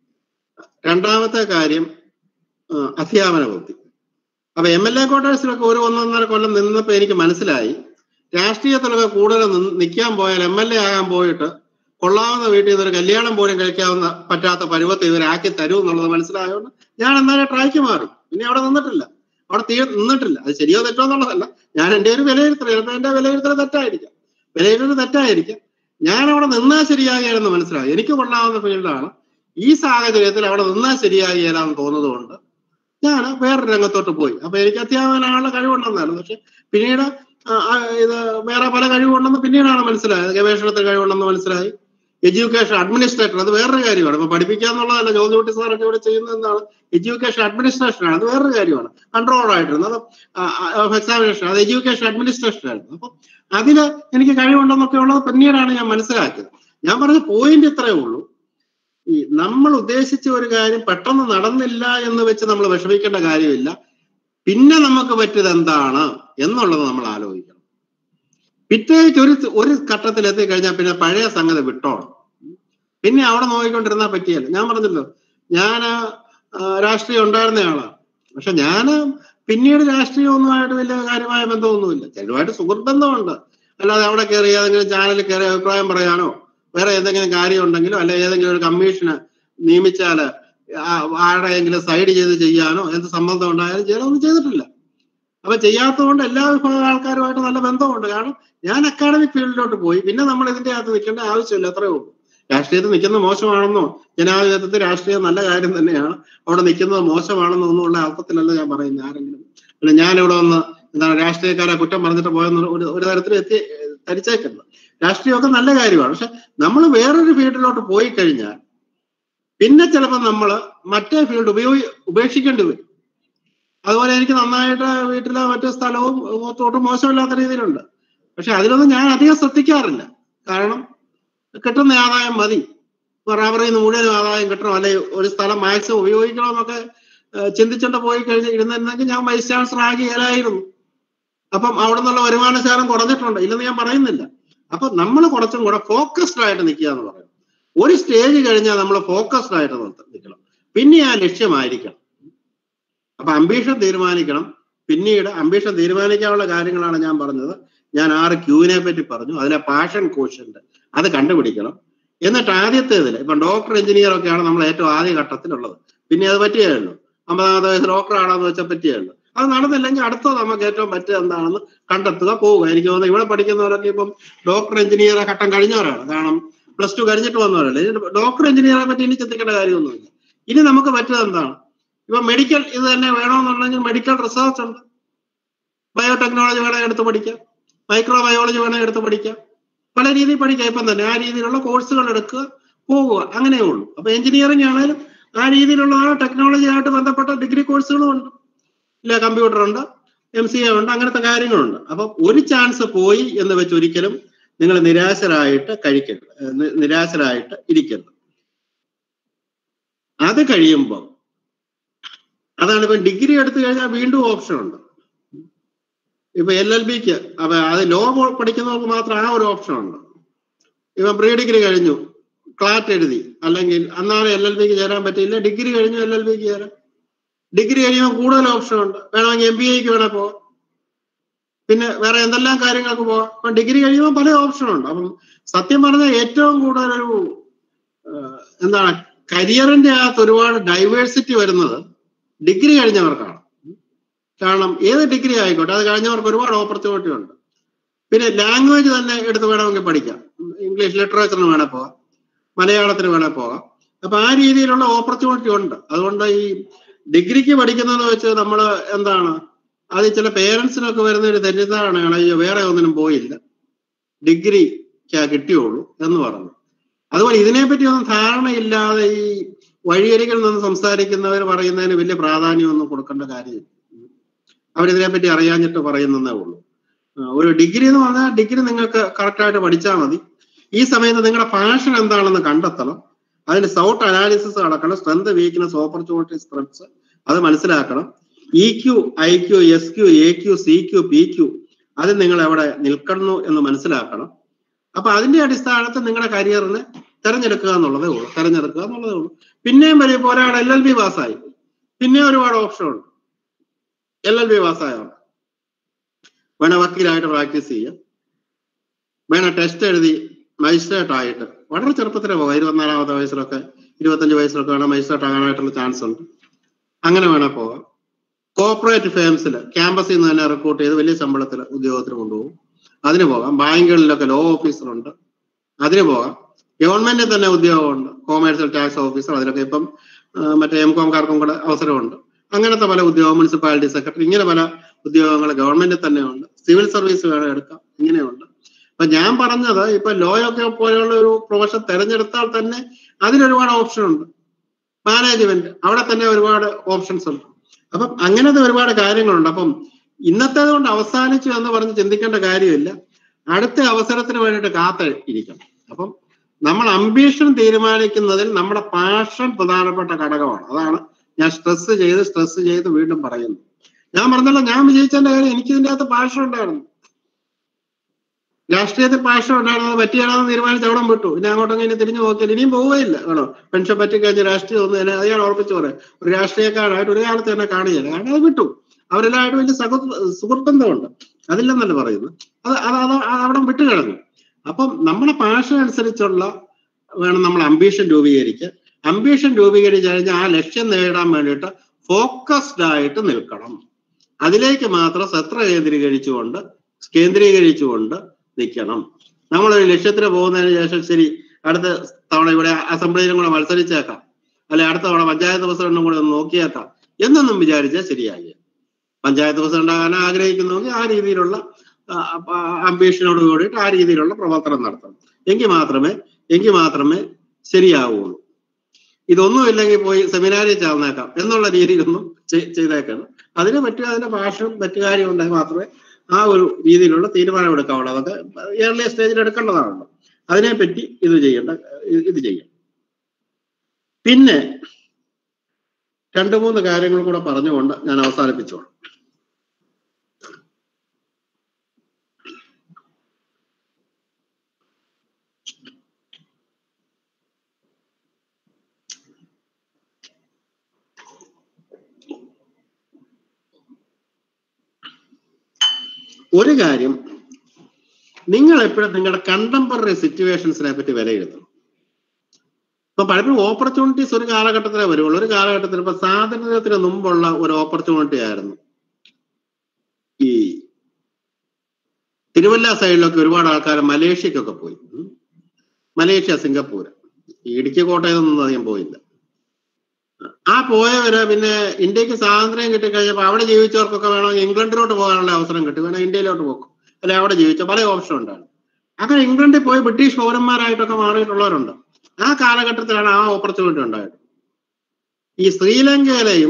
D: രണ്ടാമത്തെ കാര്യം ആ, അധ്യാപന വൃത്തി അപ്പൊ എം എൽ എ ക്വാർട്ടേഴ്സിലൊക്കെ ഒരു ഒന്നൊന്നര കൊല്ലം നിന്നപ്പോ എനിക്ക് മനസ്സിലായി രാഷ്ട്രീയത്തിലൊക്കെ കൂടുതൽ നിൽക്കാൻ പോയാൽ എം എൽ എ ആകാൻ പോയിട്ട് കൊള്ളാവുന്ന വീട്ടിൽ നിന്ന് ഒരു കല്യാണം പോലും കഴിക്കാവുന്ന പറ്റാത്ത പരുവത്തെ ഇവരാക്കി തരൂ എന്നുള്ളത് മനസ്സിലായതുകൊണ്ട് ഞാൻ എന്നാലും ട്രൈക്ക് മാറി പിന്നെ അവിടെ നിന്നിട്ടില്ല അവിടെ തീ നിന്നിട്ടില്ല അത് ശരിയോ തെറ്റോ എന്നുള്ളതല്ല ഞാൻ എന്റെ ഒരു വിലയിരുത്തൽ ചിലപ്പോൾ എന്റെ വിലയിരുത്തൽ തെറ്റായിരിക്കാം വിലയിരുത്തൽ തെറ്റായിരിക്കാം ഞാൻ അവിടെ നിന്നാൽ ശരിയാകിയാലെന്ന് മനസ്സിലായി എനിക്ക് കൊള്ളാവുന്ന ഫീൽഡാണ് ഈ സാഹചര്യത്തിൽ അവിടെ നിന്നാൽ ശരിയാകിയാലെന്ന് തോന്നുന്നതുകൊണ്ട് ഞാൻ വേറൊരു രംഗത്തോട്ട് പോയി അപ്പൊ എനിക്ക് അധ്യാപകനാണുള്ള കഴിവുണ്ടെന്നായിരുന്നു പക്ഷെ പിന്നീട് ആ, ആ, ഇത് വേറെ പല കഴിവുണ്ടെന്ന് പിന്നീടാണ് മനസ്സിലായത് ഗവേഷണത്തിൽ കഴിവുണ്ടെന്ന് മനസ്സിലായി എഡ്യൂക്കേഷൻ അഡ്മിനിസ്ട്രേറ്റർ അത് വേറൊരു കാര്യമാണ് ഇപ്പൊ പഠിപ്പിക്കുക എന്നുള്ളതല്ല ജോലികുട്ടി സാറൊക്കെ ഇവിടെ ചെയ്യുന്നത് എന്താണ് എഡ്യൂക്കേഷൻ അഡ്മിനിസ്ട്രേഷൻ ആണ് അത് വേറൊരു കാര്യമാണ് കൺട്രോൾ ആയിട്ടിരുന്നത് അത് എക്സാമിനേഷൻ അത് എഡ്യൂക്കേഷൻ അഡ്മിനിസ്ട്രേഷൻ ആയിരുന്നു അപ്പൊ അതില് എനിക്ക് കഴിവുണ്ടെന്നൊക്കെ ഉള്ളത് പിന്നീടാണ് ഞാൻ മനസ്സിലാക്കിയത് ഞാൻ പറഞ്ഞ പോയിന്റ് ഇത്രയേ ഉള്ളൂ ഈ നമ്മൾ ഉദ്ദേശിച്ച ഒരു കാര്യം പെട്ടെന്ന് നടന്നില്ല എന്ന് വെച്ച് നമ്മൾ വിഷമിക്കേണ്ട കാര്യമില്ല പിന്നെ നമുക്ക് പറ്റിയത് എന്താണ് എന്നുള്ളത് നമ്മൾ ആലോചിക്കണം പിറ്റേക്ക് ഒരു ഒരു ഘട്ടത്തിൽ എത്തിക്കഴിഞ്ഞാൽ പിന്നെ പഴയ സംഗതി വിട്ടോണം പിന്നെ അവിടെ നോക്കിക്കൊണ്ടിരുന്നാൽ പറ്റിയല്ല ഞാൻ പറഞ്ഞല്ലോ ഞാൻ രാഷ്ട്രീയം ഉണ്ടായിരുന്ന ആളാണ് പക്ഷെ ഞാൻ പിന്നീട് രാഷ്ട്രീയമൊന്നുമായിട്ട് വലിയ കാര്യമായ ബന്ധമൊന്നുമില്ല ചിലരുമായിട്ട് സുഹൃത്ത് ബന്ധമുണ്ട് അല്ലാതെ അവിടെ കയറി ഏതെങ്കിലും ചാനലിൽ കയറി അഭിപ്രായം പറയാനോ വേറെ ഏതെങ്കിലും കാര്യം ഉണ്ടെങ്കിലോ അല്ലെ ഏതെങ്കിലും ഒരു കമ്മീഷന് നിയമിച്ചാല് ആ- ആരുടെയെങ്കിലും സൈഡ് ചെയ്ത് ചെയ്യാനോ എന്ത് സംബന്ധം ഉണ്ടായാലും ചെയ്യാനൊന്നും ചെയ്തിട്ടില്ല അപ്പൊ ചെയ്യാത്തതുകൊണ്ട് എല്ലാ വിഭാഗം ആൾക്കാരുമായിട്ട് നല്ല ബന്ധമുണ്ട് കാരണം ഞാൻ അക്കാഡമിക് ഫീൽഡിലോട്ട് പോയി പിന്നെ നമ്മൾ ഇതിന്റെ അകത്ത് നിൽക്കേണ്ട ആവശ്യമില്ല അത്രേ ഉള്ളൂ രാഷ്ട്രീയത്തിൽ നിൽക്കുന്നത് മോശമാണെന്നോ ജനാധിപത്യത്തിൽ രാഷ്ട്രീയം നല്ല കാര്യം തന്നെയാണ് അവിടെ നിൽക്കുന്നത് മോശമാണെന്നോ ഒന്നുമുള്ള അർത്ഥത്തിലല്ല ഞാൻ പറയുന്നത് ആരെങ്കിലും പിന്നെ ഞാൻ ഇവിടെ വന്ന് എന്താണ് രാഷ്ട്രീയക്കാരെ കുറ്റം പറഞ്ഞിട്ട് പോയെന്ന് ഒരു ഒരു തരത്തിൽ എത്തി ധരിച്ചേക്കുന്നത് രാഷ്ട്രീയമൊക്കെ നല്ല കാര്യമാണ് പക്ഷെ നമ്മൾ വേറൊരു ഫീൽഡിലോട്ട് പോയി കഴിഞ്ഞാൽ പിന്നെ ചിലപ്പോൾ നമ്മൾ മറ്റേ ഫീൽഡ് ഉപയോഗി ഉപേക്ഷിക്കേണ്ടി വരും അതുപോലെ എനിക്ക് നന്നായിട്ട് വീട്ടിലെ മറ്റു സ്ഥലവും ഒട്ടും മോശമില്ലാത്ത രീതിയിലുണ്ട് പക്ഷെ അതിലൊന്നും ഞാൻ അധികം ശ്രദ്ധിക്കാറില്ല കാരണം കിട്ടുന്ന ആദായം മതി റബ്ബറിൽ നിന്ന് മുഴുവൻ ആദായം കിട്ടണം അല്ലെങ്കിൽ ഒരു സ്ഥലം മാക്സിമം ഉപയോഗിക്കണം എന്നൊക്കെ ഏഹ് ചിന്തിച്ചുകൊണ്ട് പോയി കഴിഞ്ഞ് ഇരുന്നിരുന്നെങ്കിൽ ഞാൻ വൈസ് ചാൻസലർ ആകിയാലായിരുന്നു അപ്പം അവിടെ നിന്നുള്ള വരുമാന ശതമാനം കുറഞ്ഞിട്ടുണ്ട് ഇല്ലെന്ന് ഞാൻ പറയുന്നില്ല അപ്പൊ നമ്മൾ കുറച്ചും കൂടെ ഫോക്കസ്ഡ് ആയിട്ട് നിൽക്കുക എന്ന് പറയും ഒരു സ്റ്റേജ് കഴിഞ്ഞാൽ നമ്മൾ ഫോക്കസ്ഡ് ആയിട്ട് നിർത്ത- നിൽക്കണം പിന്നെ ആ ലക്ഷ്യമായിരിക്കണം അപ്പൊ അംബീഷൻ തീരുമാനിക്കണം പിന്നീട് അംബീഷൻ തീരുമാനിക്കാനുള്ള കാര്യങ്ങളാണ് ഞാൻ പറഞ്ഞത് ഞാൻ ആറ് ക്യൂവിനെ പറ്റി പറഞ്ഞു അതിലെ പാഷൻ കോഷ്യന്റ് അത് കണ്ടുപിടിക്കണം എന്നിട്ട് ആദ്യത്തേതിൽ ഇപ്പൊ ഡോക്ടർ എഞ്ചിനീയർ ഒക്കെയാണ് നമ്മൾ ഏറ്റവും ആദ്യ ഘട്ടത്തിലുള്ളത് പിന്നെ അത് പറ്റിയുള്ളൂ അമ്പതാമത്തെ വയസ്സ് ഡോക്ടർ ആണെന്ന് വെച്ചാൽ പറ്റിയുള്ളൂ അത് നടന്നില്ലെങ്കിൽ അടുത്തത് നമുക്ക് ഏറ്റവും പറ്റുക എന്താണെന്ന് കണ്ടെത്തുക പോവുക എനിക്ക് തോന്നുന്നു ഇവിടെ പഠിക്കുന്നവരൊക്കെ ഇപ്പം ഡോക്ടർ എഞ്ചിനീയർ ഘട്ടം കഴിഞ്ഞവരാണ് കാരണം പ്ലസ് ടു കഴിഞ്ഞിട്ട് വന്നവരല്ലേ ഇനി ഡോക്ടർ എഞ്ചിനീയറെ പറ്റി ഇനി ചിന്തിക്കേണ്ട കാര്യമൊന്നുമില്ല ഇനി നമുക്ക് പറ്റുക എന്താണ് ഇപ്പൊ മെഡിക്കൽ ഇത് തന്നെ വേണമെന്നുണ്ടെങ്കിൽ മെഡിക്കൽ റിസർച്ച് ഉണ്ട് ബയോടെക്നോളജി വേണമെങ്കിൽ എടുത്ത് പഠിക്കാം മൈക്രോ ബയോളജി വേണമെങ്കിൽ എടുത്ത് പഠിക്കാം പല രീതിയിൽ പഠിക്കാം ഇപ്പം തന്നെ ആ രീതിയിലുള്ള കോഴ്സുകൾ എടുക്കുക പോവുക അങ്ങനെയേ ഉള്ളൂ അപ്പൊ എഞ്ചിനീയറിംഗ് ആണെങ്കിലും ആ രീതിയിലുള്ളതാണ് ടെക്നോളജി ആയിട്ട് ബന്ധപ്പെട്ട ഡിഗ്രി കോഴ്സുകളും ഉണ്ട് ഇല്ല കമ്പ്യൂട്ടർ ഉണ്ട് എം സി എ ഉണ്ട് അങ്ങനത്തെ കാര്യങ്ങളുണ്ട് അപ്പൊ ഒരു ചാൻസ് പോയി എന്ന് വെച്ച് ഒരിക്കലും നിങ്ങൾ നിരാശരായിട്ട് കഴിക്കരുത് ഏഹ് നി- നിരാശരായിട്ട് ഇരിക്കരുത് അത് കഴിയുമ്പോൾ അതാണ് ഇപ്പൊ ഡിഗ്രി എടുത്തു കഴിഞ്ഞാൽ വീണ്ടും ഓപ്ഷൻ ഉണ്ട് ഇപ്പൊ എൽ എൽ ബിക്ക് അപ്പൊ അത് ലോ പഠിക്കുന്നവർക്ക് മാത്രം ആ ഒരു ഓപ്ഷൻ ഉണ്ട് ഇപ്പൊ പ്രീ ഡിഗ്രി കഴിഞ്ഞു ക്ലാറ്റ് എഴുതി അല്ലെങ്കിൽ അന്നാണ് എൽ എൽ ബിക്ക് ചേരാൻ പറ്റിയില്ല ഡിഗ്രി കഴിഞ്ഞു എൽ എൽ ബിക്ക് ചേരാം ഡിഗ്രി കഴിയുമ്പോൾ കൂടുതൽ ഓപ്ഷൻ ഉണ്ട് വേണമെങ്കിൽ എം ബി എക്ക് വേണേ പോവാം പിന്നെ വേറെ എന്തെല്ലാം കാര്യങ്ങൾക്ക് പോവാം അപ്പൊ ഡിഗ്രി കഴിയുമ്പോൾ പല ഓപ്ഷൻ ഉണ്ട് അപ്പം സത്യം പറഞ്ഞാൽ ഏറ്റവും കൂടുതൽ ഒരു ആഹ്, എന്താണ് കരിയറിന്റെ അകത്ത് ഒരുപാട് ഡൈവേഴ്സിറ്റി വരുന്നത് ഡിഗ്രി കഴിഞ്ഞവർക്കാണ് കാരണം ഏത് ഡിഗ്രി ആയിക്കോട്ടെ അത് കഴിഞ്ഞവർക്ക് ഒരുപാട് ഓപ്പർച്യൂണിറ്റി ഉണ്ട് പിന്നെ ലാംഗ്വേജ് തന്നെ എടുത്ത് വേണമെങ്കിൽ പഠിക്കാം ഇംഗ്ലീഷ് ലിറ്ററേച്ചറിന് വേണേ പോകാം മലയാളത്തിന് വേണേ പോകാം അപ്പൊ ആ രീതിയിലുള്ള ഓപ്പർച്യൂണിറ്റി ഉണ്ട് അതുകൊണ്ട് ഈ ഡിഗ്രിക്ക് പഠിക്കുന്നതെന്ന് വെച്ച് നമ്മൾ എന്താണ് അത് ചില പേരൻസിനൊക്കെ വരുന്ന ഒരു തെറ്റിദ്ധാരണയാണ് അയ്യോ വേറെ ഒന്നിനും പോയില്ല ഡിഗ്രിക്കാ കിട്ടിയുള്ളൂ എന്ന് പറഞ്ഞു അതുപോലെ ഇതിനെപ്പറ്റി ഒന്നും ധാരണയില്ലാതെ ഈ വഴിയരികിൽ നിന്ന് സംസാരിക്കുന്നവർ പറയുന്നതിന് വലിയ പ്രാധാന്യമൊന്നും കൊടുക്കേണ്ട കാര്യമില്ല അവരിതിനെപ്പറ്റി അറിയാഞ്ഞിട്ട് പറയുന്നതേ ഉള്ളൂ ആ, ഒരു ഡിഗ്രി എന്ന് പറഞ്ഞാൽ ഡിഗ്രി നിങ്ങൾക്ക് കറക്റ്റായിട്ട് പഠിച്ചാൽ മതി ഈ സമയത്ത് നിങ്ങളുടെ പാഷൻ എന്താണെന്ന് കണ്ടെത്തണം അതിന് സൗട്ട് അനാലിസിസ് നടക്കണം സ്ട്രെങ്ത് വീക്ക്നെസ് ഓപ്പർച്യൂണിറ്റീസ് ത്രെഡ്സ് അത് മനസ്സിലാക്കണം E Q I Q S Q A Q C Q P Q അത് നിങ്ങൾ എവിടെ നിൽക്കുന്നു എന്ന് മനസ്സിലാക്കണം അപ്പൊ അതിന്റെ അടിസ്ഥാനത്തിൽ നിങ്ങളുടെ കരിയറിനെ തെരഞ്ഞെടുക്കുക എന്നുള്ളതേ ഉള്ളൂ തെരഞ്ഞെടുക്കുക എന്നുള്ളതേ ഉള്ളൂ പിന്നെയും വരുമ്പോൾ ഒരാൾ എൽ എൽ ബി പാസ്സായി പിന്നെ ഒരുപാട് ഓപ്ഷൻ ഉണ്ട് എൽ എൽ ബി പാസ്സായാണ് വേണേ വക്കീലായിട്ട് പ്രാക്ടീസ് ചെയ്യാം വേണേ ടെസ്റ്റ് എഴുതി മജിസ്ട്രേറ്റ് ആയിട്ട് വളരെ ചെറുപ്പത്തിലേ പോകാം ഇരുപത്തിനാലാമത്തെ വയസ്സിലൊക്കെ ഇരുപത്തഞ്ച് വയസ്സിലൊക്കെ വേണം മജിസ്ട്രേറ്റ് ആകാനായിട്ടുള്ള ചാൻസ് ഉണ്ട് അങ്ങനെ വേണേ പോകാം കോർപ്പറേറ്റ് ഫേംസിൽ ക്യാമ്പസിൽ നിന്ന് തന്നെ റിക്രൂട്ട് ചെയ്ത് വലിയ ശമ്പളത്തിൽ ഉദ്യോഗത്തിന് കൊണ്ടുപോകും അതിന് പോകാം ബാങ്കുകളിലൊക്കെ ലോ ഓഫീസറുണ്ട് അതിന് പോകാം ഗവൺമെന്റിൽ തന്നെ ഉദ്യോഗമുണ്ട് കൊമേഴ്സ്യൽ ടാക്സ് ഓഫീസർ അതിലൊക്കെ ഇപ്പം ആ, മറ്റേ എം കോംകാർക്കും കൂടെ അവസരമുണ്ട് അങ്ങനത്തെ പല ഉദ്യോഗം മുനിസിപ്പാലിറ്റി സെക്രട്ടറി ഇങ്ങനെ പല ഉദ്യോഗങ്ങൾ ഗവൺമെന്റിൽ തന്നെ ഉണ്ട് സിവിൽ സർവീസ് വേണം എടുക്കാം ഇങ്ങനെയുണ്ട് അപ്പൊ ഞാൻ പറഞ്ഞത് ഇപ്പൊ ലോയൊക്കെ പോലെയുള്ള ഒരു പ്രൊഫഷൻ തെരഞ്ഞെടുത്താൽ തന്നെ അതിനൊരുപാട് ഓപ്ഷൻ ഉണ്ട് മാനേജ്മെന്റ് അവിടെ തന്നെ ഒരുപാട് ഓപ്ഷൻസ് ഉണ്ട് അപ്പം അങ്ങനത്തെ ഒരുപാട് കാര്യങ്ങളുണ്ട് അപ്പം ഇന്നത്തേത് കൊണ്ട് അവസാനിച്ചു എന്ന് പറഞ്ഞ് ചിന്തിക്കേണ്ട കാര്യമില്ല അടുത്ത അവസരത്തിന് വേണ്ടിയിട്ട് കാത്ത് ഇരിക്കണം അപ്പം നമ്മൾ അംബീഷൻ തീരുമാനിക്കുന്നതിൽ നമ്മുടെ പാഷൻ പ്രധാനപ്പെട്ട ഘടകമാണ് അതാണ് ഞാൻ സ്ട്രെസ് ചെയ്ത് സ്ട്രെസ് ചെയ്ത് വീണ്ടും പറയുന്നു ഞാൻ പറഞ്ഞല്ലോ ഞാൻ വിജയിച്ചതിന്റെ കാര്യം എനിക്ക് ഇതിന്റെ അകത്ത് പാഷൻ ഉണ്ടായിരുന്നു രാഷ്ട്രീയത്തിൽ പാഷൻ ഉണ്ടായിരുന്നത് പറ്റിയാണെന്ന് തീരുമാനിച്ച് അവിടെ വിട്ടു ഇനി അങ്ങോട്ടും ഇനി തിരിഞ്ഞു നോക്കിയാൽ ഇനിയും പോവുകയില്ല വേണോ പെൻഷൻ പറ്റി കഴിഞ്ഞ രാഷ്ട്രീയം ഒന്നും തന്നെ അത് ഞാൻ ഉറപ്പിച്ചു പറയാം ഒരു രാഷ്ട്രീയക്കാരായിട്ട് ഒരു കാലത്ത് തന്നെ കാണുകയില്ല കാരണം അത് വിട്ടു അവരെല്ലാവരും വലിയ സഹ സുഹൃത്ബന്ധമുണ്ട് അതില്ലെന്നല്ല പറയുന്നു അത് അത് അത് അവിടെ വിട്ടു കിടന്നു അപ്പം നമ്മുടെ പാഷൻ അനുസരിച്ചുള്ള വേണം നമ്മൾ അംബീഷൻ രൂപീകരിക്കുക അംബീഷൻ രൂപീകരിച്ച് കഴിഞ്ഞാൽ ആ ലക്ഷ്യം നേടാൻ വേണ്ടിയിട്ട് ഫോക്കസ്ഡ് ആയിട്ട് നിൽക്കണം അതിലേക്ക് മാത്രം ശ്രദ്ധ കേന്ദ്രീകരിച്ചുകൊണ്ട് കേന്ദ്രീകരിച്ചുകൊണ്ട് നിൽക്കണം നമ്മളൊരു ലക്ഷ്യത്തിന് പോകുന്നതിന് ശേഷം ശരി അടുത്ത തവണ ഇവിടെ അസംബ്ലിയിലും കൂടെ മത്സരിച്ചേക്കാം അല്ലെ അടുത്ത തവണ പഞ്ചായത്ത് പ്രസിഡന്റും കൂടെ ഒന്ന് നോക്കിയേക്കാം എന്നൊന്നും വിചാരിച്ചാൽ ശരിയാകില്ല പഞ്ചായത്ത് പ്രസിഡന്റ് ആകാൻ ആഗ്രഹിക്കുന്നെങ്കിൽ ആ രീതിയിലുള്ള അംബീഷനോട് കൂടിയിട്ട് ആ രീതിയിലുള്ള പ്രവർത്തനം നടത്തണം എങ്കിൽ മാത്രമേ എങ്കിൽ മാത്രമേ ശരിയാവുള്ളൂ ഇതൊന്നും ഇല്ലെങ്കിൽ പോയി സെമിനാരിൽ ചേർന്നേക്കാം എന്നുള്ള രീതിയിലൊന്നും ചെയ്- ചെയ്തേക്കണം അതിന് പറ്റുക അതിന്റെ ഭാഷയും മറ്റു കാര്യം ഉണ്ടെങ്കിൽ മാത്രമേ ആ ഒരു രീതിയിലുള്ള തീരുമാനം എടുക്കാവുള്ളൂ അതൊക്കെ ഏർലിയ സ്റ്റേജിൽ എടുക്കേണ്ടതാണല്ലോ അതിനെപ്പറ്റി ഇത് ചെയ്യേണ്ട ഇ- ഇത് ചെയ്യാം പിന്നെ രണ്ട് മൂന്ന് കാര്യങ്ങൾ കൂടെ പറഞ്ഞുകൊണ്ട് ഞാൻ അവസാനിപ്പിച്ചോളാം ഒരു കാര്യം നിങ്ങൾ എപ്പോഴും നിങ്ങളുടെ കണ്ടംപററി സിറ്റുവേഷൻസിനെ പറ്റി വിലയിരുത്തണം ഇപ്പൊ പലപ്പോഴും ഓപ്പർച്യൂണിറ്റീസ് ഒരു കാലഘട്ടത്തിലേ വരുള്ളൂ ഒരു കാലഘട്ടത്തിൽ ഇപ്പൊ സ്വാതന്ത്ര്യത്തിന് മുമ്പുള്ള ഒരു ഓപ്പർച്യൂണിറ്റി ആയിരുന്നു ഈ തിരുവല്ല സൈഡിലൊക്കെ ഒരുപാട് ആൾക്കാർ മലേഷ്യക്കൊക്കെ പോയി ഉം. മലേഷ്യ സിംഗപ്പൂർ ഈ ഇടുക്കി കോട്ടയത്തൊന്നും അധികം പോയില്ല ആ പോയവര് പിന്നെ ഇന്ത്യക്ക് സ്വാതന്ത്ര്യം കിട്ടിക്കഴിഞ്ഞപ്പോൾ അവിടെ ജീവിച്ചവർക്കൊക്കെ വേണമെങ്കിൽ ഇംഗ്ലണ്ടിലോട്ട് പോകാനുള്ള അവസരം കിട്ടി വേണം ഇന്ത്യയിലോട്ട് പോകും അല്ലെ അവിടെ ജീവിച്ച പല ഓപ്ഷൻ ഉണ്ടാണ് അങ്ങനെ ഇംഗ്ലണ്ടിൽ പോയി ബ്രിട്ടീഷ് പൗരന്മാരായിട്ടൊക്കെ മാറിയിട്ടുള്ളവരുണ്ട് ആ കാലഘട്ടത്തിലാണ് ആ ഓപ്പർച്യൂണിറ്റി ഉണ്ടായത് ഈ ശ്രീലങ്കയിലെയും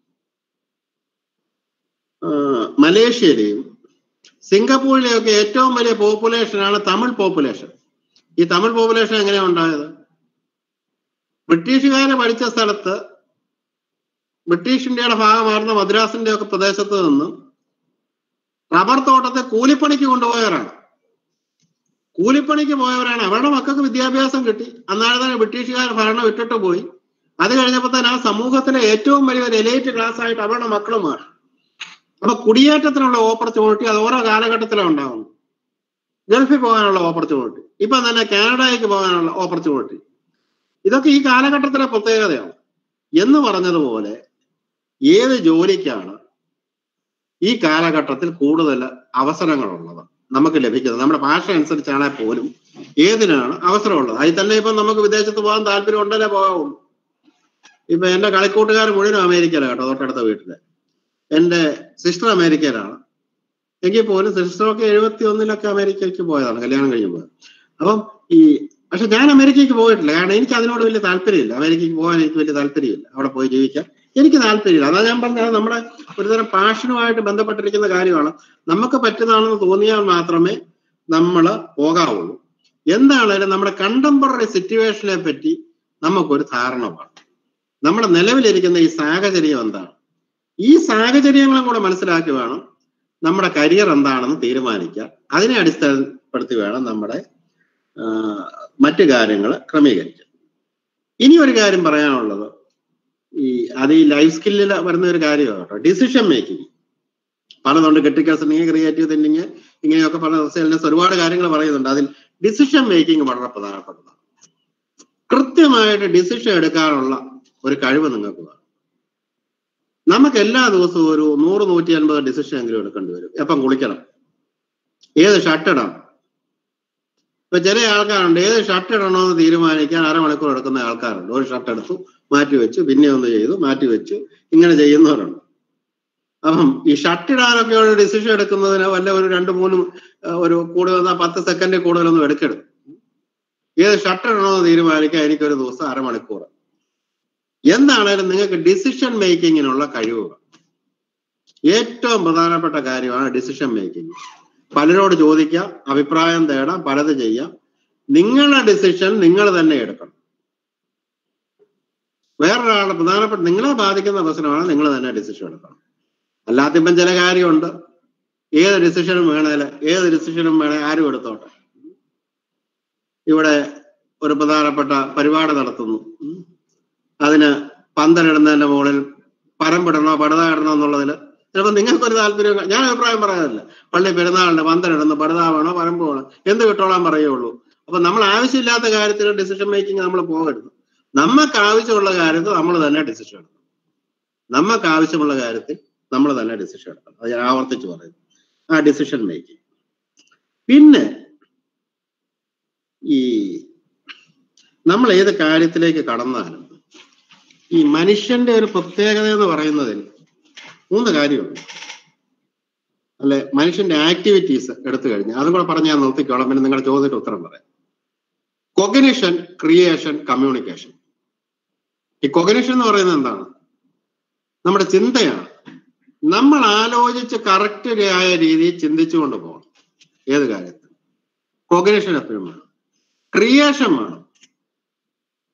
D: ആ, മലേഷ്യയിലെയും സിംഗപ്പൂരിലെയൊക്കെ ഏറ്റവും വലിയ പോപ്പുലേഷനാണ് തമിഴ് പോപ്പുലേഷൻ ഈ തമിഴ് പോപ്പുലേഷൻ എങ്ങനെയാ ഉണ്ടായത് ബ്രിട്ടീഷുകാരെ പഠിച്ച സ്ഥലത്ത് ബ്രിട്ടീഷ് ഇന്ത്യയുടെ ഭാഗമായിരുന്ന മദ്രാസിന്റെ ഒക്കെ പ്രദേശത്ത് നിന്നും റബ്ബർ തോട്ടത്തെ കൂലിപ്പണിക്ക് കൊണ്ടുപോയവരാണ് കൂലിപ്പണിക്ക് പോയവരാണ് അവരുടെ മക്കൾക്ക് വിദ്യാഭ്യാസം കിട്ടി അന്നാണ് തന്നെ ബ്രിട്ടീഷുകാർ ഭരണം വിട്ടിട്ട് പോയി അത് കഴിഞ്ഞപ്പോൾ തന്നെ ആ സമൂഹത്തിലെ ഏറ്റവും വലിയ ഒരു എലൈറ്റ് ക്ലാസ് ആയിട്ട് അവരുടെ മക്കളും മാറി അപ്പൊ കുടിയേറ്റത്തിനുള്ള ഓപ്പർച്യൂണിറ്റി അത് ഓരോ കാലഘട്ടത്തിലാണ് ഉണ്ടാകുന്നത് ഗൾഫിൽ പോകാനുള്ള ഓപ്പർച്യൂണിറ്റി ഇപ്പൊ തന്നെ കാനഡയ്ക്ക് പോകാനുള്ള ഓപ്പർച്യൂണിറ്റി ഇതൊക്കെ ഈ കാലഘട്ടത്തിലെ പ്രത്യേകതയാണ് എന്ന് പറഞ്ഞതുപോലെ ഏത് ജോലിക്കാണ് ഈ കാലഘട്ടത്തിൽ കൂടുതൽ അവസരങ്ങളുള്ളത് നമുക്ക് ലഭിക്കുന്നത് നമ്മുടെ ഭാഷ അനുസരിച്ചാണെങ്കിൽ പോലും ഏതിനാണ് അവസരമുള്ളത് അതിൽ തന്നെ ഇപ്പൊ നമുക്ക് വിദേശത്ത് പോകാൻ താല്പര്യം ഉണ്ടല്ലേ പോകാവുള്ളൂ ഇപ്പൊ എന്റെ കളിക്കൂട്ടുകാർ മുഴുവനും അമേരിക്കയിലാണ് കേട്ടോ തൊട്ടടുത്ത വീട്ടില് എന്റെ സിസ്റ്റർ അമേരിക്കയിലാണ് എങ്കിൽ പോലും സിസ്റ്ററൊക്കെ എഴുപത്തി ഒന്നിലൊക്കെ അമേരിക്കയ്ക്ക് പോയതാണ് കല്യാണം കഴിഞ്ഞ് പോയത് അപ്പം ഈ പക്ഷെ ഞാൻ അമേരിക്കയ്ക്ക് പോയിട്ടില്ല കാരണം എനിക്ക് അതിനോട് വലിയ താല്പര്യമില്ല അമേരിക്കയ്ക്ക് പോകാൻ എനിക്ക് വലിയ താല്പര്യമില്ല അവിടെ പോയി ജീവിക്കാൻ എനിക്ക് താല്പര്യമില്ല അതാ ഞാൻ പറഞ്ഞത് നമ്മുടെ ഒരുതരം പാഷനുമായിട്ട് ബന്ധപ്പെട്ടിരിക്കുന്ന കാര്യമാണ് നമുക്ക് പറ്റുന്നതാണെന്ന് തോന്നിയാൽ മാത്രമേ നമ്മൾ പോകാവുള്ളൂ എന്താണേലും നമ്മുടെ കണ്ടംപററി സിറ്റുവേഷനെ പറ്റി നമുക്കൊരു ധാരണ വേണം നമ്മുടെ നിലവിലിരിക്കുന്ന ഈ സാഹചര്യം എന്താണ് ഈ സാഹചര്യങ്ങളും കൂടെ മനസ്സിലാക്കി വേണം നമ്മുടെ കരിയർ എന്താണെന്ന് തീരുമാനിക്കാൻ അതിനെ അടിസ്ഥാനപ്പെടുത്തി വേണം നമ്മുടെ ആ, മറ്റു കാര്യങ്ങൾ ക്രമീകരിക്കാൻ ഇനി ഒരു കാര്യം പറയാനുള്ളത് ഈ അത് ഈ ലൈഫ് സ്കില്ലിൽ വരുന്ന ഒരു കാര്യമാണ് കേട്ടോ ഡിസിഷൻ മേക്കിംഗ് പലതുണ്ട് ക്രിട്ടിക്കൽ തിങ്കിങ് ക്രിയേറ്റീവ് തിങ്കിങ് ഇങ്ങനെയൊക്കെ പറഞ്ഞ സെൽനെസ് ഒരുപാട് കാര്യങ്ങൾ പറയുന്നുണ്ട് അതിൽ ഡിസിഷൻ മേക്കിംഗ് വളരെ പ്രധാനപ്പെട്ടതാണ് കൃത്യമായിട്ട് ഡിസിഷൻ എടുക്കാനുള്ള ഒരു കഴിവ് നിങ്ങൾക്ക് വേണം നമുക്ക് എല്ലാ ദിവസവും ഒരു നൂറ് നൂറ്റി അൻപത് ഡിസിഷൻ എങ്കിലും എടുക്കേണ്ടി വരും എപ്പം കുളിക്കണം ഏത് ഷർട്ട് ഇടണം ഇപ്പൊ ചില ആൾക്കാരുണ്ട് ഏത് ഷർട്ട് ഇടണമെന്ന് തീരുമാനിക്കാൻ അരമണിക്കൂർ എടുക്കുന്ന ആൾക്കാരുണ്ട് ഒരു ഷർട്ട് എടുത്തു മാറ്റി വെച്ചു പിന്നെ ഒന്ന് ചെയ്തു മാറ്റി വെച്ചു ഇങ്ങനെ ചെയ്യുന്നവരുണ്ട് അപ്പം ഈ ഷർട്ട് ഇടാനൊക്കെ ഒരു ഡിസിഷൻ എടുക്കുന്നതിന് വല്ല ഒരു രണ്ട് മൂന്ന് ആ, ഒരു കൂടുതൽ വന്നാൽ പത്ത് സെക്കൻഡിൽ കൂടുതലൊന്നും എടുക്കരുത് ഏത് ഷർട്ട് ഇടണമെന്ന് തീരുമാനിക്കാൻ എനിക്കൊരു ദിവസം അരമണിക്കൂർ എന്താണേലും നിങ്ങൾക്ക് ഡിസിഷൻ മേക്കിങ്ങിനുള്ള കഴിവുകൾ ഏറ്റവും പ്രധാനപ്പെട്ട കാര്യമാണ് ഡിസിഷൻ മേക്കിംഗ് പലരോട് ചോദിക്കാം അഭിപ്രായം തേടാം പലത് ചെയ്യാം നിങ്ങളുടെ ഡിസിഷൻ നിങ്ങൾ തന്നെ എടുക്കണം വേറൊരാളുടെ പ്രധാനപ്പെട്ട നിങ്ങളെ ബാധിക്കുന്ന പ്രശ്നമാണ് നിങ്ങൾ തന്നെ ഡിസിഷൻ എടുക്കണം അല്ലാത്ത ഇപ്പം ചില കാര്യമുണ്ട് ഏത് ഡിസിഷനും വേണേല് ഏത് ഡിസിഷനും വേണേ ആരും എടുത്തോട്ടെ ഇവിടെ ഒരു പ്രധാനപ്പെട്ട പരിപാടി നടത്തുന്നു ഉം. അതിന് പന്തലിടുന്നതിന്റെ മുകളിൽ പരമ്പിടണോ പടുത ഇടണോ എന്നുള്ളതിൽ ചിലപ്പോൾ നിങ്ങൾക്കൊരു താല്പര്യം കാ- ഞാൻ അഭിപ്രായം പറയാറില്ല പള്ളി പെരുന്നാളിന് പന്തലിടുന്നു പടുത വേണോ പരമ്പ് വേണോ എന്ത് കിട്ടോളാൻ പറയുള്ളൂ അപ്പൊ നമ്മൾ ആവശ്യമില്ലാത്ത കാര്യത്തിൽ ഡിസിഷൻ മേക്കിംഗ് നമ്മൾ പോകരുത് നമുക്ക് ആവശ്യമുള്ള കാര്യത്തിൽ നമ്മൾ തന്നെ ഡിസിഷൻ എടുക്കണം നമുക്ക് ആവശ്യമുള്ള കാര്യത്തിൽ നമ്മൾ തന്നെ ഡിസിഷൻ എടുക്കണം അത് ഞാൻ ആവർത്തിച്ച് പറയുന്നു ആ ഡിസിഷൻ മേക്കിംഗ് പിന്നെ ഈ നമ്മൾ ഏത് കാര്യത്തിലേക്ക് കടന്നാലും ഈ മനുഷ്യന്റെ ഒരു പ്രത്യേകത എന്ന് പറയുന്നതിൽ മൂന്ന് കാര്യമുണ്ട് അല്ലെ മനുഷ്യന്റെ ആക്ടിവിറ്റീസ് എടുത്തു കഴിഞ്ഞാൽ അതും കൂടെ പറഞ്ഞ് ഞാൻ നിർത്തിക്കോളാം പിന്നെ നിങ്ങളുടെ ചോദ്യത്തിന് ഉത്തരം പറയാം കൊഗ്നിഷൻ ക്രിയേഷൻ കമ്മ്യൂണിക്കേഷൻ ഈ കൊഗ്നിഷൻ എന്ന് പറയുന്നത് എന്താണ് നമ്മുടെ ചിന്തയാണ് നമ്മൾ ആലോചിച്ച് കറക്റ്റ് ആയ രീതിയിൽ ചിന്തിച്ചുകൊണ്ട് പോകണം ഏത് കാര്യത്തിൽ കൊഗ്നിഷൻ എപ്പോഴും വേണം ക്രിയേഷൻ വേണം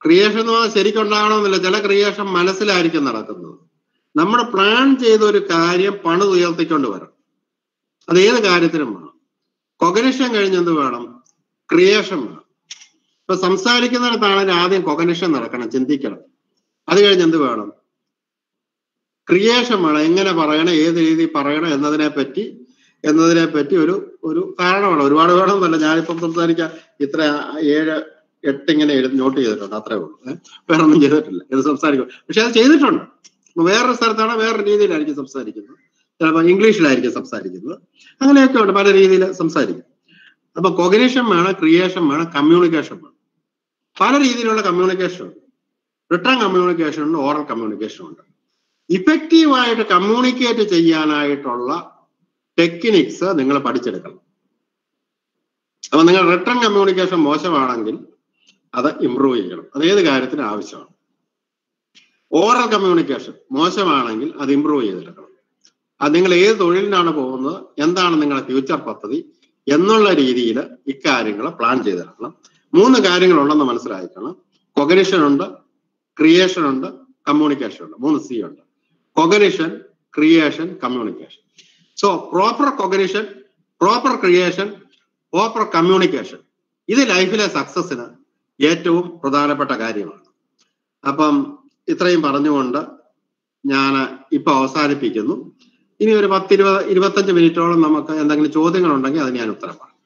D: ക്രിയേഷൻ എന്ന് പറഞ്ഞാൽ ശരിക്കും ഉണ്ടാകണമെന്നില്ല ചില ക്രിയേഷൻ മനസ്സിലായിരിക്കും നടക്കുന്നത് നമ്മൾ പ്ലാൻ ചെയ്ത ഒരു കാര്യം പണിത് ഉയർത്തിക്കൊണ്ട് വരണം അത് ഏത് കാര്യത്തിനും വേണം കൊഗനിഷൻ കഴിഞ്ഞ് എന്ത് വേണം ക്രിയേഷൻ വേണം ഇപ്പൊ സംസാരിക്കുന്നിടത്താണെങ്കിൽ ആദ്യം കൊഗനിഷൻ നടക്കണം ചിന്തിക്കണം അത് കഴിഞ്ഞ് എന്ത് വേണം ക്രിയേഷൻ വേണം എങ്ങനെ പറയണം ഏത് രീതിയിൽ പറയണം എന്നതിനെ പറ്റി എന്നതിനെ പറ്റി ഒരു ഒരു കാരണമാണ് ഒരുപാട് വേണമെന്നല്ല ഞാനിപ്പം സംസാരിക്കാൻ ഇത്ര ഏഴ് എട്ട് ഇങ്ങനെ എഴുതി നോട്ട് ചെയ്തിട്ടുണ്ട് അത്രേ ഉള്ളൂ ഏഹ് വേറെ ഒന്നും ചെയ്തിട്ടില്ല ഇത് സംസാരിക്കും പക്ഷെ അത് ചെയ്തിട്ടുണ്ട് ഇപ്പൊ വേറൊരു സ്ഥലത്താണ് വേറൊരു രീതിയിലായിരിക്കും സംസാരിക്കുന്നത് ചിലപ്പോൾ ഇംഗ്ലീഷിലായിരിക്കും സംസാരിക്കുന്നത് അങ്ങനെയൊക്കെ ഉണ്ട് പല രീതിയിൽ സംസാരിക്കും അപ്പൊ കൊഗനേഷൻ വേണം ക്രിയേഷൻ വേണം കമ്മ്യൂണിക്കേഷൻ വേണം പല രീതിയിലുള്ള കമ്മ്യൂണിക്കേഷൻ ഉണ്ട് റിട്ടേൺ കമ്മ്യൂണിക്കേഷൻ ഉണ്ട് ഓറൽ കമ്മ്യൂണിക്കേഷൻ ഉണ്ട് ഇഫക്റ്റീവായിട്ട് കമ്മ്യൂണിക്കേറ്റ് ചെയ്യാനായിട്ടുള്ള ടെക്നിക്സ് നിങ്ങൾ പഠിച്ചെടുക്കണം അപ്പൊ നിങ്ങൾ റിട്ടേൺ കമ്മ്യൂണിക്കേഷൻ മോശമാണെങ്കിൽ അത് ഇമ്പ്രൂവ് ചെയ്യണം അത് ഏത് കാര്യത്തിന് ആവശ്യമാണ് ഓറൽ കമ്മ്യൂണിക്കേഷൻ മോശമാണെങ്കിൽ അത് ഇമ്പ്രൂവ് ചെയ്തെടുക്കണം അത് നിങ്ങൾ ഏത് തൊഴിലിനാണ് പോകുന്നത് എന്താണ് നിങ്ങളുടെ ഫ്യൂച്ചർ പദ്ധതി എന്നുള്ള രീതിയിൽ ഇക്കാര്യങ്ങൾ പ്ലാൻ ചെയ്തെടുക്കണം മൂന്ന് കാര്യങ്ങളുണ്ടെന്ന് മനസ്സിലാക്കണം കൊഗനിഷൻ ഉണ്ട് ക്രിയേഷൻ ഉണ്ട് കമ്മ്യൂണിക്കേഷൻ ഉണ്ട് മൂന്ന് സി ഉണ്ട് cognition creation communication so proper cognition proper creation proper communication ഇത് ലൈഫിലെ സക്സസിന് ഏറ്റവും പ്രധാനപ്പെട്ട കാര്യമാണ് അപ്പം ഇത്രയും പറഞ്ഞുകൊണ്ട് ഞാൻ ഇപ്പൊ അവസാനിപ്പിക്കുന്നു ഇനി ഒരു പത്തിരുപത് ഇരുപത്തഞ്ച് മിനിറ്റോളം നമുക്ക് എന്തെങ്കിലും ചോദ്യങ്ങൾ ഉണ്ടെങ്കിൽ അത് ഞാൻ ഉത്തരം പറയാം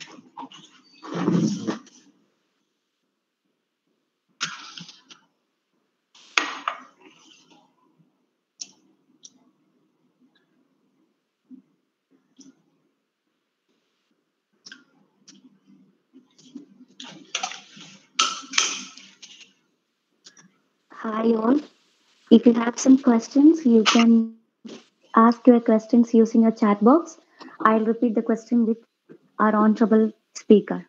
A: Hi all. If you have some questions, you can ask your questions using a chat box. I'll repeat the question with our honorable speaker.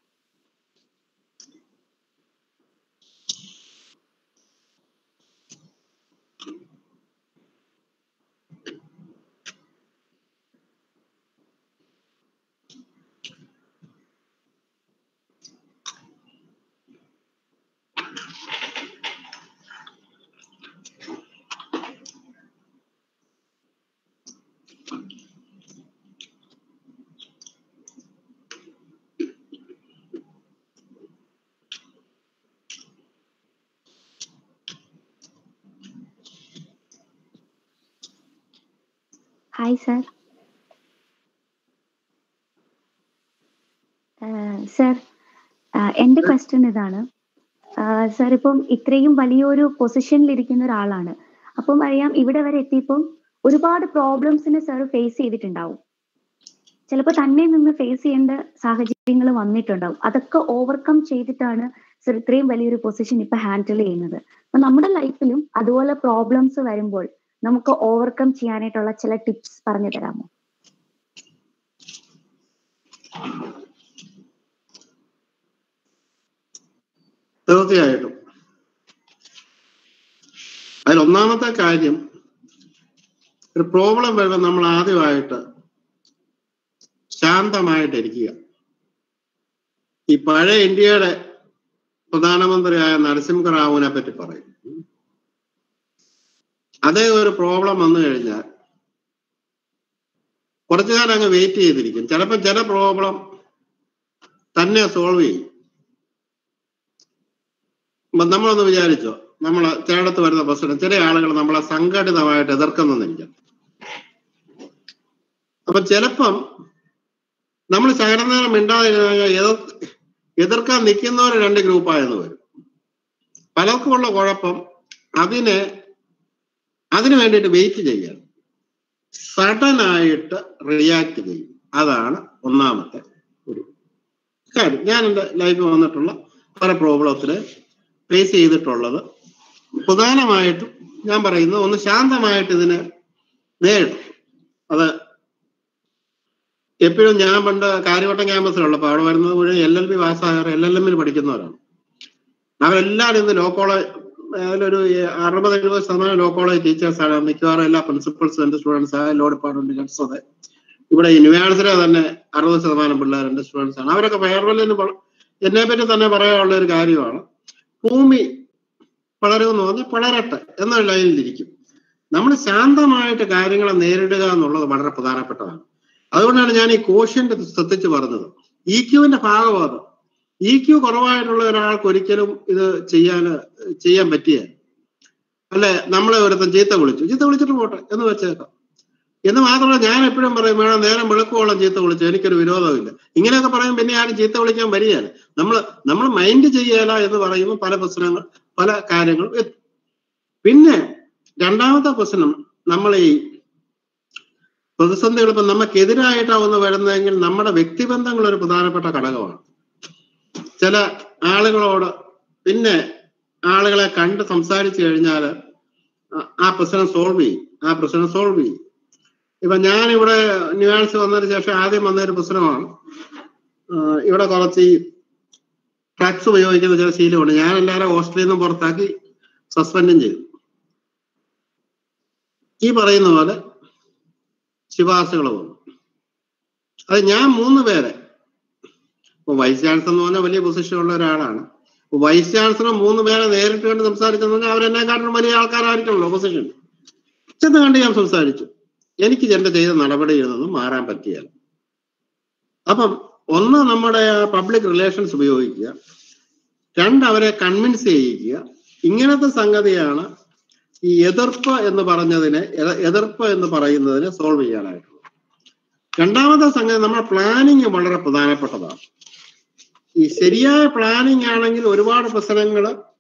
A: Hi, sir. Sir എൻ്റെ ക്വസ്റ്റ്യൻ ഇതാണ് സർ ഇപ്പം ഇത്രയും വലിയൊരു പൊസിഷനിൽ ഇരിക്കുന്ന ഒരാളാണ് അപ്പം അറിയാം ഇവിടെ വരെ എത്തിയപ്പം ഒരുപാട് പ്രോബ്ലംസിനെ സർ ഫേസ് ചെയ്തിട്ടുണ്ടാവും ചിലപ്പോൾ തന്നെ നിന്ന് ഫേസ് ചെയ്യേണ്ട സാഹചര്യങ്ങൾ വന്നിട്ടുണ്ടാവും അതൊക്കെ ഓവർകം ചെയ്തിട്ടാണ് സർ ഇത്രയും വലിയൊരു പൊസിഷൻ ഇപ്പൊ ഹാൻഡിൽ ചെയ്യുന്നത് അപ്പൊ നമ്മുടെ ലൈഫിലും അതുപോലെ പ്രോബ്ലംസ് വരുമ്പോൾ നമുക്ക് ഓവർകം ചെയ്യാനായിട്ടുള്ള ചില ടിപ്സ് പറഞ്ഞു തരാമോ
D: തീർച്ചയായിട്ടും അതിൽ ഒന്നാമത്തെ കാര്യം ഒരു പ്രോബ്ലം വരുമ്പോൾ നമ്മൾ ആദ്യമായിട്ട് ശാന്തമായിട്ടിരിക്കുക ഈ പഴയ ഇന്ത്യയുടെ പ്രധാനമന്ത്രിയായ നരസിംഹ റാവുവിനെ പറ്റി പറയും അതേ ഒരു പ്രോബ്ലം വന്നു കഴിഞ്ഞാൽ കുറച്ചു കാലം അങ്ങ് വെയിറ്റ് ചെയ്തിരിക്കും ചിലപ്പോൾ ചില പ്രോബ്ലം തന്നെ സോൾവ് ചെയ്യും അപ്പൊ നമ്മളൊന്ന് വിചാരിച്ചോ നമ്മൾ ചിലയിടത്ത് വരുന്ന പ്രശ്നം ചില ആളുകൾ നമ്മളെ സംഘടിതമായിട്ട് എതിർക്കുന്നിരിക്കാം അപ്പൊ ചിലപ്പം നമ്മൾ ശകലനേരം മിണ്ടാതിരുന്ന എതിർ എതിർക്കാൻ നിൽക്കുന്നവർ രണ്ട് ഗ്രൂപ്പായെന്ന് വരും പലർക്കുമുള്ള കുഴപ്പം അതിനെ അതിനു വേണ്ടിയിട്ട് വെയിറ്റ് ചെയ്യാൻ സഡൻ ആയിട്ട് റിയാക്ട് ചെയ്യും അതാണ് ഒന്നാമത്തെ ഒരു കാര്യം ഞാൻ എൻ്റെ ലൈഫിൽ വന്നിട്ടുള്ള പല പ്രോബ്ലത്തിന് ഫേസ് ചെയ്തിട്ടുള്ളത് പ്രധാനമായിട്ടും ഞാൻ പറയുന്നത് ഒന്ന് ശാന്തമായിട്ട് ഇതിനെ നേരിടും അത് എപ്പോഴും ഞാൻ പണ്ട് കാര്യവട്ടം ക്യാമ്പസിലുള്ളപ്പോൾ അവിടെ വരുന്നത് മുഴുവൻ എൽ എൽ ബി പാസ്സായവർ എൽ എൽ എമ്മിൽ പഠിക്കുന്നവരാണ് അവരെല്ലാവരും ഇന്ന് ലോ കോളേജ് അതിലൊരു അറുപത് എഴുപത് ശതമാനം ലോ കോളേജ് ടീച്ചേഴ്സാണ് മിക്കവാറും എല്ലാ പ്രിൻസിപ്പൾസും എൻ്റെ സ്റ്റുഡൻസ് ലോ ഡിപ്പാർട്ട്മെന്റ് ഹെഡ്സ് അതെ ഇവിടെ യൂണിവേഴ്സിറ്റി തന്നെ അറുപത് ശതമാനം പിള്ളേർ എൻ്റെ സ്റ്റുഡൻസ് ആണ് അവരൊക്കെ ഫെയർവെല്ലിന് എന്നെ പറ്റി തന്നെ പറയാനുള്ള ഒരു കാര്യമാണ് ഭൂമി പളരുമെന്ന് പറഞ്ഞാൽ പളരട്ടെ എന്ന ലൈനിലിരിക്കും നമ്മൾ ശാന്തമായിട്ട് കാര്യങ്ങളെ നേരിടുക എന്നുള്ളത് വളരെ പ്രധാനപ്പെട്ടതാണ് അതുകൊണ്ടാണ് ഞാൻ ഈ കോഷ്യന്റ് ശ്രദ്ധിച്ച് പറഞ്ഞത് ഇ ക്യുവിന്റെ ഭാഗമാണ് ഇ ക്യു കുറവായിട്ടുള്ള ഒരാൾക്ക് ഒരിക്കലും ഇത് ചെയ്യാൻ ചെയ്യാൻ പറ്റിയ അല്ലെ നമ്മളെ ഒരുത്തൻ ചീത്ത വിളിച്ചു ചീത്ത വിളിച്ചിട്ട് പോട്ടെ എന്ന് വെച്ചേക്കാം എന്ന് മാത്രമല്ല ഞാൻ എപ്പോഴും പറയും വേണം നേരം വെളുക്കോളം ചീത്ത വിളിച്ചു എനിക്കൊരു വിരോധമില്ല ഇങ്ങനെയൊക്കെ പറയും പിന്നെ ആരും ചീത്ത വിളിക്കാൻ വരികയാണ് നമ്മൾ നമ്മൾ മൈൻഡ് ചെയ്യല എന്ന് പറയുമ്പോൾ പല പ്രശ്നങ്ങൾ പല കാര്യങ്ങളും എത്തും പിന്നെ രണ്ടാമത്തെ പ്രശ്നം നമ്മൾ ഈ പ്രതിസന്ധികൾ ഇപ്പം നമുക്കെതിരായിട്ടാവുന്ന വരുന്നതെങ്കിൽ നമ്മുടെ വ്യക്തിബന്ധങ്ങൾ ഒരു പ്രധാനപ്പെട്ട ഘടകമാണ് ചില ആളുകളോട് പിന്നെ ആളുകളെ കണ്ട് സംസാരിച്ചു കഴിഞ്ഞാൽ ആ പ്രശ്നം സോൾവ് ചെയ്യും ആ പ്രശ്നം സോൾവ് ചെയ്യും ഇപ്പൊ ഞാൻ ഇവിടെ ന്യൂയാൻസ് വന്നതിന് ശേഷം ആദ്യം വന്നൊരു പ്രശ്നമാണ് ഇവിടെ കുറച്ച് ഈ ഡ്രഗ്സ് ഉപയോഗിക്കുന്ന ചില ശീലമുണ്ട് ഞാൻ എല്ലാവരും ഹോസ്റ്റലിൽ നിന്നും പുറത്താക്കി സസ്പെൻഡും ചെയ്തു ഈ പറയുന്ന പോലെ ശുപാർശകൾ വന്നു അത് ഞാൻ മൂന്ന് പേരെ ഇപ്പൊ വൈസ് ചാൻസലർ എന്ന് പറഞ്ഞാൽ വലിയ പൊസിഷൻ ഉള്ള ഒരാളാണ് വൈസ് ചാൻസലർ മൂന്ന് പേരെ നേരിട്ട് കണ്ട് സംസാരിച്ചെന്ന് പറഞ്ഞാൽ അവരെന്നെക്കാട്ടിലും വലിയ ആൾക്കാരായിരിക്കുമല്ലോ പൊസിഷൻ ചെന്ന് കണ്ട് ഞാൻ സംസാരിച്ചു എനിക്ക് എന്റെ ചെയ്ത നടപടിയിൽ നിന്നും മാറാൻ പറ്റിയാൽ അപ്പം ഒന്ന് നമ്മുടെ പബ്ലിക് റിലേഷൻസ് ഉപയോഗിക്കുക രണ്ട് അവരെ കൺവിൻസ് ചെയ്യിക്കുക ഇങ്ങനത്തെ സംഗതിയാണ് ഈ എതിർപ്പ് എന്ന് പറഞ്ഞതിനെ എതിർപ്പ് എന്ന് പറയുന്നതിനെ സോൾവ് ചെയ്യാനായിട്ടുള്ളത് രണ്ടാമത്തെ സംഗതി നമ്മുടെ പ്ലാനിങ് വളരെ പ്രധാനപ്പെട്ടതാണ് ഈ ശരിയായ പ്ലാനിങ് ആണെങ്കിൽ ഒരുപാട് പ്രശ്നങ്ങൾ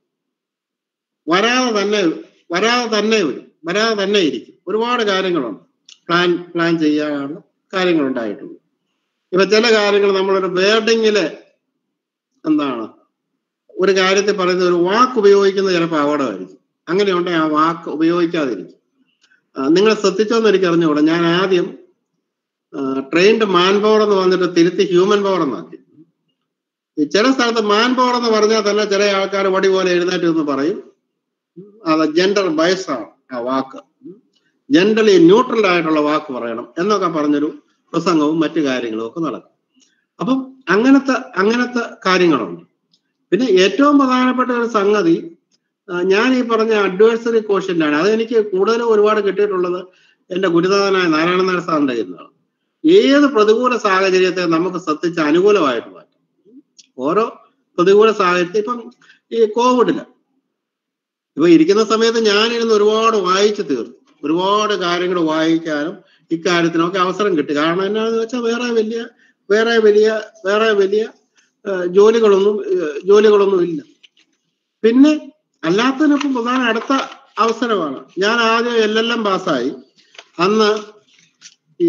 D: വരാതെ തന്നെ വരാതെ തന്നെ വരും വരാതെ തന്നെ ഇരിക്കും ഒരുപാട് കാര്യങ്ങളുണ്ട് പ്ലാൻ പ്ലാൻ ചെയ്യാനുള്ള കാര്യങ്ങൾ ഉണ്ടായിട്ടുണ്ട് ഇപ്പൊ ചില കാര്യങ്ങൾ നമ്മളൊരു വേർഡിങ്ങില് എന്താണ് ഒരു കാര്യത്തിൽ പറയുന്ന ഒരു വാക്ക് ഉപയോഗിക്കുന്നത് ചിലപ്പോൾ അപകടമായിരിക്കും അങ്ങനെയുണ്ടെങ്കിൽ ആ വാക്ക് ഉപയോഗിക്കാതിരിക്കും നിങ്ങൾ ശ്രദ്ധിച്ചോന്ന് എനിക്ക് അറിഞ്ഞുകൂടാ ഞാൻ ആദ്യം ട്രെയിൻഡ് മാൻ പവർ എന്ന് വന്നിട്ട് തിരുത്തി ഹ്യൂമൻ പവർ എന്നാക്കി ചില സ്ഥലത്ത് മാൻ പവർ എന്ന് പറഞ്ഞാൽ തന്നെ ചില ആൾക്കാർ വടി പോലെ എഴുന്നേറ്റ് എന്ന് പറയും അത് ജെൻഡർ ബയസാണ് ആ വാക്ക് ജെൻഡർലി ന്യൂട്രൽ ആയിട്ടുള്ള വാക്ക് പറയണം എന്നൊക്കെ പറഞ്ഞൊരു പ്രസംഗവും മറ്റു കാര്യങ്ങളും ഒക്കെ നടക്കും അപ്പം അങ്ങനത്തെ അങ്ങനത്തെ കാര്യങ്ങളുണ്ട് പിന്നെ ഏറ്റവും പ്രധാനപ്പെട്ട ഒരു സംഗതി ഞാൻ ഈ പറഞ്ഞ അഡ്വേഴ്സറി കോഷ്യന്റ് ആണ് അത് എനിക്ക് കൂടുതലും ഒരുപാട് കിട്ടിയിട്ടുള്ളത് എന്റെ ഗുരുനാഥനായ നാരായണ നായർ സാറിന്റെ കയ്യിലാണ് ഏത് പ്രതികൂല സാഹചര്യത്തെ നമുക്ക് ശ്രദ്ധിച്ച് അനുകൂലമായിട്ട് മാറ്റാം ഓരോ പ്രതികൂല സാഹചര്യത്തെ ഇപ്പം ഈ കോവിഡില് ഇപ്പൊ ഇരിക്കുന്ന സമയത്ത് ഞാനിരുന്ന് ഒരുപാട് വായിച്ചു തീർന്നു ഒരുപാട് കാര്യങ്ങൾ വായിക്കാനും ഇക്കാര്യത്തിനൊക്കെ അവസരം കിട്ടി കാരണം എന്നാന്ന് വെച്ചാൽ വേറെ വലിയ വേറെ വലിയ വേറെ വലിയ ജോലികളൊന്നും ജോലികളൊന്നും ഇല്ല പിന്നെ അല്ലാത്തതിനൊപ്പം പ്രധാന അടുത്ത അവസരമാണ് ഞാൻ ആദ്യം എൽ എൽ എം പാസ്സായി അന്ന് ഈ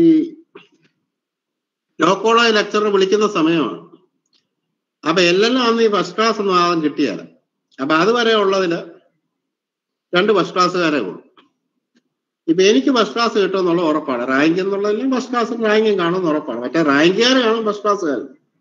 D: ലോ കോളേജ് ലെക്ചർ വിളിക്കുന്ന സമയമാണ് അപ്പൊ എൽ എൽ എം അന്ന് ഈ ഫസ്റ്റ് ക്ലാസ് ഒന്നും ആദ്യം കിട്ടിയാൽ അപ്പൊ അതുവരെ ഉള്ളതില് രണ്ട് ഫസ്റ്റ് ക്ലാസ്സുകാരെ ഉള്ളൂ ഇപ്പൊ എനിക്ക് ഫസ്റ്റ് ക്ലാസ് കിട്ടുമെന്നുള്ള ഉറപ്പാണ് റാങ്ക് എന്നുള്ളതെല്ലാം ഫസ്റ്റ് ക്ലാസ് റാങ്കും കാണുമെന്ന് ഉറപ്പാണ് മറ്റേ റാങ്കുകാർ കാണും ഫസ്റ്റ് ക്ലാസ്സുകാർ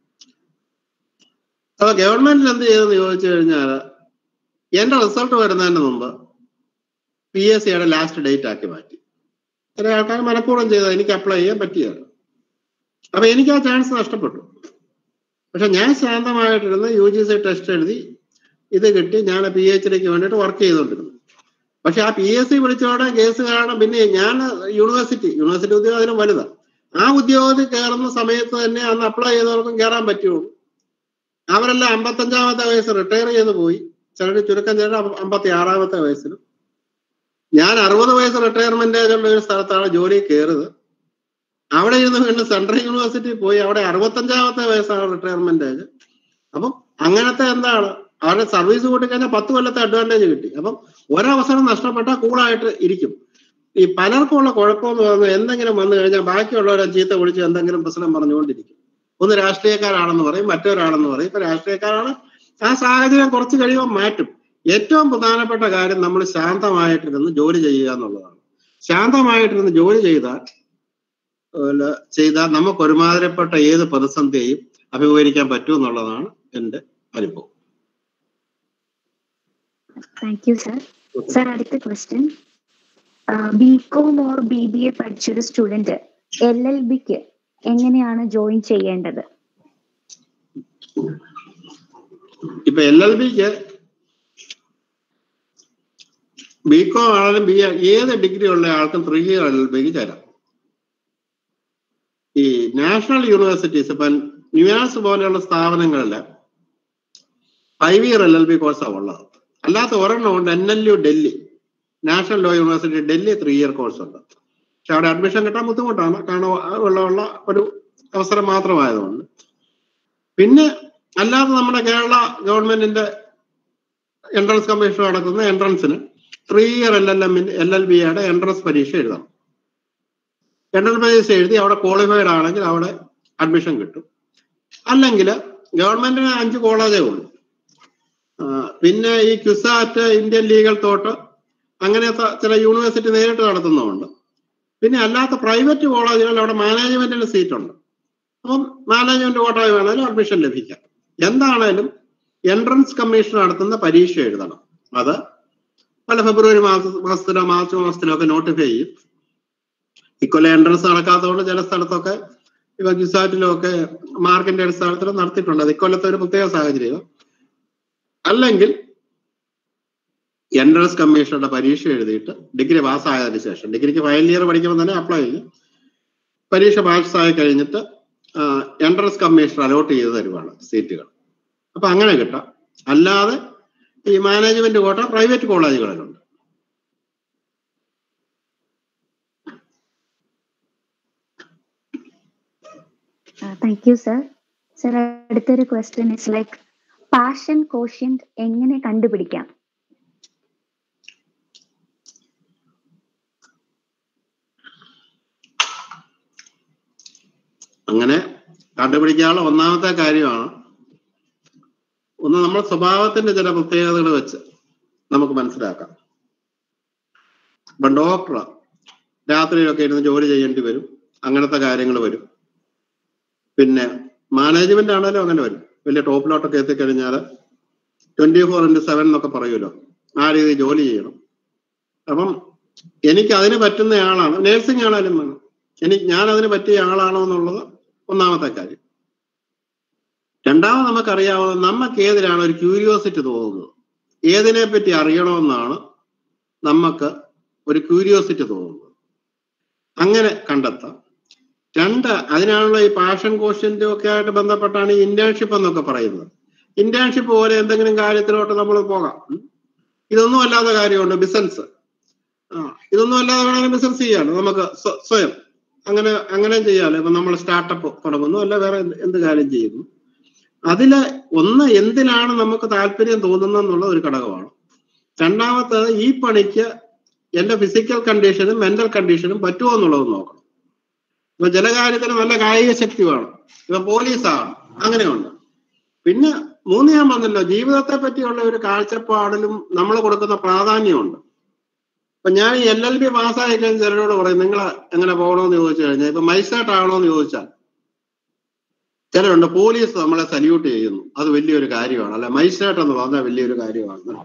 D: അപ്പൊ ഗവൺമെന്റിൽ എന്ത് ചെയ്തെന്ന് ചോദിച്ചു കഴിഞ്ഞാൽ എന്റെ റിസൾട്ട് വരുന്നതിന് മുമ്പ് പി എസ് സിയുടെ ലാസ്റ്റ് ഡേറ്റ് ആക്കി മാറ്റി ചില ആൾക്കാർ മനഃപൂർവ്വം ചെയ്തത് എനിക്ക് അപ്ലൈ ചെയ്യാൻ പറ്റിയത് അപ്പൊ എനിക്ക് ആ ചാൻസ് നഷ്ടപ്പെട്ടു പക്ഷെ ഞാൻ ശാന്തമായിട്ടിരുന്ന് യു ജി സി ടെസ്റ്റ് എഴുതി ഇത് കിട്ടി ഞാൻ പി എച്ച് ഡിക്ക് വേണ്ടിയിട്ട് വർക്ക് ചെയ്തുകൊണ്ടിരുന്നു പക്ഷെ ആ പി എസ് സി വിളിച്ചോടെ കേസ് കാരണം പിന്നെ ഞാൻ യൂണിവേഴ്സിറ്റി യൂണിവേഴ്സിറ്റി ഉദ്യോഗം അതിനും വലുതാണ് ആ ഉദ്യോഗത്തിൽ കയറുന്ന സമയത്ത് തന്നെ അന്ന് അപ്ലൈ ചെയ്തവർക്കും കയറാൻ പറ്റുള്ളൂ അവരെല്ലാം അമ്പത്തഞ്ചാമത്തെ വയസ്സ് റിട്ടയർ ചെയ്ത് പോയി ചിലർ ചുരുക്കം ചിലർ അമ്പത്തി ആറാമത്തെ വയസ്സിലും ഞാൻ അറുപത് വയസ്സ് റിട്ടയർമെന്റ് ഏജുള്ള ഒരു സ്ഥലത്താണ് ജോലി കയറിയത് അവിടെ ഇരുന്ന് വീണ്ടും സെൻട്രൽ യൂണിവേഴ്സിറ്റി പോയി അവിടെ അറുപത്തഞ്ചാമത്തെ വയസ്സാണ് റിട്ടയർമെന്റ് ഏജ് അപ്പം അങ്ങനത്തെ എന്താണ് അവരുടെ സർവീസ് കൂട്ടി കഴിഞ്ഞാൽ പത്ത് കൊല്ലത്തെ അഡ്വാൻറ്റേജ് കിട്ടി അപ്പം ഒരവസരം നഷ്ടപ്പെട്ടാൽ കൂളായിട്ട് ഇരിക്കും ഈ പലർക്കും ഉള്ള കുഴപ്പമെന്ന് പറഞ്ഞാൽ എന്തെങ്കിലും വന്നു കഴിഞ്ഞാൽ ബാക്കിയുള്ളവരെ ചീത്ത വിളിച്ച് എന്തെങ്കിലും പ്രശ്നം പറഞ്ഞുകൊണ്ടിരിക്കും ഒന്ന് രാഷ്ട്രീയക്കാരാണെന്ന് പറയും മറ്റൊരാളെന്ന് പറയും ഇപ്പൊ രാഷ്ട്രീയക്കാരാണ് ആ സാഹചര്യം കുറച്ച് കഴിയുമ്പോൾ മാറ്റും ഏറ്റവും പ്രധാനപ്പെട്ട കാര്യം നമ്മൾ ശാന്തമായിട്ടിരുന്ന് ജോലി ചെയ്യുക എന്നുള്ളതാണ് ശാന്തമായിട്ടിരുന്ന് ജോലി ചെയ്താൽ ചെയ്താൽ നമുക്ക് ഒരുമാതിരിപ്പെട്ട ഏത് പ്രതിസന്ധിയെയും അഭിമുഖീകരിക്കാൻ പറ്റും എന്നുള്ളതാണ് എൻ്റെ അനുഭവം
A: താങ്ക് യു സർ സർ അടുത്ത question B com or B B A പഠിച്ചൊരു സ്റ്റുഡന്റ് എൽ എൽ ബിക്ക് എങ്ങനെയാണ് ജോയിൻ ചെയ്യേണ്ടത്
D: ഇപ്പൊ എൽ എൽ ബിക്ക് ബികോം ആണെങ്കിലും ബി ഏത് ഡിഗ്രി ഉള്ള ആൾക്കും ത്രീ ഇയർ എൽ എൽ ബിക്ക് ചേരാം ഈ നാഷണൽ യൂണിവേഴ്സിറ്റീസ് ഇപ്പം ന്യൂയാർക്സ് പോലെയുള്ള സ്ഥാപനങ്ങളിൽ five year L L B കോഴ്സാണ് ഉള്ളത് അല്ലാത്ത ഒരെണ്ണം ഉണ്ട് N L U Delhi national law university Delhi three year course ഉണ്ട് പക്ഷെ അവിടെ അഡ്മിഷൻ കിട്ടാൻ ബുദ്ധിമുട്ടാണ് കാരണം ഉള്ള ഉള്ള ഒരു അവസരം മാത്രമായതുകൊണ്ട് പിന്നെ അല്ലാതെ നമ്മുടെ കേരള ഗവൺമെന്റിന്റെ എൻട്രൻസ് കമ്മീഷൻ നടക്കുന്ന എൻട്രൻസിന് ത്രീ ഇയർ എൽ എൽ എമ്മിന് എൽ എൽ ബിയുടെ എൻട്രൻസ് പരീക്ഷ എഴുതണം എൻട്രൻസ് പരീക്ഷ എഴുതി അവിടെ ക്വാളിഫൈഡ് ആണെങ്കിൽ അവിടെ അഡ്മിഷൻ കിട്ടും അല്ലെങ്കിൽ ഗവൺമെന്റിന് അഞ്ച് കോളേജേ ഉള്ളൂ ആ, പിന്നെ ഈ ക്യുസാറ്റ് ഇന്ത്യൻ ലീഗൽ തോട്ട് അങ്ങനത്തെ ചില യൂണിവേഴ്സിറ്റി നേരിട്ട് നടത്തുന്നുമുണ്ട് പിന്നെ അല്ലാത്ത പ്രൈവറ്റ് കോളേജുകളിൽ അവിടെ മാനേജ്മെന്റിന് സീറ്റുണ്ട് അപ്പം മാനേജ്മെന്റ് കോട്ടായി വേണമെങ്കിലും അഡ്മിഷൻ ലഭിക്കാം എന്താണേലും എൻട്രൻസ് കമ്മീഷൻ നടത്തുന്ന പരീക്ഷ എഴുതണം അത് പല ഫെബ്രുവരി മാസ മാസത്തിലോ മാർച്ച് മാസത്തിലോ ഒക്കെ നോട്ടിഫൈ ചെയ്യും ഇക്കൊല്ലം എൻട്രൻസ് നടക്കാത്തതുകൊണ്ട് ചില സ്ഥലത്തൊക്കെ ഇപ്പൊ ഗിസാറ്റിലും ഒക്കെ മാർക്കിന്റെ അടിസ്ഥാനത്തിൽ നടത്തിയിട്ടുണ്ട് അത് ഇക്കൊല്ലത്തെ ഒരു പ്രത്യേക സാഹചര്യം അല്ലെങ്കിൽ എൻട്രൻസ് കമ്മീഷനുടെ പരീക്ഷ എഴുതിയിട്ട് ഡിഗ്രി പാസ്സായതിനു ശേഷം ഡിഗ്രിക്ക് ഫൈനൽ ഇയർ പഠിക്കുമ്പോൾ തന്നെ അപ്ലൈ ചെയ്യും പരീക്ഷ പാസ്സായി കഴിഞ്ഞിട്ട് എൻട്രൻസ് കമ്മീഷൻ അലോട്ട് ചെയ്ത് തരുവാണ് സീറ്റുകൾ അപ്പൊ അങ്ങനെ കിട്ടാം അല്ലാതെ ഈ മാനേജ്മെന്റ് കോട്ട പ്രൈവറ്റ് കോളേജുകളിലുണ്ട്
A: താങ്ക് യു സർ സർ അടുത്തൊരു question is like passion quotient എങ്ങനെ കണ്ടുപിടിക്കാം
D: അങ്ങനെ കണ്ടുപിടിക്കാനുള്ള ഒന്നാമത്തെ കാര്യമാണ് ഒന്ന് നമ്മുടെ സ്വഭാവത്തിന്റെ ചില പ്രത്യേകതകൾ വെച്ച് നമുക്ക് മനസ്സിലാക്കാം ഇപ്പം ഡോക്ടർ രാത്രിയിലൊക്കെ ഇരുന്ന് ജോലി ചെയ്യേണ്ടി വരും അങ്ങനത്തെ കാര്യങ്ങൾ വരും പിന്നെ മാനേജ്മെന്റ് ആണെങ്കിലും അങ്ങനെ വരും വലിയ ടോപ്പിലോട്ടൊക്കെ എത്തിക്കഴിഞ്ഞാൽ ട്വന്റി ഫോർ ഇൻറ്റു സെവൻ എന്നൊക്കെ പറയുമല്ലോ ആ രീതിയിൽ ജോലി ചെയ്യണം അപ്പം എനിക്ക് അതിന് പറ്റുന്ന ആളാണ് നേഴ്സിംഗ് ആണേലും വേണം എനിക്ക് ഞാൻ അതിന് പറ്റിയ ആളാണോ എന്നുള്ളത് ഒന്നാമത്തെ കാര്യം രണ്ടാമത് നമുക്കറിയാവുന്നത് നമുക്ക് ഏതിലാണ് ഒരു ക്യൂരിയോസിറ്റി തോന്നുന്നത് ഏതിനെ പറ്റി അറിയണമെന്നാണ് നമുക്ക് ഒരു ക്യൂരിയോസിറ്റി തോന്നുന്നത് അങ്ങനെ കണ്ടെത്താം രണ്ട് അതിനാണല്ലോ ഈ പാഷൻ കോഷ്യന്റും ഒക്കെ ആയിട്ട് ബന്ധപ്പെട്ടാണ് ഈ ഇന്റേൺഷിപ്പ് എന്നൊക്കെ പറയുന്നത് ഇന്റേൺഷിപ്പ് പോലെ എന്തെങ്കിലും കാര്യത്തിലോട്ട് നമ്മൾ പോകാം ഉം. ഇതൊന്നും അല്ലാത്ത കാര്യമുണ്ട് ബിസിനസ് ആ ഇതൊന്നും അല്ലാതെ വേണമെങ്കിൽ ബിസിനസ് ചെയ്യാലോ നമുക്ക് സ്വ- സ്വയം അങ്ങനെ അങ്ങനെ ചെയ്യാലോ ഇപ്പൊ നമ്മൾ സ്റ്റാർട്ടപ്പ് തുടങ്ങുന്നു അല്ല വേറെ എന്ത് എന്ത് കാര്യം ചെയ്യുന്നു അതില് ഒന്ന് എന്തിനാണ് നമുക്ക് താല്പര്യം തോന്നുന്നത് എന്നുള്ള ഒരു ഘടകമാണ് രണ്ടാമത്തത് ഈ പണിക്ക് എന്റെ ഫിസിക്കൽ കണ്ടീഷനും മെന്റൽ കണ്ടീഷനും പറ്റുമോ എന്നുള്ളത് നോക്കണം ഇപ്പൊ ചില കാര്യത്തിന് നല്ല കായിക ശക്തി വേണം ഇപ്പൊ പോലീസാണ് അങ്ങനെയുണ്ട് പിന്നെ മൂന്ന് ഞാൻ പറഞ്ഞല്ലോ ജീവിതത്തെ പറ്റിയുള്ള ഒരു കാഴ്ചപ്പാടിലും നമ്മൾ കൊടുക്കുന്ന പ്രാധാന്യമുണ്ട് ഇപ്പൊ ഞാൻ ഈ എൽ എൽ ബി പാസ്സായി കഴിഞ്ഞ് ചിലരോട് പറയും നിങ്ങൾ എങ്ങനെ പോകണമെന്ന് ചോദിച്ചു കഴിഞ്ഞാൽ ഇപ്പൊ മൈസേട്ട് ആണോന്ന് ചോദിച്ചാൽ ചിലരുണ്ട് പോലീസ് നമ്മളെ സല്യൂട്ട് ചെയ്യുന്നു അത് വലിയൊരു കാര്യമാണ് അല്ലെ മൈസേട്ട് എന്ന് പറഞ്ഞാൽ വലിയൊരു കാര്യമാണ്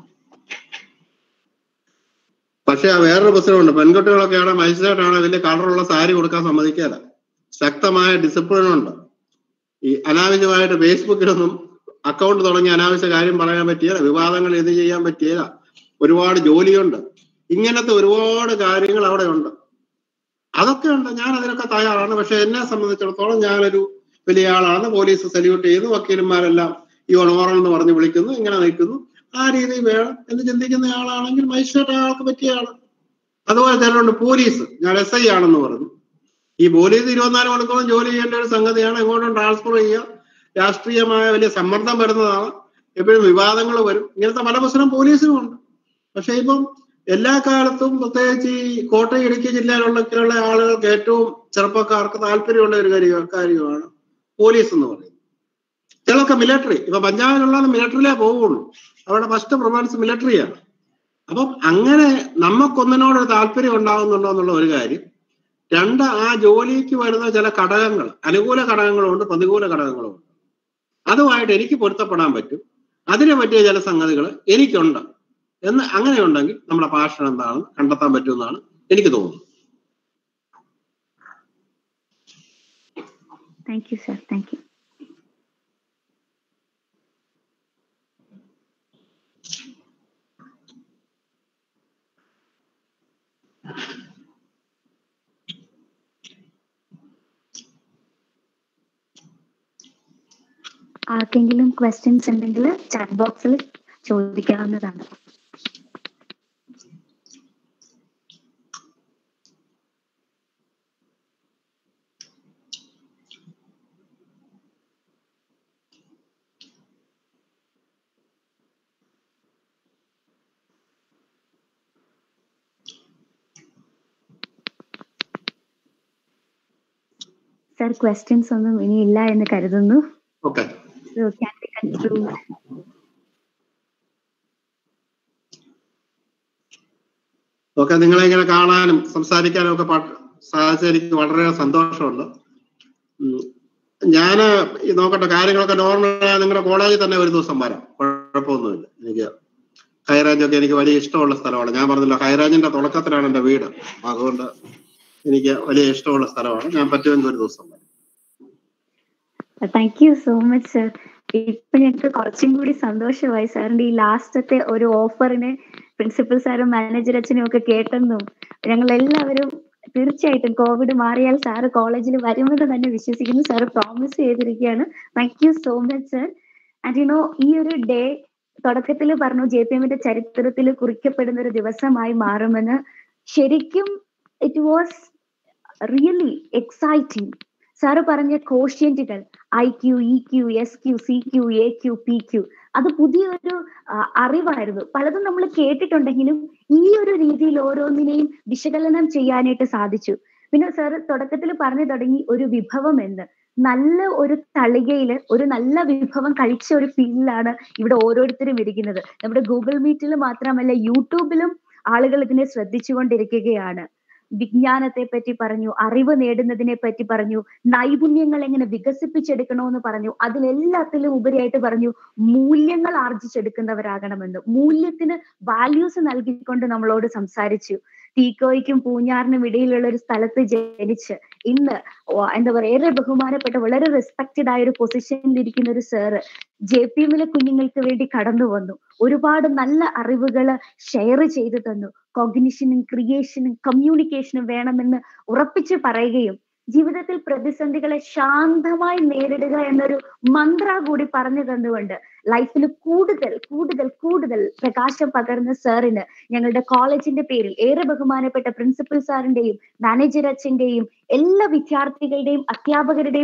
D: പക്ഷെ ആ വേറൊരു പ്രശ്നമുണ്ട് പെൺകുട്ടികളൊക്കെയാണ് മജിസ്ട്രേറ്റ് വലിയ കളറുള്ള സാരി കൊടുക്കാൻ സമ്മതിക്കാല ശക്തമായ ഡിസിപ്ലിൻ ഉണ്ട് ഈ അനാവശ്യമായിട്ട് ഫേസ്ബുക്കിലൊന്നും അക്കൗണ്ട് തുടങ്ങി അനാവശ്യ കാര്യം പറയാൻ പറ്റിയല്ല വിവാദങ്ങൾ ഇത് ചെയ്യാൻ പറ്റിയല്ല ഒരുപാട് ജോലിയുണ്ട് ഇങ്ങനത്തെ ഒരുപാട് കാര്യങ്ങൾ അവിടെ ഉണ്ട് അതൊക്കെ ഉണ്ട് ഞാൻ അതിനൊക്കെ തയ്യാറാണ് പക്ഷെ എന്നെ സംബന്ധിച്ചിടത്തോളം ഞാനൊരു വലിയ ആളാണ് പോലീസ് സല്യൂട്ട് ചെയ്യുന്നു വക്കീലന്മാരെല്ലാം ഈ ഓണോറൽ എന്ന് പറഞ്ഞ് വിളിക്കുന്നു ഇങ്ങനെ നിൽക്കുന്നു ആ രീതിയിൽ വേണം എന്ന് ചിന്തിക്കുന്ന ആളാണെങ്കിൽ മജിസ്ട്രേറ്റ് ആൾക്ക് പറ്റിയ ആള് അതുപോലെ ചിലരുണ്ട് പോലീസ് ഞാൻ എസ് ഐ ആണെന്ന് പറഞ്ഞു ഈ പോലീസ് ഇരുപത്തിനാല് മണിക്കൂറും ജോലി ചെയ്യേണ്ട ഒരു സംഗതിയാണ് എങ്ങോട്ടും ട്രാൻസ്ഫർ ചെയ്യുക രാഷ്ട്രീയമായ വലിയ സമ്മർദ്ദം വരുന്നതാണ് എപ്പോഴും വിവാദങ്ങൾ വരും ഇങ്ങനത്തെ പല പ്രശ്നം പോലീസിനും ഉണ്ട് പക്ഷെ ഇപ്പം എല്ലാ കാലത്തും പ്രത്യേകിച്ച് ഈ കോട്ടയം ഇടുക്കി ജില്ലയിലുള്ള ആളുകൾക്ക് ഏറ്റവും ചെറുപ്പക്കാർക്ക് താല്പര്യമുള്ള ഒരു കാര്യ- കാര്യമാണ് പോലീസ് എന്ന് പറയുന്നത് ചിലർക്ക് മിലിറ്ററി ഇപ്പൊ പഞ്ചാബിലുള്ള മിലിറ്ററിയിലേ പോവുള്ളൂ അവിടെ ഫസ്റ്റ് പ്രിഫറൻസ് മിലിറ്ററിയാണ് അപ്പം അങ്ങനെ നമുക്കൊന്നിനോട് താല്പര്യം ഉണ്ടാകുന്നുണ്ടോ എന്നുള്ള ഒരു കാര്യം രണ്ട് ആ ജോലിക്ക് വരുന്ന ചില ഘടകങ്ങൾ അനുകൂല ഘടകങ്ങളുണ്ട് പ്രതികൂല ഘടകങ്ങളുണ്ട് അതുമായിട്ട് എനിക്ക് പൊരുത്തപ്പെടാൻ പറ്റും അതിനെ പറ്റിയ ചില സംഗതികൾ എനിക്കുണ്ട് എന്ന് അങ്ങനെ ഉണ്ടെങ്കിൽ നമ്മുടെ പാഷൻ എന്താണെന്ന് കണ്ടെത്താൻ പറ്റുമെന്നാണ് എനിക്ക് തോന്നുന്നത്
A: thank you sir thank you ആർക്കെങ്കിലും ക്വസ്റ്റ്യൻസ് ഉണ്ടെങ്കിൽ ചാറ്റ് ബോക്സിൽ ചോദിക്കാവുന്നതാണ് സർ ക്വസ്റ്റ്യൻസ് ഒന്നും ഇനിയില്ല എന്ന് കരുതുന്നു
D: okay
A: So can we conclude?
D: Okay നിങ്ങളെ ഇങ്ങനെ കാണാനും സംസാരിക്കാനും ഒക്കെ പ- സാധിച്ചത് എനിക്ക് വളരെ സന്തോഷമുണ്ട് ഉം. ഞാന് ഈ നോക്കട്ടെ കാര്യങ്ങളൊക്കെ നോർമൽ നിങ്ങളുടെ കോളേജിൽ തന്നെ ഒരു ദിവസം വരാം കുഴപ്പമൊന്നുമില്ല എനിക്ക് ഹൈറാഞ്ച് ഒക്കെ എനിക്ക് വലിയ ഇഷ്ടമുള്ള സ്ഥലമാണ് ഞാൻ പറഞ്ഞല്ലോ ഹൈറാഞ്ചിന്റെ തുടക്കത്തിലാണ് എന്റെ വീട് അതുകൊണ്ട് എനിക്ക് വലിയ ഇഷ്ടമുള്ള സ്ഥലമാണ് ഞാൻ പറ്റുമെങ്കിൽ ഒരു ദിവസം വരാം
A: thank you so much sir ഇപ്പൊ ഞങ്ങൾക്ക് കുറച്ചും കൂടി സന്തോഷമായി സാറിന്റെ ഈ ലാസ്റ്റത്തെ ഒരു ഓഫറിന് പ്രിൻസിപ്പൽ സാറും മാനേജർ അച്ഛനും ഒക്കെ കേട്ടെന്നും ഞങ്ങൾ എല്ലാവരും തീർച്ചയായിട്ടും കോവിഡ് മാറിയാൽ സാറ് കോളേജിൽ വരുമെന്ന് തന്നെ വിശ്വസിക്കുന്നു സാറ് പ്രോമിസ് ചെയ്തിരിക്കുകയാണ് thank you so much sir and you know ഈ ഒരു ഡേ തുടക്കത്തിൽ പറഞ്ഞു ജെ പി എമ്മിന്റെ ചരിത്രത്തിൽ കുറിക്കപ്പെടുന്ന ഒരു ദിവസമായി മാറുമെന്ന് ശരിക്കും it was really exciting sir പറഞ്ഞ കോഷ്യന്റുകൾ I Q E Q S Q C Q A Q P Q അത് പുതിയൊരു ആ, അറിവായിരുന്നു പലതും നമ്മൾ കേട്ടിട്ടുണ്ടെങ്കിലും ഈ ഒരു രീതിയിൽ ഓരോന്നിനെയും വിശകലനം ചെയ്യാനായിട്ട് സാധിച്ചു പിന്നെ സാറ് തുടക്കത്തിൽ പറഞ്ഞു തുടങ്ങി ഒരു വിഭവം എന്ന് നല്ല ഒരു തളികയില് ഒരു നല്ല വിഭവം കഴിച്ച ഒരു ഫീലിലാണ് ഇവിടെ ഓരോരുത്തരും ഇരിക്കുന്നത് നമ്മുടെ ഗൂഗിൾ മീറ്റിൽ മാത്രമല്ല യൂട്യൂബിലും ആളുകൾ ഇതിനെ ശ്രദ്ധിച്ചുകൊണ്ടിരിക്കുകയാണ് വിജ്ഞാനത്തെ പറ്റി പറഞ്ഞു അറിവ് നേടുന്നതിനെ പറ്റി പറഞ്ഞു നൈപുണ്യങ്ങൾ എങ്ങനെ വികസിപ്പിച്ചെടുക്കണമെന്ന് പറഞ്ഞു അതിലെല്ലാത്തിലും ഉപരിയായിട്ട് പറഞ്ഞു മൂല്യങ്ങൾ ആർജിച്ചെടുക്കുന്നവരാകണമെന്ന് മൂല്യത്തിന് വാല്യൂസ് നൽകിക്കൊണ്ട് നമ്മളോട് സംസാരിച്ചു തീക്കോയ്ക്കും പൂഞ്ഞാറിനും ഇടയിലുള്ള ഒരു സ്ഥലത്ത് ജനിച്ച് ഇന്ന് ഓ, എന്താ പറയുക ഏറെ ബഹുമാനപ്പെട്ട വളരെ റെസ്പെക്റ്റഡ് ആയ ഒരു പൊസിഷനിൽ ഇരിക്കുന്ന ഒരു സാറ് ജെ പി എമ്മിലെ കുഞ്ഞുങ്ങൾക്ക് വേണ്ടി കടന്നു വന്നു ഒരുപാട് നല്ല അറിവുകൾ ഷെയർ ചെയ്തു തന്നു കോഗ്നിഷനും ക്രിയേഷനും കമ്മ്യൂണിക്കേഷനും വേണമെന്ന് ഉറപ്പിച്ചു പറയുകയും ജീവിതത്തിൽ പ്രതിസന്ധികളെ ശാന്തമായി നേരിടുക എന്നൊരു മന്ത്ര കൂടി പറഞ്ഞു തന്നുകൊണ്ട് ലൈഫിൽ കൂടുതൽ കൂടുതൽ കൂടുതൽ പ്രകാശം പകർന്ന സാറിന് ഞങ്ങളുടെ കോളേജിന്റെ പേരിൽ ഏറെ ബഹുമാനപ്പെട്ട പ്രിൻസിപ്പൽ സാറിന്റെയും മാനേജർ അച്ഛന്റെയും എല്ലാ വിദ്യാർത്ഥികളുടെയും അധ്യാപകരുടെയും